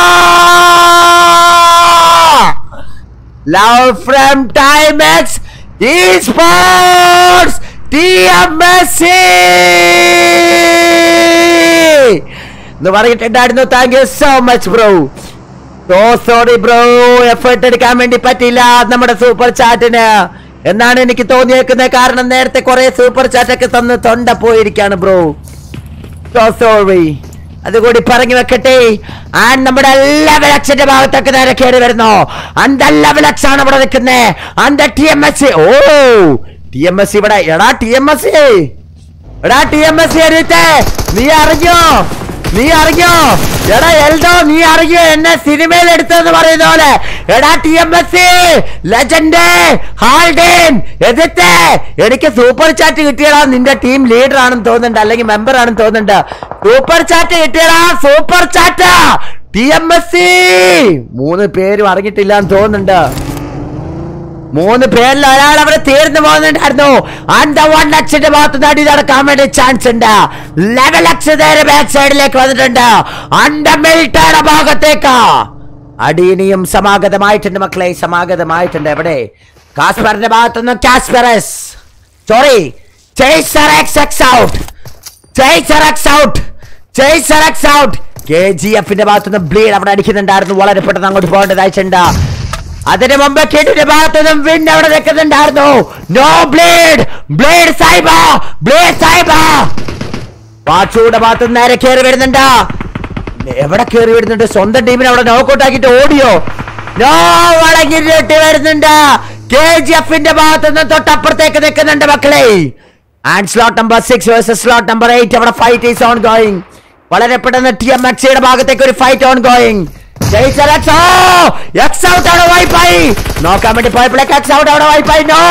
love from Timex esports T M S എന്ന് പറഞ്ഞിട്ടുണ്ടായിരുന്നു thank you so much bro so sorry bro effort എടുക്കാൻ വേണ്ടി പറ്റില്ല നമ്മുടെ സൂപ്പർ ചാറ്റിന് എന്നാണ് എനിക്ക് തോന്നിയേക്കുന്നത് കാരണം നേരത്തെ കുറെ സൂപ്പർ ചാറ്റൊക്കെ തന്ന് തൊണ്ട പോയിരിക്കാണ് ബ്രോ സോ സോറി അതുകൂടി പറഞ്ഞു വെക്കട്ടെ ആൻഡ് നമ്മുടെ ലെവലക്സിന്റെ ഭാഗത്തൊക്കെ നേരെ കയറി വരുന്നു അന്ത ലെവലക്സ് ആണ് ഇവിടെ നിൽക്കുന്നത് അന്ത ടി എം എസ് ഓ ടി എം എസ് ഇവിടെ എടാ ടി എം എസ് എടാ ടി എം എസ് നീ അറിഞ്ഞോ നീ അറിഞ്ഞോ എടാ എൽഡോ നീ അറിഞ്ഞോ എന്നെ സിനിമയിൽ എടുത്തെന്ന് പറയുന്ന പോലെ എടാ ടി എം എസ് ലെജൻഡ് ഹാൾഡേൻ എതിർത്തെ എനിക്ക് സൂപ്പർ ചാറ്റ് കിട്ടിയടാ നിന്റെ ടീം ലീഡർ ആണെന്ന് തോന്നുന്നുണ്ട് അല്ലെങ്കിൽ മെമ്പർ ആണെന്ന് തോന്നുന്നുണ്ട് സൂപ്പർ ചാറ്റ് കിട്ടിയടാ super chat T M S മൂന്ന് പേരും അറിഞ്ഞിട്ടില്ല എന്ന് തോന്നുന്നുണ്ട് മൂന്ന് പേരിൽ ഒരാൾ അവിടെ തീർന്നു പോകുന്നുണ്ടായിരുന്നു അന്ത വൺ ലക്ഷന്റെ ഭാഗത്ത് നിന്ന് അടി നടക്കാൻ വേണ്ടി ചാൻസ് ഉണ്ട് ലെവൽ ലക്ഷം നേരെ ബാക്ക് സൈഡിലേക്ക് വന്നിട്ടുണ്ട് അണ്ട മിൽട്ടയുടെ ഭാഗത്തേക്ക് അടി ഇനിയും സമാഗതമായിട്ടുണ്ട് മക്കളെ സമാഗതമായിട്ടുണ്ട് എവിടെ കാസ്പറിന്റെ ഭാഗത്തുനിന്ന് കാസ്പെറസ് sorry chaser X X out chaser X out chaser X out K G എഫിന്റെ ഭാഗത്തുനിന്ന് ബ്ലീഡ് അവിടെ അടിക്കുന്നുണ്ടായിരുന്നു വളരെ പെട്ടെന്ന് അങ്ങോട്ട് പോകേണ്ടതായിട്ടുണ്ട് അതിന് മുമ്പ് കിഡിന്റെ ഭാഗത്തുനിന്നും വിൻ അവിടെ നിൽക്കുന്നുണ്ടായിരുന്നു നോ ബ്ലേഡ് ബ്ലേഡ് സൈബ ബ്ലേഡ് സൈബ പാച്ചൂടെ ഭാഗത്ത് നിന്ന് നേരെ കയറി വരുന്നുണ്ട് എവിടെ കയറി വരുന്നുണ്ട് സ്വന്തം ടീമിനെ അവിടെ നോക്കൗട്ട് ആക്കിയിട്ട് ഓടിയോ നോ വളങ്ങിട്ട് വരുന്നുണ്ട് കെ ജി എഫിന്റെ ഭാഗത്ത് നിന്ന് തൊട്ടപ്പുറത്തേക്ക് നിൽക്കുന്നുണ്ട് മക്കളെ and slot number six versus slot number eight അവിടെ ഫൈറ്റ് ഈസ് ഓൺ ഗോയിങ് വളരെ പെട്ടെന്ന് ടി എം എക്സിയുടെ ഭാഗത്തേക്ക് ഒരു fight on going X out അവിടെ വൈപ്പായി നോക്കാൻ വേണ്ടി പോയപ്പോഴേക്ക് എക്സ് ഔട്ട് അവിടെ വൈപ്പായി നോ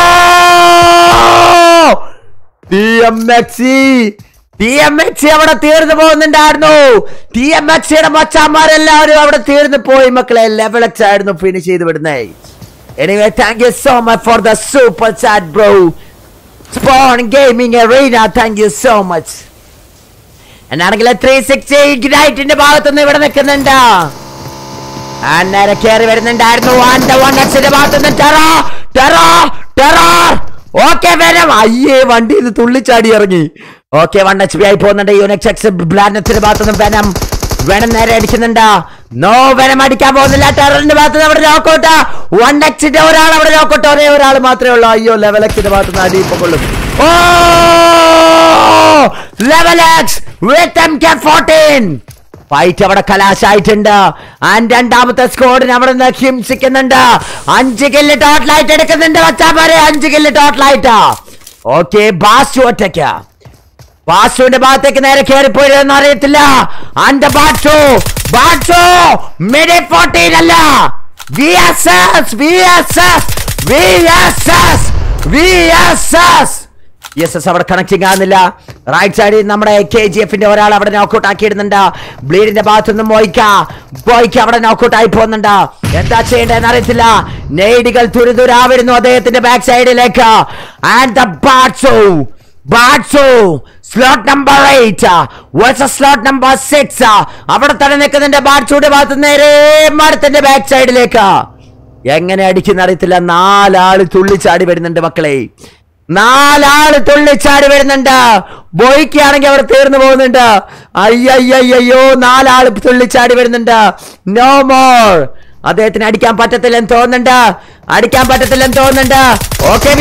ടി എം എക്സി ടി എം എക്സി അവിടെ തീർന്നു പോകുന്നുണ്ടായിരുന്നു ടി എം എക്സിയുടെ മച്ചാന്മാരെല്ലാവരും അവിടെ തീർന്നു പോയി മക്കളെ ലെവൽ എക്സ് ആയിരുന്നു ഫിനിഷ് ചെയ്ത് വിടുന്നേ anyway thank you so much for the super chat bro spawn gaming arena thank you so much എന്നാണെങ്കിൽ ത്രീ സിക്സ്റ്റി ഇഗ്നൈറ്റിന്റെ ഭാഗത്തുനിന്ന് ഇവിടെ നിൽക്കുന്നുണ്ട് അന്നേരം കയറി വരുന്നുണ്ടായിരുന്നു വൺ വൺ എക്സിന്റെ ഭാഗത്തുനിന്ന് ടെറോ ടെറോ ടെറോ ഓക്കെ വരം അയ്യേ വണ്ടി ഇത് തുള്ളിച്ചാടി ഇറങ്ങി ഓക്കെ വൺ എച്ച് പി ആയി പോകുന്നുണ്ട് യൂണിക്സ് എക്സ് ബ്ലാനത്തിന്റെ ഭാഗത്തുനിന്ന് വെനം വെനം നേരെ അടിക്കുന്നുണ്ട് നോ വെനം അടിക്കാൻ പോകുന്നില്ല ടെററിന്റെ ഭാഗത്തുനിന്ന് അവിടെ നോക്കോട്ട് വൺ എക്സിന്റെ ഒരാൾ അവിടെ നോക്കോട്ടെ ഒരേ ഒരാൾ മാത്രമേ ഉള്ളൂ അയ്യോ ലെവൽ എക്സിന്റെ ഭാഗത്തുനിന്ന് അടി ഇപ്പൊ കൊള്ളും ഓ level X with M K fourteen fight അവിടെ കലാശായിട്ടുണ്ട് ആൻഡ് രണ്ടാമത്തെ സ്കോഡിന് അവിടെ നിന്ന് ഹിംസിക്കുന്നുണ്ട് അഞ്ച് കില്ല് ടോട്ടലായിട്ട് എടുക്കുന്നുണ്ട് വച്ചാ പോരെ അഞ്ച് കില്ല് ടോട്ടലായിട്ട് ഓക്കെ ബാസു ഒറ്റയ്ക്ക് ബാസുവിന്റെ ഭാഗത്തേക്ക് നേരെ കയറിപ്പോയിരുന്ന അറിയത്തില്ല അന്റെ ബാസു ബാസു മിഡി ഫോർട്ടീൻ അല്ല V S S V S S V S S V S S S S അവിടെ കണക്റ്റിംഗ് ആകുന്നില്ല റൈറ്റ് സൈഡിൽ നമ്മുടെ കെ ജി എഫിന്റെ ഒരാൾ അവിടെ നോക്കൗട്ട് ആക്കിയിടുന്നുണ്ട് ബ്ലീഡിന്റെ ഭാഗത്തു നിന്നും ബോയ്ക്ക ബോയ്ക്ക് അവിടെ നോക്കൗട്ട് ആയി പോകുന്നുണ്ട് എന്താ ചെയ്യേണ്ടതെന്ന് അറിയത്തില്ല നെയ്ഡികൾ തുരുതുരാ വരുന്നു അദ്ദേഹത്തിന്റെ ബാക്ക് സൈഡിലേക്ക് ആൻഡ് ദ ബാറ്റ്സു ബാറ്റ്സു slot number eight versus slot number six അവിടെ തന്നെ നിൽക്കുന്നുണ്ട് ബാറ്റ്സുയുടെ ഭാഗത്ത് നേരെ മരത്തിന്റെ ബാക്ക് സൈഡിലേക്ക് എങ്ങനെ അടിക്കുന്ന അറിയത്തില്ല നാലാള് തുള്ളിച്ചാടി വരുന്നുണ്ട് മക്കളെ നാലാള് തുള്ളിച്ചാടി വരുന്നുണ്ട് ബോയ്ക്കാണെങ്കിൽ അവിടെ തീർന്നു പോകുന്നുണ്ട് അയ്യയ്യോ നാലാള് തുള്ളിച്ചാടി വരുന്നുണ്ട് നോ മോർ അദ്ദേഹത്തിന് അടിക്കാൻ പറ്റത്തില്ലെന്ന് തോന്നുന്നുണ്ട് അടിക്കാൻ പറ്റത്തില്ലെന്ന് തോന്നുന്നുണ്ട് okay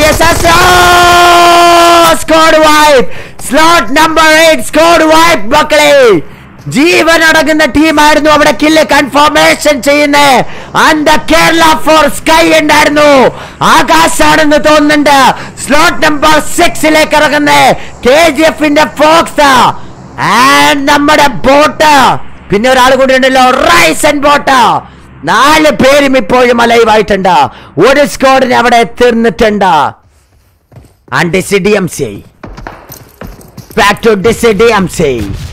squad wipe slot number eight squad wipe മക്കളെ ജീവൻ അടങ്ങുന്ന ടീമായിരുന്നു അവിടെ കില്ല് കൺഫർമേഷൻ ചെയ്യുന്നേ അന്ത കേരള ഫോർ സ്കൈ ഉണ്ടായിരുന്നു ആകാശാണെന്ന് തോന്നുന്നുണ്ട് സ്ലോട്ട് നമ്പർ സിക്സിലേക്ക് ഇറങ്ങുന്നേ കെ ജി എഫിന്റെ ഫോക്സ് ആൻഡ് നമ്മുടെ ബോട്ട് പിന്നെ ഒരാൾ കൂടി ഉണ്ടല്ലോ റൈസൻ ബോട്ട് നാല് പേരും ഇപ്പോഴും അലൈവ് ആയിട്ടുണ്ട് ഒരു സ്കോഡിന് അവിടെ തീർന്നിട്ടുണ്ട് ആൻഡ് ഡിസിഡിയം സി ബാക്ക് ടു ഡിസിഡിയം സി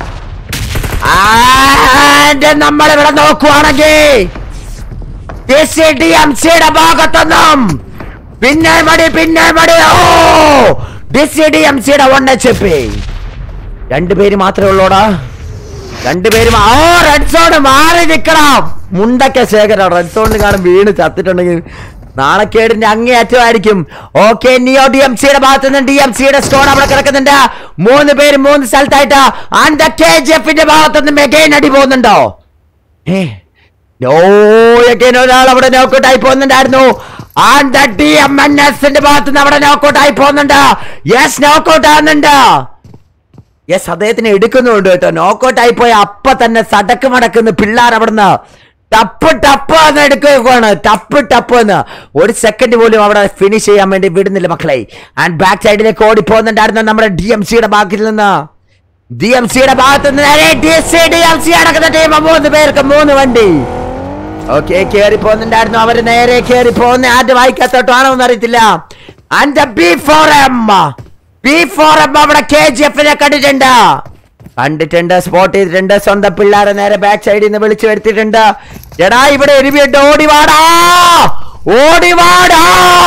ആൻഡ് നമ്മൾ ഇവിടെ നോക്കുവാണെങ്കിൽ ഡിസിഡിയം സിയുടെ ഭാഗത്തൊന്നും പിന്നെ മടി പിന്നെ മടി ഓ ഡിസിഡിയം സിയുടെ ഒന്നച്ചപ്പി രണ്ടുപേര് മാത്രമേ ഉള്ളൂടാ രണ്ടുപേരും ആ റെഡ് സോൺ മാറി നിക്കണം മുണ്ടൊക്കെ ശേഖരം റെഡ് സോണിൽ കാണും വീണ് ചത്തിട്ടുണ്ടെങ്കിൽ നാണക്കേടിന്റെ അങ്ങേയറ്റമായിരിക്കും ഓക്കെ നിയോ ഡി എം സിയുടെ ഭാഗത്ത് നിന്ന് ഡി എം സിയുടെ സ്റ്റോൺ അവിടെ കിടക്കുന്നുണ്ട് മൂന്ന് പേര് മൂന്ന് സ്ഥലത്തായിട്ട് ആൻഡ് കെ ജി എഫിന്റെ ഭാഗത്ത് നിന്ന് മെഗൈൻ അടി പോകുന്നുണ്ടോ ഏ ഒരാൾ അവിടെ നോക്കൗട്ട് ആയി പോകുന്നുണ്ടായിരുന്നു ആൻഡ് ഡി എം എൻ എസിന്റെ ഭാഗത്ത് നിന്ന് അവിടെ നോക്കൗട്ട് ആയി പോകുന്നുണ്ട് യെസ് നോക്കൗട്ട് ആവുന്നുണ്ട് യെസ് അദ്ദേഹത്തിന് എടുക്കുന്നുണ്ട് കേട്ടോ നോക്കൗട്ട് ആയി പോയ അപ്പ തന്നെ സടക്ക് മടക്കുന്ന പിള്ളേർ അവിടുന്ന് ടപ്പ് ടപ്പ് എന്ന് എടുക്കുകയാണ് ടപ്പ് ടപ്പ് എന്ന് ഒരു സെക്കൻഡ് പോലും അവിടെ ഫിനിഷ് ചെയ്യാൻ വേണ്ടി വിടുന്നില്ല മക്കളെ ആൻഡ് ബാക്ക് സൈഡിലേക്ക് ഓടി പോകുന്നുണ്ടായിരുന്നു നമ്മുടെ ഡി എം സിയുടെ ഭാഗത്തിൽ നിന്ന് ഡി എം സിയുടെ ഭാഗത്ത് നിന്ന് നേരെ D C D M C അടക്കുന്ന ടീം മൂന്ന് പേർക്ക് മൂന്ന് വണ്ടി ഓക്കെ കേറി പോകുന്നുണ്ടായിരുന്നു അവര് നേരെ കേറി പോകുന്ന ആദ്യം വായിക്കാത്തോട്ടാണോ എന്ന് അറിയത്തില്ല and B four M B four M അവിടെ കെ ജി എഫിനെ കണ്ടിട്ടുണ്ട് കണ്ടിട്ടുണ്ട് സ്പോട്ട് ചെയ്തിട്ടുണ്ട് സ്വന്തം പിള്ളേരെ നേരെ ബാക്ക് സൈഡിൽ നിന്ന് വിളിച്ചു വരുത്തിയിട്ടുണ്ട് എടാ ഇവിടെ എരിവിയുണ്ട് ഓടിവാടാ ഓടിവാടാ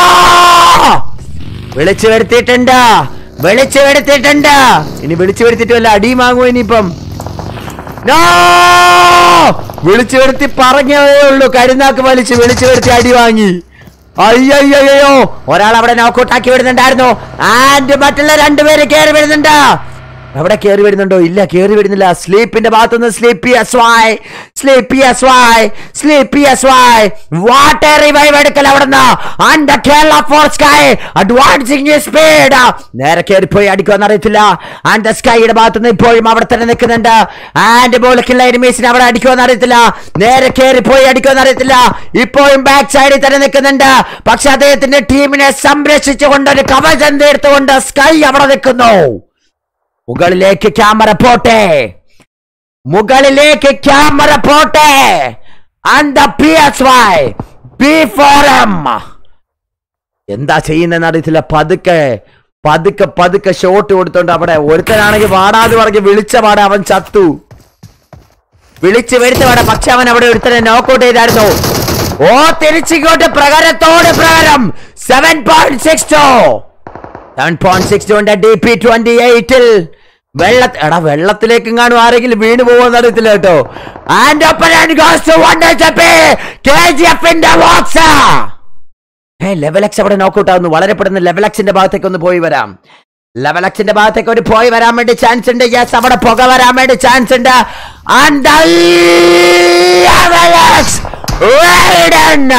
വിളിച്ചു വരുത്തിയിട്ടുണ്ട് വിളിച്ചു വരുത്തിയിട്ടുണ്ട് ഇനി വിളിച്ചു വരുത്തിയിട്ട് വല്ല അടി വാങ്ങുമോ ഇനിയിപ്പം No! വിളിച്ചു വരുത്തി പറഞ്ഞേ ഉള്ളൂ കരുനാക്ക് വലിച്ച് വിളിച്ചു വരുത്തി അടി വാങ്ങി അയ്യോ ഒരാൾ അവിടെ നോക്കൗട്ട് ആക്കി വിടുന്നുണ്ടായിരുന്നു ആൻഡ് മറ്റുള്ള രണ്ടുപേര് കയറി വരുന്നുണ്ട് അവിടെ കയറി വരുന്നുണ്ടോ ഇല്ല കയറി വരുന്നില്ല സ്ലീപ്പിന്റെ ഭാഗത്തുനിന്ന് sleepy S Y sleepy S Y sleepy S Y water revive എടുക്കൽ അവിടുന്ന് and Kerala four sky advancing speed നേരെ കയറിപ്പോയി അടിക്കുമെന്ന് അറിയത്തില്ല ആൻഡ് സ്കൈയുടെ ഭാഗത്തുനിന്ന് ഇപ്പോഴും അവിടെ തന്നെ നിൽക്കുന്നുണ്ട് ആൻഡ് ബോളിക്കുള്ള എനിമീസിനെ അവിടെ അടിക്കുമെന്ന് അറിയത്തില്ല നേരെ കയറിപ്പോയി അടിക്കുമെന്ന് അറിയത്തില്ല ഇപ്പോഴും ബാക്ക് സൈഡിൽ തന്നെ നിൽക്കുന്നുണ്ട് പക്ഷെ അദ്ദേഹത്തിന്റെ ടീമിനെ സംരക്ഷിച്ചുകൊണ്ട് ഒരു കവചം തീർത്തുകൊണ്ട് സ്കൈ അവിടെ നിൽക്കുന്നു മുകളിലേക്ക് ക്യാമറ പോട്ടെ മുകളിലേക്ക് ക്യാമറ പോട്ടെ and P S Y P four M എന്താ ചെയ്യുന്നതെന്ന് അറിയത്തില്ല പതുക്കെ പതുക്കെ പതുക്കെ ഷോട്ട് കൊടുത്തോണ്ട് അവിടെ ഒരുത്തനാണെങ്കിൽ പാടാതെ പറഞ്ഞ് വിളിച്ച പാടെ അവൻ ചത്തു വിളിച്ചു വരുത്ത പാടെ പക്ഷെ അവൻ അവിടെ ഒരുത്തനെ നോക്കൗട്ട് ചെയ്തായിരുന്നു ഓ തിരിച്ചിങ്ങോട്ട് പ്രകാരത്തോട് പ്രകാരം seven point six two seven point six ടുന്റെ ഡി പി ട്വന്റി എയ്റ്റിൽ വെള്ള എടാ വെള്ളത്തിലേക്ക് കാണും ആരെങ്കിലും വീണ് പോകുമെന്ന് അറിയത്തില്ല കേട്ടോ and open goes to one K G എഫിന്റെ ബോക്സ് ഏ ലെവലക്സ് അവിടെ നോക്കൗട്ട് ആവുന്നു വളരെ പെട്ടെന്ന് ലെവലക്സിന്റെ ഭാഗത്തേക്ക് ഒന്ന് പോയി വരാം ലെവലക്സിന്റെ ഭാഗത്തേക്ക് ഒരു പോയി വരാൻ വേണ്ടി ചാൻസ് ഉണ്ട് യെസ് അവിടെ പുക വരാൻ വേണ്ടി ചാൻസ് ഉണ്ട് And the Levelix Raiden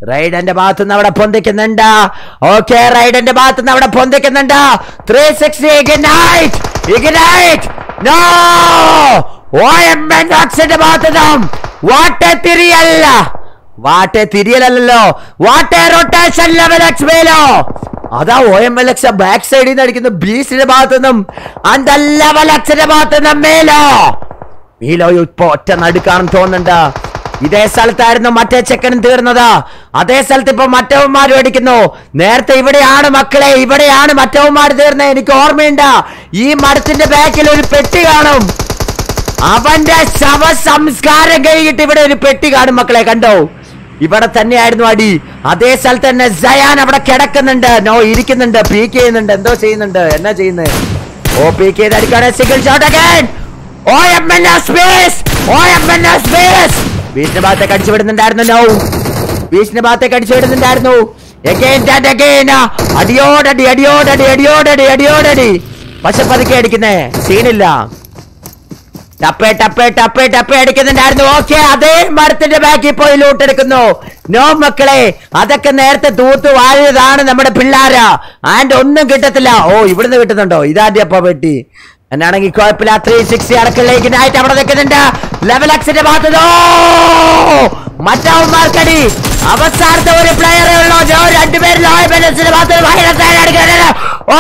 റൈഡന്റെ ഭാഗത്ത് നിന്ന് അവിടെ പൊന്തിക്കുന്നുണ്ട് ഓക്കെ റൈഡന്റെ ഭാഗത്ത് നിന്ന് അവിടെ പൊന്തിക്കുന്നുണ്ട് three sixty ignite ignite no OMN ഓക്സിന്റെ ഭാഗത്ത് നിന്നും വാട്ടെ തിരിയല്ല വാട്ടെ തിരിയലല്ലോ വാട്ടെ റൊട്ടേഷൻ ലെവൽ എക്സ് മേലോ അതാ O M L X back സൈഡിൽ നിന്ന് അടിക്കുന്ന ബീസിന്റെ ഭാഗത്തു നിന്നും അന്ത ലെവൽ എക്സിന്റെ ഭാഗത്തു നിന്നും മേലോ മീലോ ഇപ്പൊ ഒറ്റ നടുക്കാണെന്ന് തോന്നുന്നുണ്ട് ഇതേ സ്ഥലത്തായിരുന്നു മറ്റേ ചെക്കനും തീർന്നത് അതേ സ്ഥലത്ത് ഇപ്പൊ മറ്റവന്മാരും അടിക്കുന്നു നേരത്തെ ഇവിടെയാണ് മക്കളെ ഇവിടെയാണ് മറ്റവന്മാർ തീർന്നത് എനിക്ക് ഓർമ്മയുണ്ട് ഈ മരത്തിന്റെ ബാക്കിൽ ഒരു പെട്ടി കാണും അവന്റെ ശവ സംസ്കാരം കഴിഞ്ഞിട്ട് ഇവിടെ ഒരു പെട്ടി കാണും മക്കളെ കണ്ടോ ഇവിടെ തന്നെയായിരുന്നു അടി അതേ സ്ഥലത്ത് തന്നെ സയാൻ അവിടെ കിടക്കുന്നുണ്ട് നോ ഇരിക്കുന്നുണ്ട് പീക്ക് ചെയ്യുന്നുണ്ട് എന്തോ ചെയ്യുന്നുണ്ട് എന്നാ ചെയ്യുന്നത് ഓ പീക്ക് ചെയ്ത് അടിക്കാണ് single shot again O M N space O M N space വീട്ടിന്റെ ഭാഗത്തേക്ക് അടിച്ചു വിടുന്നുണ്ടായിരുന്നു നോ വീട്ടിന്റെ ഭാഗത്തേക്ക് അടിച്ചു വിടുന്നുണ്ടായിരുന്നു Again and again. അടിയോടടി അടിയോടടി അടിയോടടി അടിയോടടി പക്ഷെ പതുക്കെ അടിക്കുന്നേ സീനില്ല ടപ്പേ ടപ്പേ ടപ്പേ ടപ്പേ അടിക്കുന്നുണ്ടായിരുന്നു ഓക്കെ അതേ മരത്തിന്റെ ബാക്കിൽ പോയി ലൂട്ടെടുക്കുന്നു നോ മക്കളെ അതൊക്കെ നേരത്തെ തൂത്ത് വാഴിയതാണ് നമ്മുടെ പിള്ളാര ആൻഡ് ഒന്നും കിട്ടത്തില്ല ഓ ഇവിടുന്ന് കിട്ടുന്നുണ്ടോ ഇതാദ്യം അപ്പ വെട്ടി എന്നാണെങ്കിൽ കുഴപ്പമില്ല ത്രീ സിക്സ്റ്റി അടക്കളിലേക്ക് ആയിട്ട് അവിടെ നിൽക്കുന്നുണ്ട് ലെവൽ എക്സിന്റെ ഭാഗത്തോ മറ്റവന്മാർക്കടി അവസാനത്തെ ഒരു പ്ലെയറേ ഉള്ളൂ ജോ രണ്ടുപേരും ലോയ ബാലൻസിന്റെ ഭാഗത്ത് വയലത്തായി അടിക്കുന്നുണ്ട് ഓ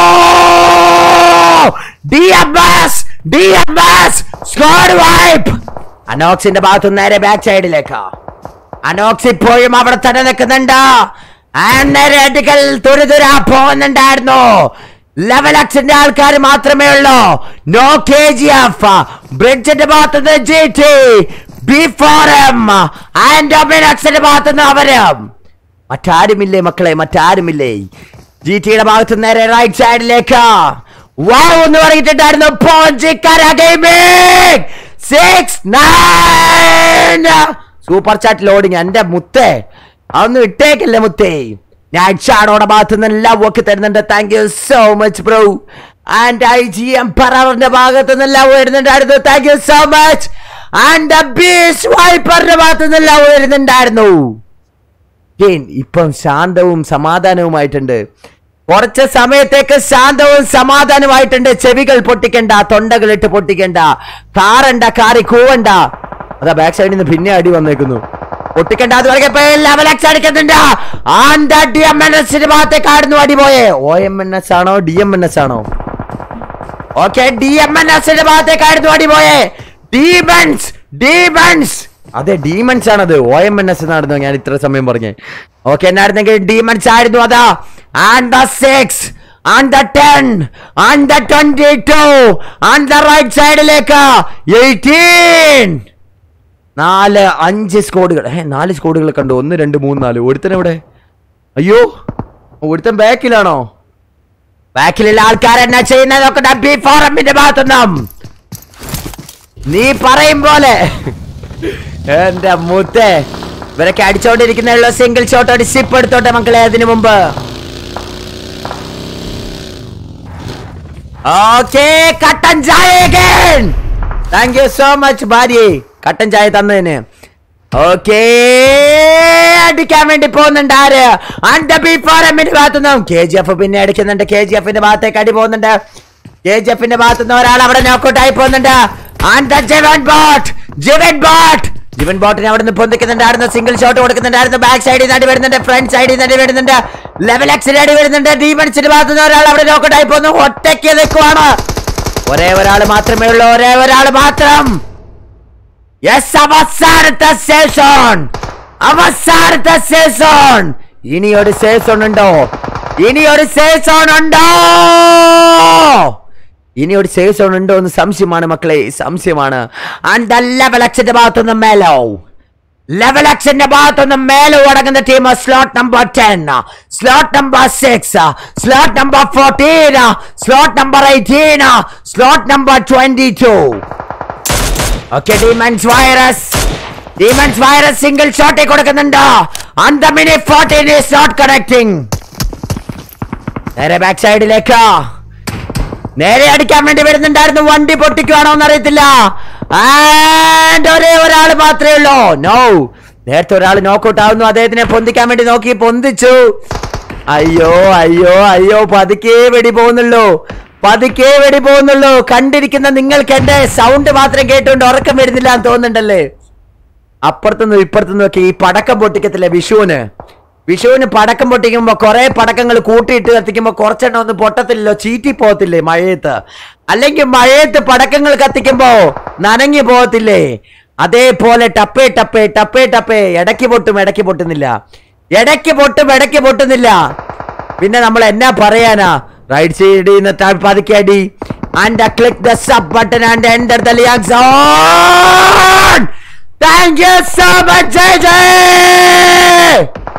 D Abbas D Abbas squad wipe അനോക്സിന്റെ ഭാഗത്ത് നേരെ ബാക്ക് സൈഡിലേക്ക് അനോക്സ് ഇപ്പോഴും അവിടെ തന്നെ നിൽക്കുന്നുണ്ട് ആ നേരെ അടിക്കൽ തുരുതുര പോകുന്നുണ്ടായിരുന്നു ലെവൽ എക്സിന്റെ ആൾക്കാർ മാത്രമേ ഉള്ളൂ നോ കെ ജി എഫ് ബ്രിഡ്ജിന്റെ ഭാഗത്തുനിന്ന് G T B four M and എക്സിന്റെ ഭാഗത്തുനിന്ന് അവരും മറ്റാരുമില്ലേ മക്കളെ മറ്റാരുമില്ലേ ജി ടിയുടെ ഭാഗത്ത് നേരെ റൈറ്റ് സൈഡിലേക്ക് വാവ് എന്ന് പറഞ്ഞിട്ടുണ്ടായിരുന്നു Ponjikkara gaming six nine super chat loading എന്റെ മുത്തേ അതൊന്നും ഇട്ടേക്കല്ലേ മുത്തേ ഞാൻ ഷാഡോടെ ഭാഗത്ത് നിന്ന് എല്ലാം ഒക്കെ തരുന്നുണ്ട് thank you so much bro and I G M പറവറിന്റെ ഭാഗത്ത് നിന്ന് എല്ലാം വരുന്നുണ്ടായിരുന്നു thank you so much and bees വൈപ്പറിന്റെ ഭാഗത്ത് നിന്ന് എല്ലാം വരുന്നുണ്ടായിരുന്നു ഗെയിൻ ഇപ്പം ശാന്തവും സമാധാനവുമായിട്ടുണ്ട് കുറച്ച് സമയത്തേക്ക് ശാന്തവും സമാധാനമായിട്ടുണ്ട് ചെവികൾ പൊട്ടിക്കണ്ട തൊണ്ടകൾ ഇട്ട് പൊട്ടിക്കണ്ട കാറണ്ട കാറി കൂവണ്ട അതാ ബാക്ക് സൈഡിൽ നിന്ന് പിന്നെ അടി വന്നേക്കുന്നു പൊട്ടിക്കണ്ട അത് പറഞ്ഞപ്പോ ലെവൽ എക്സ് അടിക്കുന്നുണ്ട് ആൻഡ് ഡി എം എൻ എസിന്റെ ഭാഗത്തേക്കായിരുന്നു അടി പോയേ ഒ എം എൻ എസ് ആണോ ഡി എം എൻ എസ് ആണോ ഓക്കെ ഡി എം എൻ എസിന്റെ ഭാഗത്തേക്കായിരുന്നു അടി പോയേ ഡീമൺസ് ഡീമൺസ് അതെ ഡീമൺസ് ആണത് ഒ എം എൻ എസ് എന്നായിരുന്നു ഞാൻ ഇത്ര സമയം പറഞ്ഞേ ഓക്കെ എന്നായിരുന്നെങ്കിൽ ഡീമൺസ് ആയിരുന്നു അതാ and the six and the ten and the twenty two and the right സൈഡിലേക്ക് എയ്റ്റീൻ നാല് അഞ്ച് സ്കോഡുകൾ ഏ നാല് സ്കോഡുകൾ കണ്ടു ഒന്ന് രണ്ട് മൂന്ന് നാല് ഒരുത്തൻ എവിടെ അയ്യോ ഒരുത്തൻ ബാക്കിലാണോ ബാക്കിലുള്ള ആൾക്കാർ എന്നാ ചെയ്യുന്നതൊക്കെ ഡബി ഫോറമിന്റെ ഭാഗത്തുനിന്നും നീ പറയും പോലെ എന്റെ മുത്തേ ഇവരൊക്കെ അടിച്ചോണ്ടിരിക്കുന്നുള്ള സിംഗിൾ ഷോട്ട് അടി സിപ്പ് എടുത്തോട്ടെ മക്കളെ അതിനു മുമ്പ് ഓക്കെ കട്ടൻ ചായ താങ്ക് യു സോ മച്ച് ഭാര്യ കട്ടൻ ചായ തന്നതിന് ഓക്കേ അടിക്കാൻ വേണ്ടി പോകുന്നുണ്ട് ആര് അന്റെ ബി ഫോർ എമ്മിന്റെ ഭാഗത്തുനിന്നും കെ ജി എഫ് പിന്നെ അടിക്കുന്നുണ്ട് കെ ജി എഫിന്റെ ഭാഗത്തേക്ക് അടി പോകുന്നുണ്ട് കെ ജി എഫിന്റെ ഭാഗത്തുനിന്ന് ഒരാൾ അവിടെ നോക്കൗട്ട് ആയി പോകുന്നുണ്ട് and Jeevan bot Jeevan bot Jeevan ബോട്ടിനെ അവിടെ നിന്ന് പൊന്തിക്കുന്നുണ്ടായിരുന്നു സിംഗിൾ ഷോട്ട് കൊടുക്കുന്നുണ്ടായിരുന്നു ബാക്ക് സൈഡിൽ നിന്ന് അടി വരുന്നുണ്ട് ഫ്രണ്ട് സൈഡിൽ നിന്ന് അടി വരുന്നുണ്ട് ലെവൽ എക്സിൽ അടി വരുന്നുണ്ട് ഡീമൺസിന്റെ ഭാഗത്തുനിന്ന് ഒരാൾ അവിടെ നോക്കൗട്ട് ആയി പോകുന്നു ഒറ്റയ്ക്ക് നിൽക്കുവാണ് ഒരേ ഒരാൾ മാത്രമേ ഉള്ളൂ ഒരേ ഒരാൾ മാത്രം യെസ് അവസാനത്തെ സീസൺ അവസാനത്തെ സീസൺ ഇനി ഒരു സീസൺ ഉണ്ടോ ഇനി ഒരു സീസൺ ഉണ്ടോ ഇനി ഒരു സീസൺ ഉണ്ടോ എന്ന് സംശയമാണ് മക്കളെ സംശയമാണ് ആൻഡ് ലെവൽ എക്സിന്റെ ഭാഗത്തുനിന്ന് മേലോ ലെവൽ എക്സിന്റെ ഭാഗത്തുനിന്ന് മേലെ അടങ്ങുന്ന team slot number ten slot number six slot number fourteen slot number eighteen slot number twenty two okay demons virus demons virus single ഷോട്ടിൽ കൊടുക്കുന്നുണ്ട് അന്ത mini fourteen is not connecting നേരെ ബാക്ക് സൈഡിലേക്ക് നേരെ അടിക്കാൻ വേണ്ടി വരുന്നുണ്ടായിരുന്നു വണ്ടി പൊട്ടിക്കുവാണോ എന്ന് അറിയത്തില്ല ആൻഡ് ഒരേ ഒരാൾ മാത്രമേ ഉള്ളൂ നോ നേരത്തെ ഒരാൾ നോക്കൗട്ട് ആവുന്നു അദ്ദേഹത്തിനെ പൊന്തിക്കാൻ വേണ്ടി നോക്കി പൊന്തിച്ചു അയ്യോ അയ്യോ അയ്യോ പതുക്കെ വെടി പോകുന്നുള്ളൂ പതുക്കെ വെടി പോകുന്നുള്ളൂ കണ്ടിരിക്കുന്ന നിങ്ങൾക്ക് എന്റെ സൗണ്ട് മാത്രം കേട്ടുകൊണ്ട് ഉറക്കം വരുന്നില്ല എന്ന് തോന്നുന്നുണ്ടല്ലേ അപ്പുറത്തുനിന്നും ഇപ്പുറത്തുനിന്നും ഒക്കെ ഈ പടക്കം പൊട്ടിക്കത്തില്ലേ വിഷുവിന് വിഷുവിന് പടക്കം പൊട്ടിക്കുമ്പോ കുറെ പടക്കങ്ങൾ കൂട്ടിയിട്ട് കത്തിക്കുമ്പോ കുറച്ചെണ്ണം ഒന്നും പൊട്ടത്തില്ലല്ലോ ചീറ്റി പോകത്തില്ലേ മഴയത്ത് അല്ലെങ്കിൽ മഴയത്ത് പടക്കങ്ങൾ കത്തിക്കുമ്പോ നനഞ്ഞു പോകത്തില്ലേ അതേപോലെ ടപ്പേ ടപ്പേ ടപ്പേ ടപ്പേ ഇടയ്ക്ക് പൊട്ടും ഇടയ്ക്ക് പൊട്ടുന്നില്ല ഇടയ്ക്ക് പൊട്ടും ഇടയ്ക്ക് പൊട്ടുന്നില്ല പിന്നെ നമ്മൾ എന്നാ പറയാനാ റൈറ്റ് സൈഡിൽ നിന്ന് താഴ് പതുക്കെ അടി and click the sub button and enter the ലിയാക് zone thank you so much ജയ് ജയ്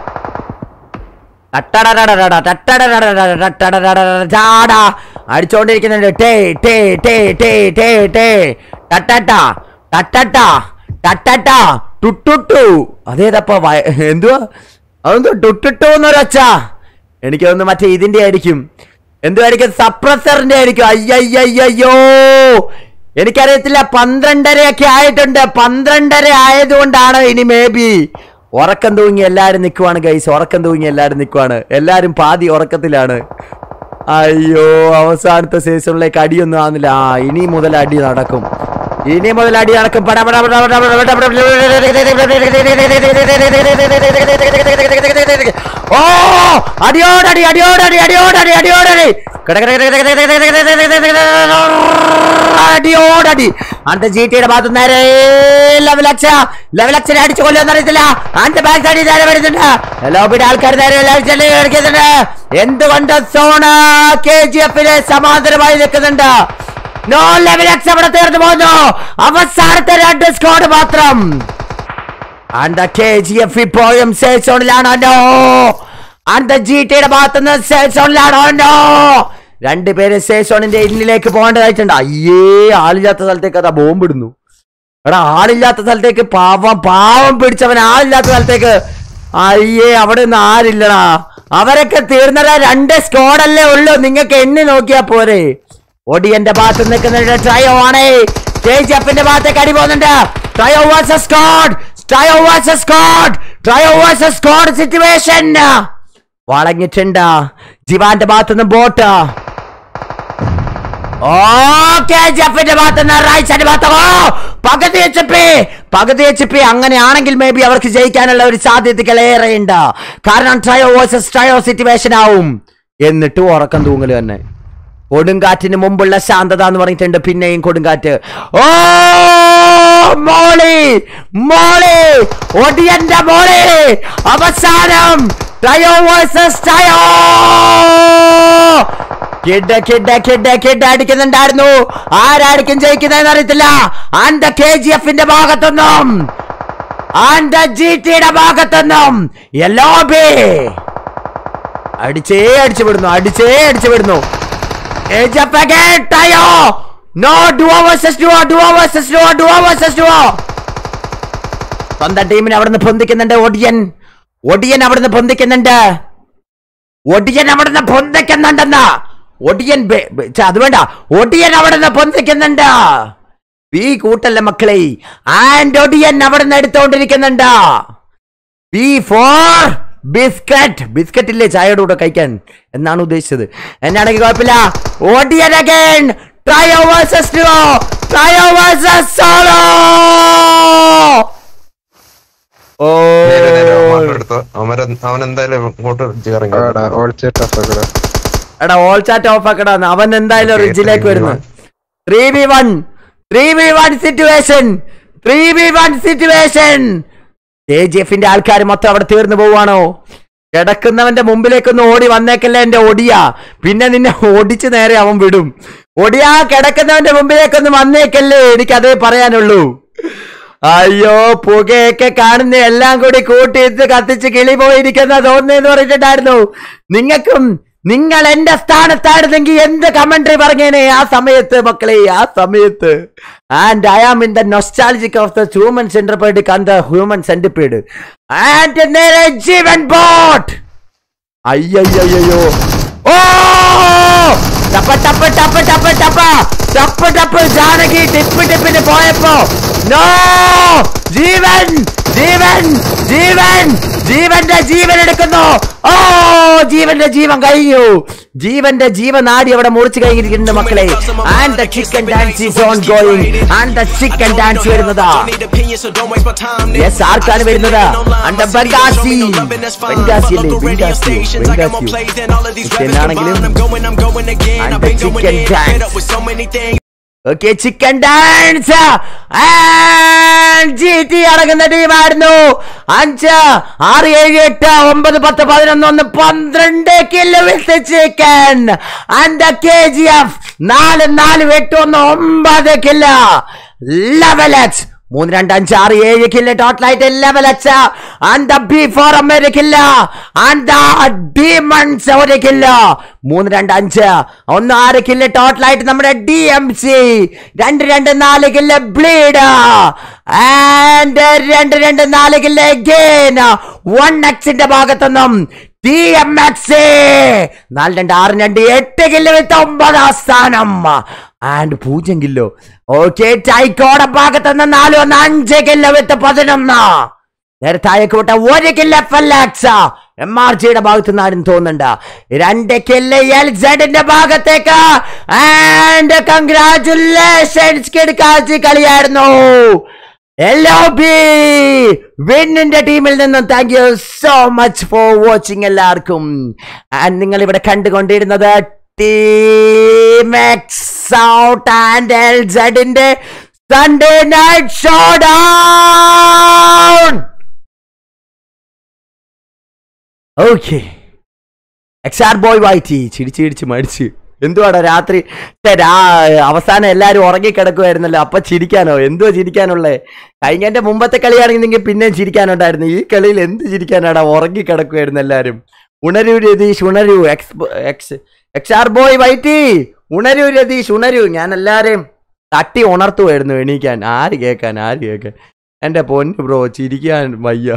ടട്ടടടടടട, ടട്ടടടടട, ടട്ടടടടട, ചാടാ. അടിച്ചോണ്ടിരിക്കുന്നുണ്ട് ടേ ടേ ടേ ടേ ടേ ടേ ടട്ടട്ട ടട്ടട്ട ടട്ടട്ട ടുട്ടുട്ടു അതേതപ്പ വയ- എന്തുവാ അതെന്തോ ടുട്ടുട്ടു എന്നൊരൊച്ച എനിക്ക് തോന്നുന്നു മറ്റേ ഇതിന്റെ ആയിരിക്കും എന്തുമായിരിക്കും സപ്രസറിന്റെ ആയിരിക്കും അയ്യയ്യോ എനിക്കറിയത്തില്ല പന്ത്രണ്ടരയൊക്കെ ആയിട്ടുണ്ട് പന്ത്രണ്ടര ആയതുകൊണ്ടാണ് ഇനി മേ ബി ഉറക്കം തൂങ്ങി എല്ലാരും നിൽക്കുവാണ് ഗൈസ് ഉറക്കം തൂങ്ങി എല്ലാരും നിൽക്കുവാണ് എല്ലാരും പാതി ഉറക്കത്തിലാണ് അയ്യോ അവസാനത്തെ സീസണിലേക്ക് അടിയൊന്നും ആവുന്നില്ല ആ ഇനി മുതൽ അടി നടക്കും ഇനി മുതൽ അടി നടക്കും പട പട പട പട പട പട പട ഓ അടിയോടടി അടിയോടടി അടിയോടടി അടിയോടടി അടിയോടടി അന്റെ ജി ടിയുടെ ഭാഗത്ത് നേരെ ലെവൽ അക്ഷ ലെവൽ അക്ഷനെ അടിച്ചു കൊല്ലുമെന്ന് അറിയത്തില്ല അന്റെ ബാക്ക് സൈഡിൽ നേരെ വരുന്നുണ്ട് ലോബിയുടെ ആൾക്കാർ നേരെ കളിക്കുന്നുണ്ട് എന്തുകൊണ്ട് സോണ കെ ജി എഫിലെ സമാന്തരമായി നിൽക്കുന്നുണ്ട് നോ ലെവൽ അക്ഷ അവിടെ തീർന്നു പോകുന്നു അവസാനത്തെ രണ്ട് സ്കോഡ് മാത്രം അന്റെ കെ ജി എഫ് ഇപ്പോഴും സേഫ് സോണിലാണോ നോ അന്റെ ജി ടിയുടെ ഭാഗത്തുനിന്ന് സേഫ് സോണിലാണോ നോ രണ്ടുപേര് സേഫ് സോണിന്റെ ഇന്നിലേക്ക് പോകേണ്ടതായിട്ടുണ്ട് അയ്യേ ആളില്ലാത്ത സ്ഥലത്തേക്ക് അതാ ബോംബിടുന്നു എടാ ആളില്ലാത്ത സ്ഥലത്തേക്ക് പാവം പാവം പിടിച്ചവൻ ആളില്ലാത്ത സ്ഥലത്തേക്ക് അയ്യേ അവിടെ നിന്ന് ആരില്ലടാ അവരൊക്കെ തീർന്നടാ രണ്ട് സ്കോഡല്ലേ ഉള്ളൂ നിങ്ങൾക്ക് എണ്ണി നോക്കിയാ പോരെ ഒടിയന്റെ ഭാഗത്ത് നിൽക്കുന്നുണ്ട് ട്രയോ ആണേ സ്റ്റേജ് എഫിന്റെ ഭാഗത്തേക്ക് അടി പോകുന്നുണ്ട് trio was squad trio was squad trio was squad situation വളഞ്ഞിട്ടുണ്ട് ജിവാന്റെ ഭാഗത്തുനിന്ന് ബോട്ട് ഓക്കെ ജെഫിന്റെ ഭാഗത്തുനിന്ന് റൈറ്റ് സൈഡ് ഭാഗത്ത് ഓ പകുതി എച്ച് പി പകുതി എച്ച് പി അങ്ങനെയാണെങ്കിൽ മേ ബി അവർക്ക് ജയിക്കാനുള്ള ഒരു സാധ്യതകൾ ഏറെയുണ്ട് കാരണം ട്രയോ വേഴ്സസ് ട്രയോ സിറ്റുവേഷൻ ആവും എന്നിട്ട് ഉറക്കം തൂങ്ങല് തന്നെ കൊടുങ്കാറ്റിന് മുമ്പുള്ള ശാന്തത എന്ന് പറഞ്ഞിട്ടുണ്ട് പിന്നെയും കൊടുങ്കാറ്റ് ഓ മോളി മോളി ഒടിയന്റെ മോളി അവസാനം trio versus trio kid kid kid kid അടിക്കുന്നുണ്ടായിരുന്നു ആരായിരിക്കും ജയിക്കുന്നതെന്ന് അറിയത്തില്ല ആൻഡ് കെ ജി എഫിന്റെ ഭാഗത്തൊന്നും ആൻഡ് ജി ടിയുടെ ഭാഗത്തൊന്നും യെല്ലോ ബി അടിച്ചേ അടിച്ചു വിടുന്നു അടിച്ചേ അടിച്ചു വിടുന്നു AJF again, Tayo! No, duo versus duo, duo versus duo, duo versus duo! സ്വന്തം ടീമിനെ അവിടുന്ന് പൊന്തിക്കുന്നുണ്ട് ഒടിയൻ ഒടിയൻ അവിടുന്ന് പൊന്തിക്കുന്നുണ്ട് ഒടിയൻ അവിടുന്ന് പൊന്തിക്കുന്നുണ്ടെന്നാ ഒടിയൻ ബെ- ബെ- ഛെ, അത് വേണ്ട ഒടിയൻ അവിടുന്ന് പൊന്തിക്കുന്നുണ്ട് ഈ കൂട്ടല്ല മക്കളെ ആൻഡ് ഒടിയൻ അവിടുന്ന് എടുത്തോണ്ടിരിക്കുന്നുണ്ട് ബി ഫോർ ബിസ്ക്കറ്റ് ബിസ്ക്കറ്റ് ഇല്ലേ ചായയുടെ കൂടെ കഴിക്കാൻ എന്നാണ് ഉദ്ദേശിച്ചത് എന്നാണെങ്കിൽ കുഴപ്പമില്ല Odiyan again trio versus duo trio versus solo ഓ നേരെ നേരെ അവന്മാരുടെ അടുത്ത് അവരെ അവൻ എന്തായാലും ഇങ്ങോട്ട് ഇറങ്ങി എടാ ഓൾച്ചേട്ടാ സകട എടാ ഓൾ ചാറ്റ് ഓഫ് ആക്കടാ അവൻ എന്തായാലും Okay, റിജിലേക്ക് 3v1. വരുന്നു three V one three V one situation three V one situation A G എഫിന്റെ ആൾക്കാർ മൊത്തം അവിടെ തീർന്നു പോവാണോ കിടക്കുന്നവന്റെ മുമ്പിലേക്കൊന്ന് ഓടി വന്നേക്കല്ലേ എന്റെ ഒടിയ പിന്നെ നിന്നെ ഓടിച്ച് നേരെ അവൻ വിടും ഒടിയാ കിടക്കുന്നവന്റെ മുമ്പിലേക്കൊന്ന് വന്നേക്കല്ലേ എനിക്ക് അതേ പറയാനുള്ളൂ അയ്യോ പുകയൊക്കെ കാണുന്ന എല്ലാം കൂടി കൂട്ടിയിട്ട് കത്തിച്ച് കിളി പോയിരിക്കുന്ന തോന്നുന്നെന്ന് പറഞ്ഞിട്ടുണ്ടായിരുന്നു നിങ്ങൾക്കും നിങ്ങൾ എന്റെ സ്ഥാനത്തായിരുന്നെങ്കിൽ എന്ത് കമന്ററി പറഞ്ഞേനെ ആ സമയത്ത് മക്കളെ ആ സമയത്ത് and I am in the nostalgic of the human centipede കണ്ട ഹ്യൂമൻ സെന്റിപ്പേഡ് ആൻഡ് നേരെ ജീവൻ ബോട്ട് അയ്യോ ഓ ടപ്പ ടപ്പ ടപ്പ ടപ്പ ടപ്പ ടപ്പ ടപ്പ ജാനകി ടിപ്പ് ടിപ്പിന് പോയപ്പോ നോ ജീവൻ ജീവൻ ജീവൻ ജീവന്റെ ജീവൻ എടുക്കുന്നു ഓ ജീവന്റെ ജീവൻ കഴിഞ്ഞു ജീവന്റെ ജീവൻ നാടി അവിടെ മുറിച്ചു കഴിഞ്ഞിരിക്കുന്നുണ്ട് മക്കളെ and the chicken dance is on going and the chicken dance വരുന്നതാ യെസ് ആർക്കാണ് വരുന്നത് അണ്ട ബംഗാസി ബംഗാസി അല്ലേ ബംഗാസി ബംഗാസി എന്നാണെങ്കിലും അണ്ട chicken dance okay chicken dance G T അടങ്ങുന്ന ടീമായിരുന്നു അഞ്ച് ആറ് ഏഴ് എട്ട് ഒമ്പത് പത്ത് പതിനൊന്ന് ഒന്ന് പന്ത്രണ്ട് kilo with chicken and K G F നാല് നാല് എട്ട് ഒന്ന് ഒമ്പത് കിലോ ലെവൽ എക്സ് മൂന്ന് രണ്ട് അഞ്ച് ആറ് ഏഴ് കില്ല ടോട്ടലായിട്ട് level H and B four അമേരിക്കില്ല ആൻഡ് ഡീമൺസ് ഒരു കില്ല മൂന്ന് രണ്ട് അഞ്ച് ഒന്ന് ആറ് കില്ല ടോട്ടലായിട്ട് നമ്മുടെ ഡി എം സി രണ്ട് രണ്ട് നാല് കില്ല ബ്ലീഡ് ആൻഡ് രണ്ട് രണ്ട് നാല് കില്ല ഗെയിൻ വൺ എക്സിന്റെ ഭാഗത്തുനിന്നും ടി എം എക്സ് നാല് രണ്ട് ആറ് രണ്ട് എട്ട് കില്ലോ വിത്ത് ഒമ്പതാം സ്ഥാനം ആൻഡ് പൂജ്യം കില്ലോ ഓക്കെ ടൈക്കോടെ ഭാഗത്ത് നിന്ന് നാല് ഒന്ന് അഞ്ച് കില്ലോ വിത്ത് പതിനൊന്ന് നേരത്തെ അയക്ക് വിട്ട ഒരു കില്ല F L X M R ജിയുടെ ഭാഗത്ത് നിന്നാരും തോന്നുന്നുണ്ട് രണ്ട് കില്ല എൽ സെഡിന്റെ ഭാഗത്തേക്ക് ആൻഡ് കൺഗ്രാറ്റുലേഷൻസ് കിടക്കാച്ചി കളിയായിരുന്നു എൽ ഒ ബി വിന്നിന്റെ ടീമിൽ നിന്നും thank you so much for watching എല്ലാവർക്കും ആൻഡ് നിങ്ങൾ ഇവിടെ കണ്ടുകൊണ്ടിരുന്നത് team X out and L സെഡിന്റെ Sunday night showdown okay X R boy വൈറ്റി ചിരിച്ച് ചിരിച്ച് മടിച്ച് എന്തുവാടാ രാത്രി ഛെ, രാ- അവസാനം എല്ലാരും ഉറങ്ങിക്കിടക്കുമായിരുന്നല്ലോ അപ്പൊ ചിരിക്കാനോ എന്തുവാ ചിരിക്കാനുള്ളേ കഴിഞ്ഞതിന്റെ മുമ്പത്തെ കളിയാണെങ്കിൽ പിന്നെയും ചിരിക്കാനുണ്ടായിരുന്നു ഈ കളിയിൽ എന്ത് ചിരിക്കാനാടാ ഉറങ്ങിക്കിടക്കുമായിരുന്നു എല്ലാരും ഉണരൂ രതീഷ് ഉണരൂ എക്സ് എക്സ് എക്സാർ ബോയ് വൈറ്റി ഉണരൂ രതീഷ് ഉണരൂ ഞാൻ എല്ലാരെയും തട്ടി ഉണർത്തുമായിരുന്നു എണീക്കാൻ ആര് കേൾക്കാൻ ആര് കേൾക്കാൻ എന്റെ പൊന്ന് ബ്രോ ചിരിക്കാൻ വയ്യ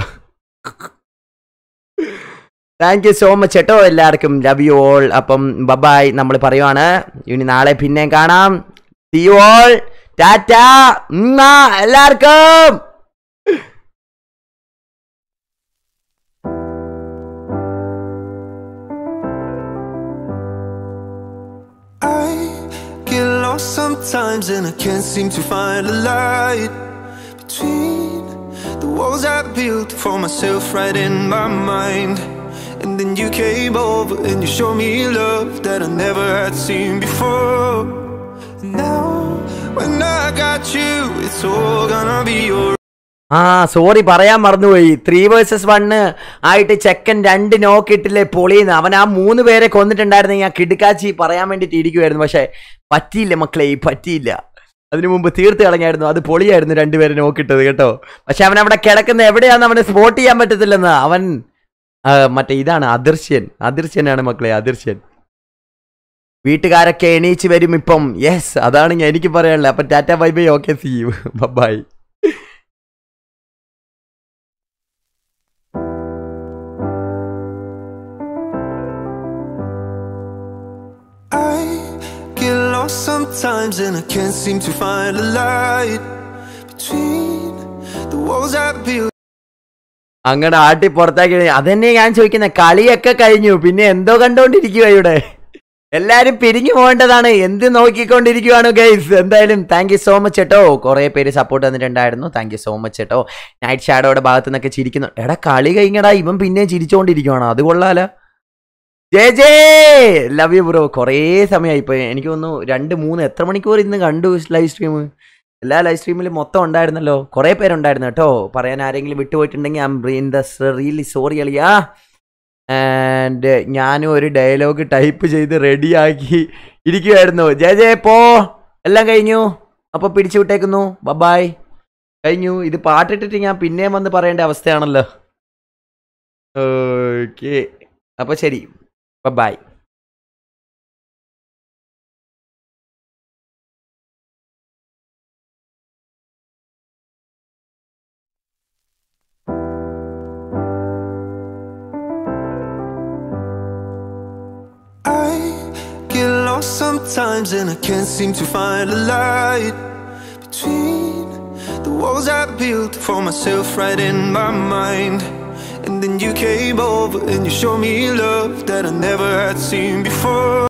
താങ്ക് യു സോ മച്ച് കേട്ടോ എല്ലാവർക്കും ലവ് യു ഓൾ അപ്പം ബബായ് നമ്മൾ പറയുവാണ് ഇനി നാളെ പിന്നെയും കാണാം സി യു ഓൾ ടാറ്റ എല്ലാവർക്കും I get lost sometimes and I can't seem to find a light between the walls I built for myself right in my mind. And then you came over and you showed me love that I never had seen before. And now, when I got you, it's all gonna be alright. ആ സോറി പറയാൻ മറന്നുപോയി ത്രീ വേഴ്സസ് വണ്ണ് ആയിട്ട് ചെക്കൻ രണ്ട് നോക്ക് ഇട്ടില്ലേ പൊളിയുന്നു അവൻ ആ മൂന്ന് പേരെ കൊന്നിട്ടുണ്ടായിരുന്നു ഞാൻ കിടുക്കാച്ചി പറയാൻ വേണ്ടിട്ട് ഇരിക്കുമായിരുന്നു പക്ഷെ പറ്റിയില്ല മക്കളെ പറ്റിയില്ല അതിനു മുമ്പ് തീർത്ത് കളഞ്ഞായിരുന്നു അത് പൊളിയായിരുന്നു രണ്ടുപേരെ നോക്കിട്ടത് കേട്ടോ പക്ഷെ അവൻ അവിടെ കിടക്കുന്ന എവിടെയാന്ന് അവനെ സ്പോട്ട് ചെയ്യാൻ പറ്റത്തില്ലെന്ന് അവൻ ആ, മറ്റേ ഇതാണ് അദൃശ്യൻ അദൃശ്യനാണ് മക്കളെ അദൃശ്യൻ വീട്ടുകാരൊക്കെ എണീച്ച് വരും ഇപ്പം യെസ് അതാണ് ഞാൻ എനിക്ക് പറയാനുള്ളത് അപ്പൊ ടാറ്റ bye bye okay see you bye I get lost sometimes and I can't seem to find a light between the walls I built. അങ്ങനെ ആട്ടി പുറത്താക്കി അതന്നെ ഞാൻ ചോദിക്കുന്നത് കളിയൊക്കെ കഴിഞ്ഞു പിന്നെ എന്തോ കണ്ടോണ്ടിരിക്കുക ഇവിടെ എല്ലാരും പിരിഞ്ഞു പോകേണ്ടതാണ് എന്ത് നോക്കിക്കൊണ്ടിരിക്കുവാണ് ഗൈസ് എന്തായാലും താങ്ക് യു സോ മച്ച് കേട്ടോ കുറെ പേര് സപ്പോർട്ട് തന്നിട്ടുണ്ടായിരുന്നു താങ്ക് യു സോ മച്ച് കേട്ടോ നൈറ്റ് ഷാഡോയുടെ ഭാഗത്തു നിന്നൊക്കെ ചിരിക്കുന്നു എടാ കളി കഴിഞ്ഞടാ ഇവൻ പിന്നെയും ചിരിച്ചോണ്ടിരിക്കുവാണോ അത് കൊള്ളാലോ J J love you bro കുറേ സമയമായി ഇപ്പൊ എനിക്ക് തോന്നുന്നു രണ്ട് മൂന്ന് എത്ര മണിക്കൂർ ഇന്ന് കണ്ടു ലൈവ് സ്ട്രീം എല്ലാ ലൈവ് സ്ട്രീമിലും മൊത്തം ഉണ്ടായിരുന്നല്ലോ കുറേ പേരുണ്ടായിരുന്നു കേട്ടോ പറയാൻ ആരെങ്കിലും വിട്ടുപോയിട്ടുണ്ടെങ്കിൽ ഐ എം ബ്രീൻ ദ റിയലി സോറി അളിയാ ആൻഡ് ഞാനും ഒരു ഡയലോഗ് ടൈപ്പ് ചെയ്ത് റെഡിയാക്കി ഇരിക്കുമായിരുന്നു ജയ ജയ പോ എല്ലാം കഴിഞ്ഞു അപ്പോൾ പിടിച്ചു വിട്ടേക്കുന്നു ബബായ് കഴിഞ്ഞു ഇത് പാട്ടിട്ടിട്ട് ഞാൻ പിന്നെയും വന്ന് പറയേണ്ട അവസ്ഥയാണല്ലോ ഓക്കെ അപ്പോൾ ശരി ബബായ് I get lost sometimes and I can't seem to find a light between The walls I built for myself right in my mind. And then you came over and you showed me love that I never had seen before.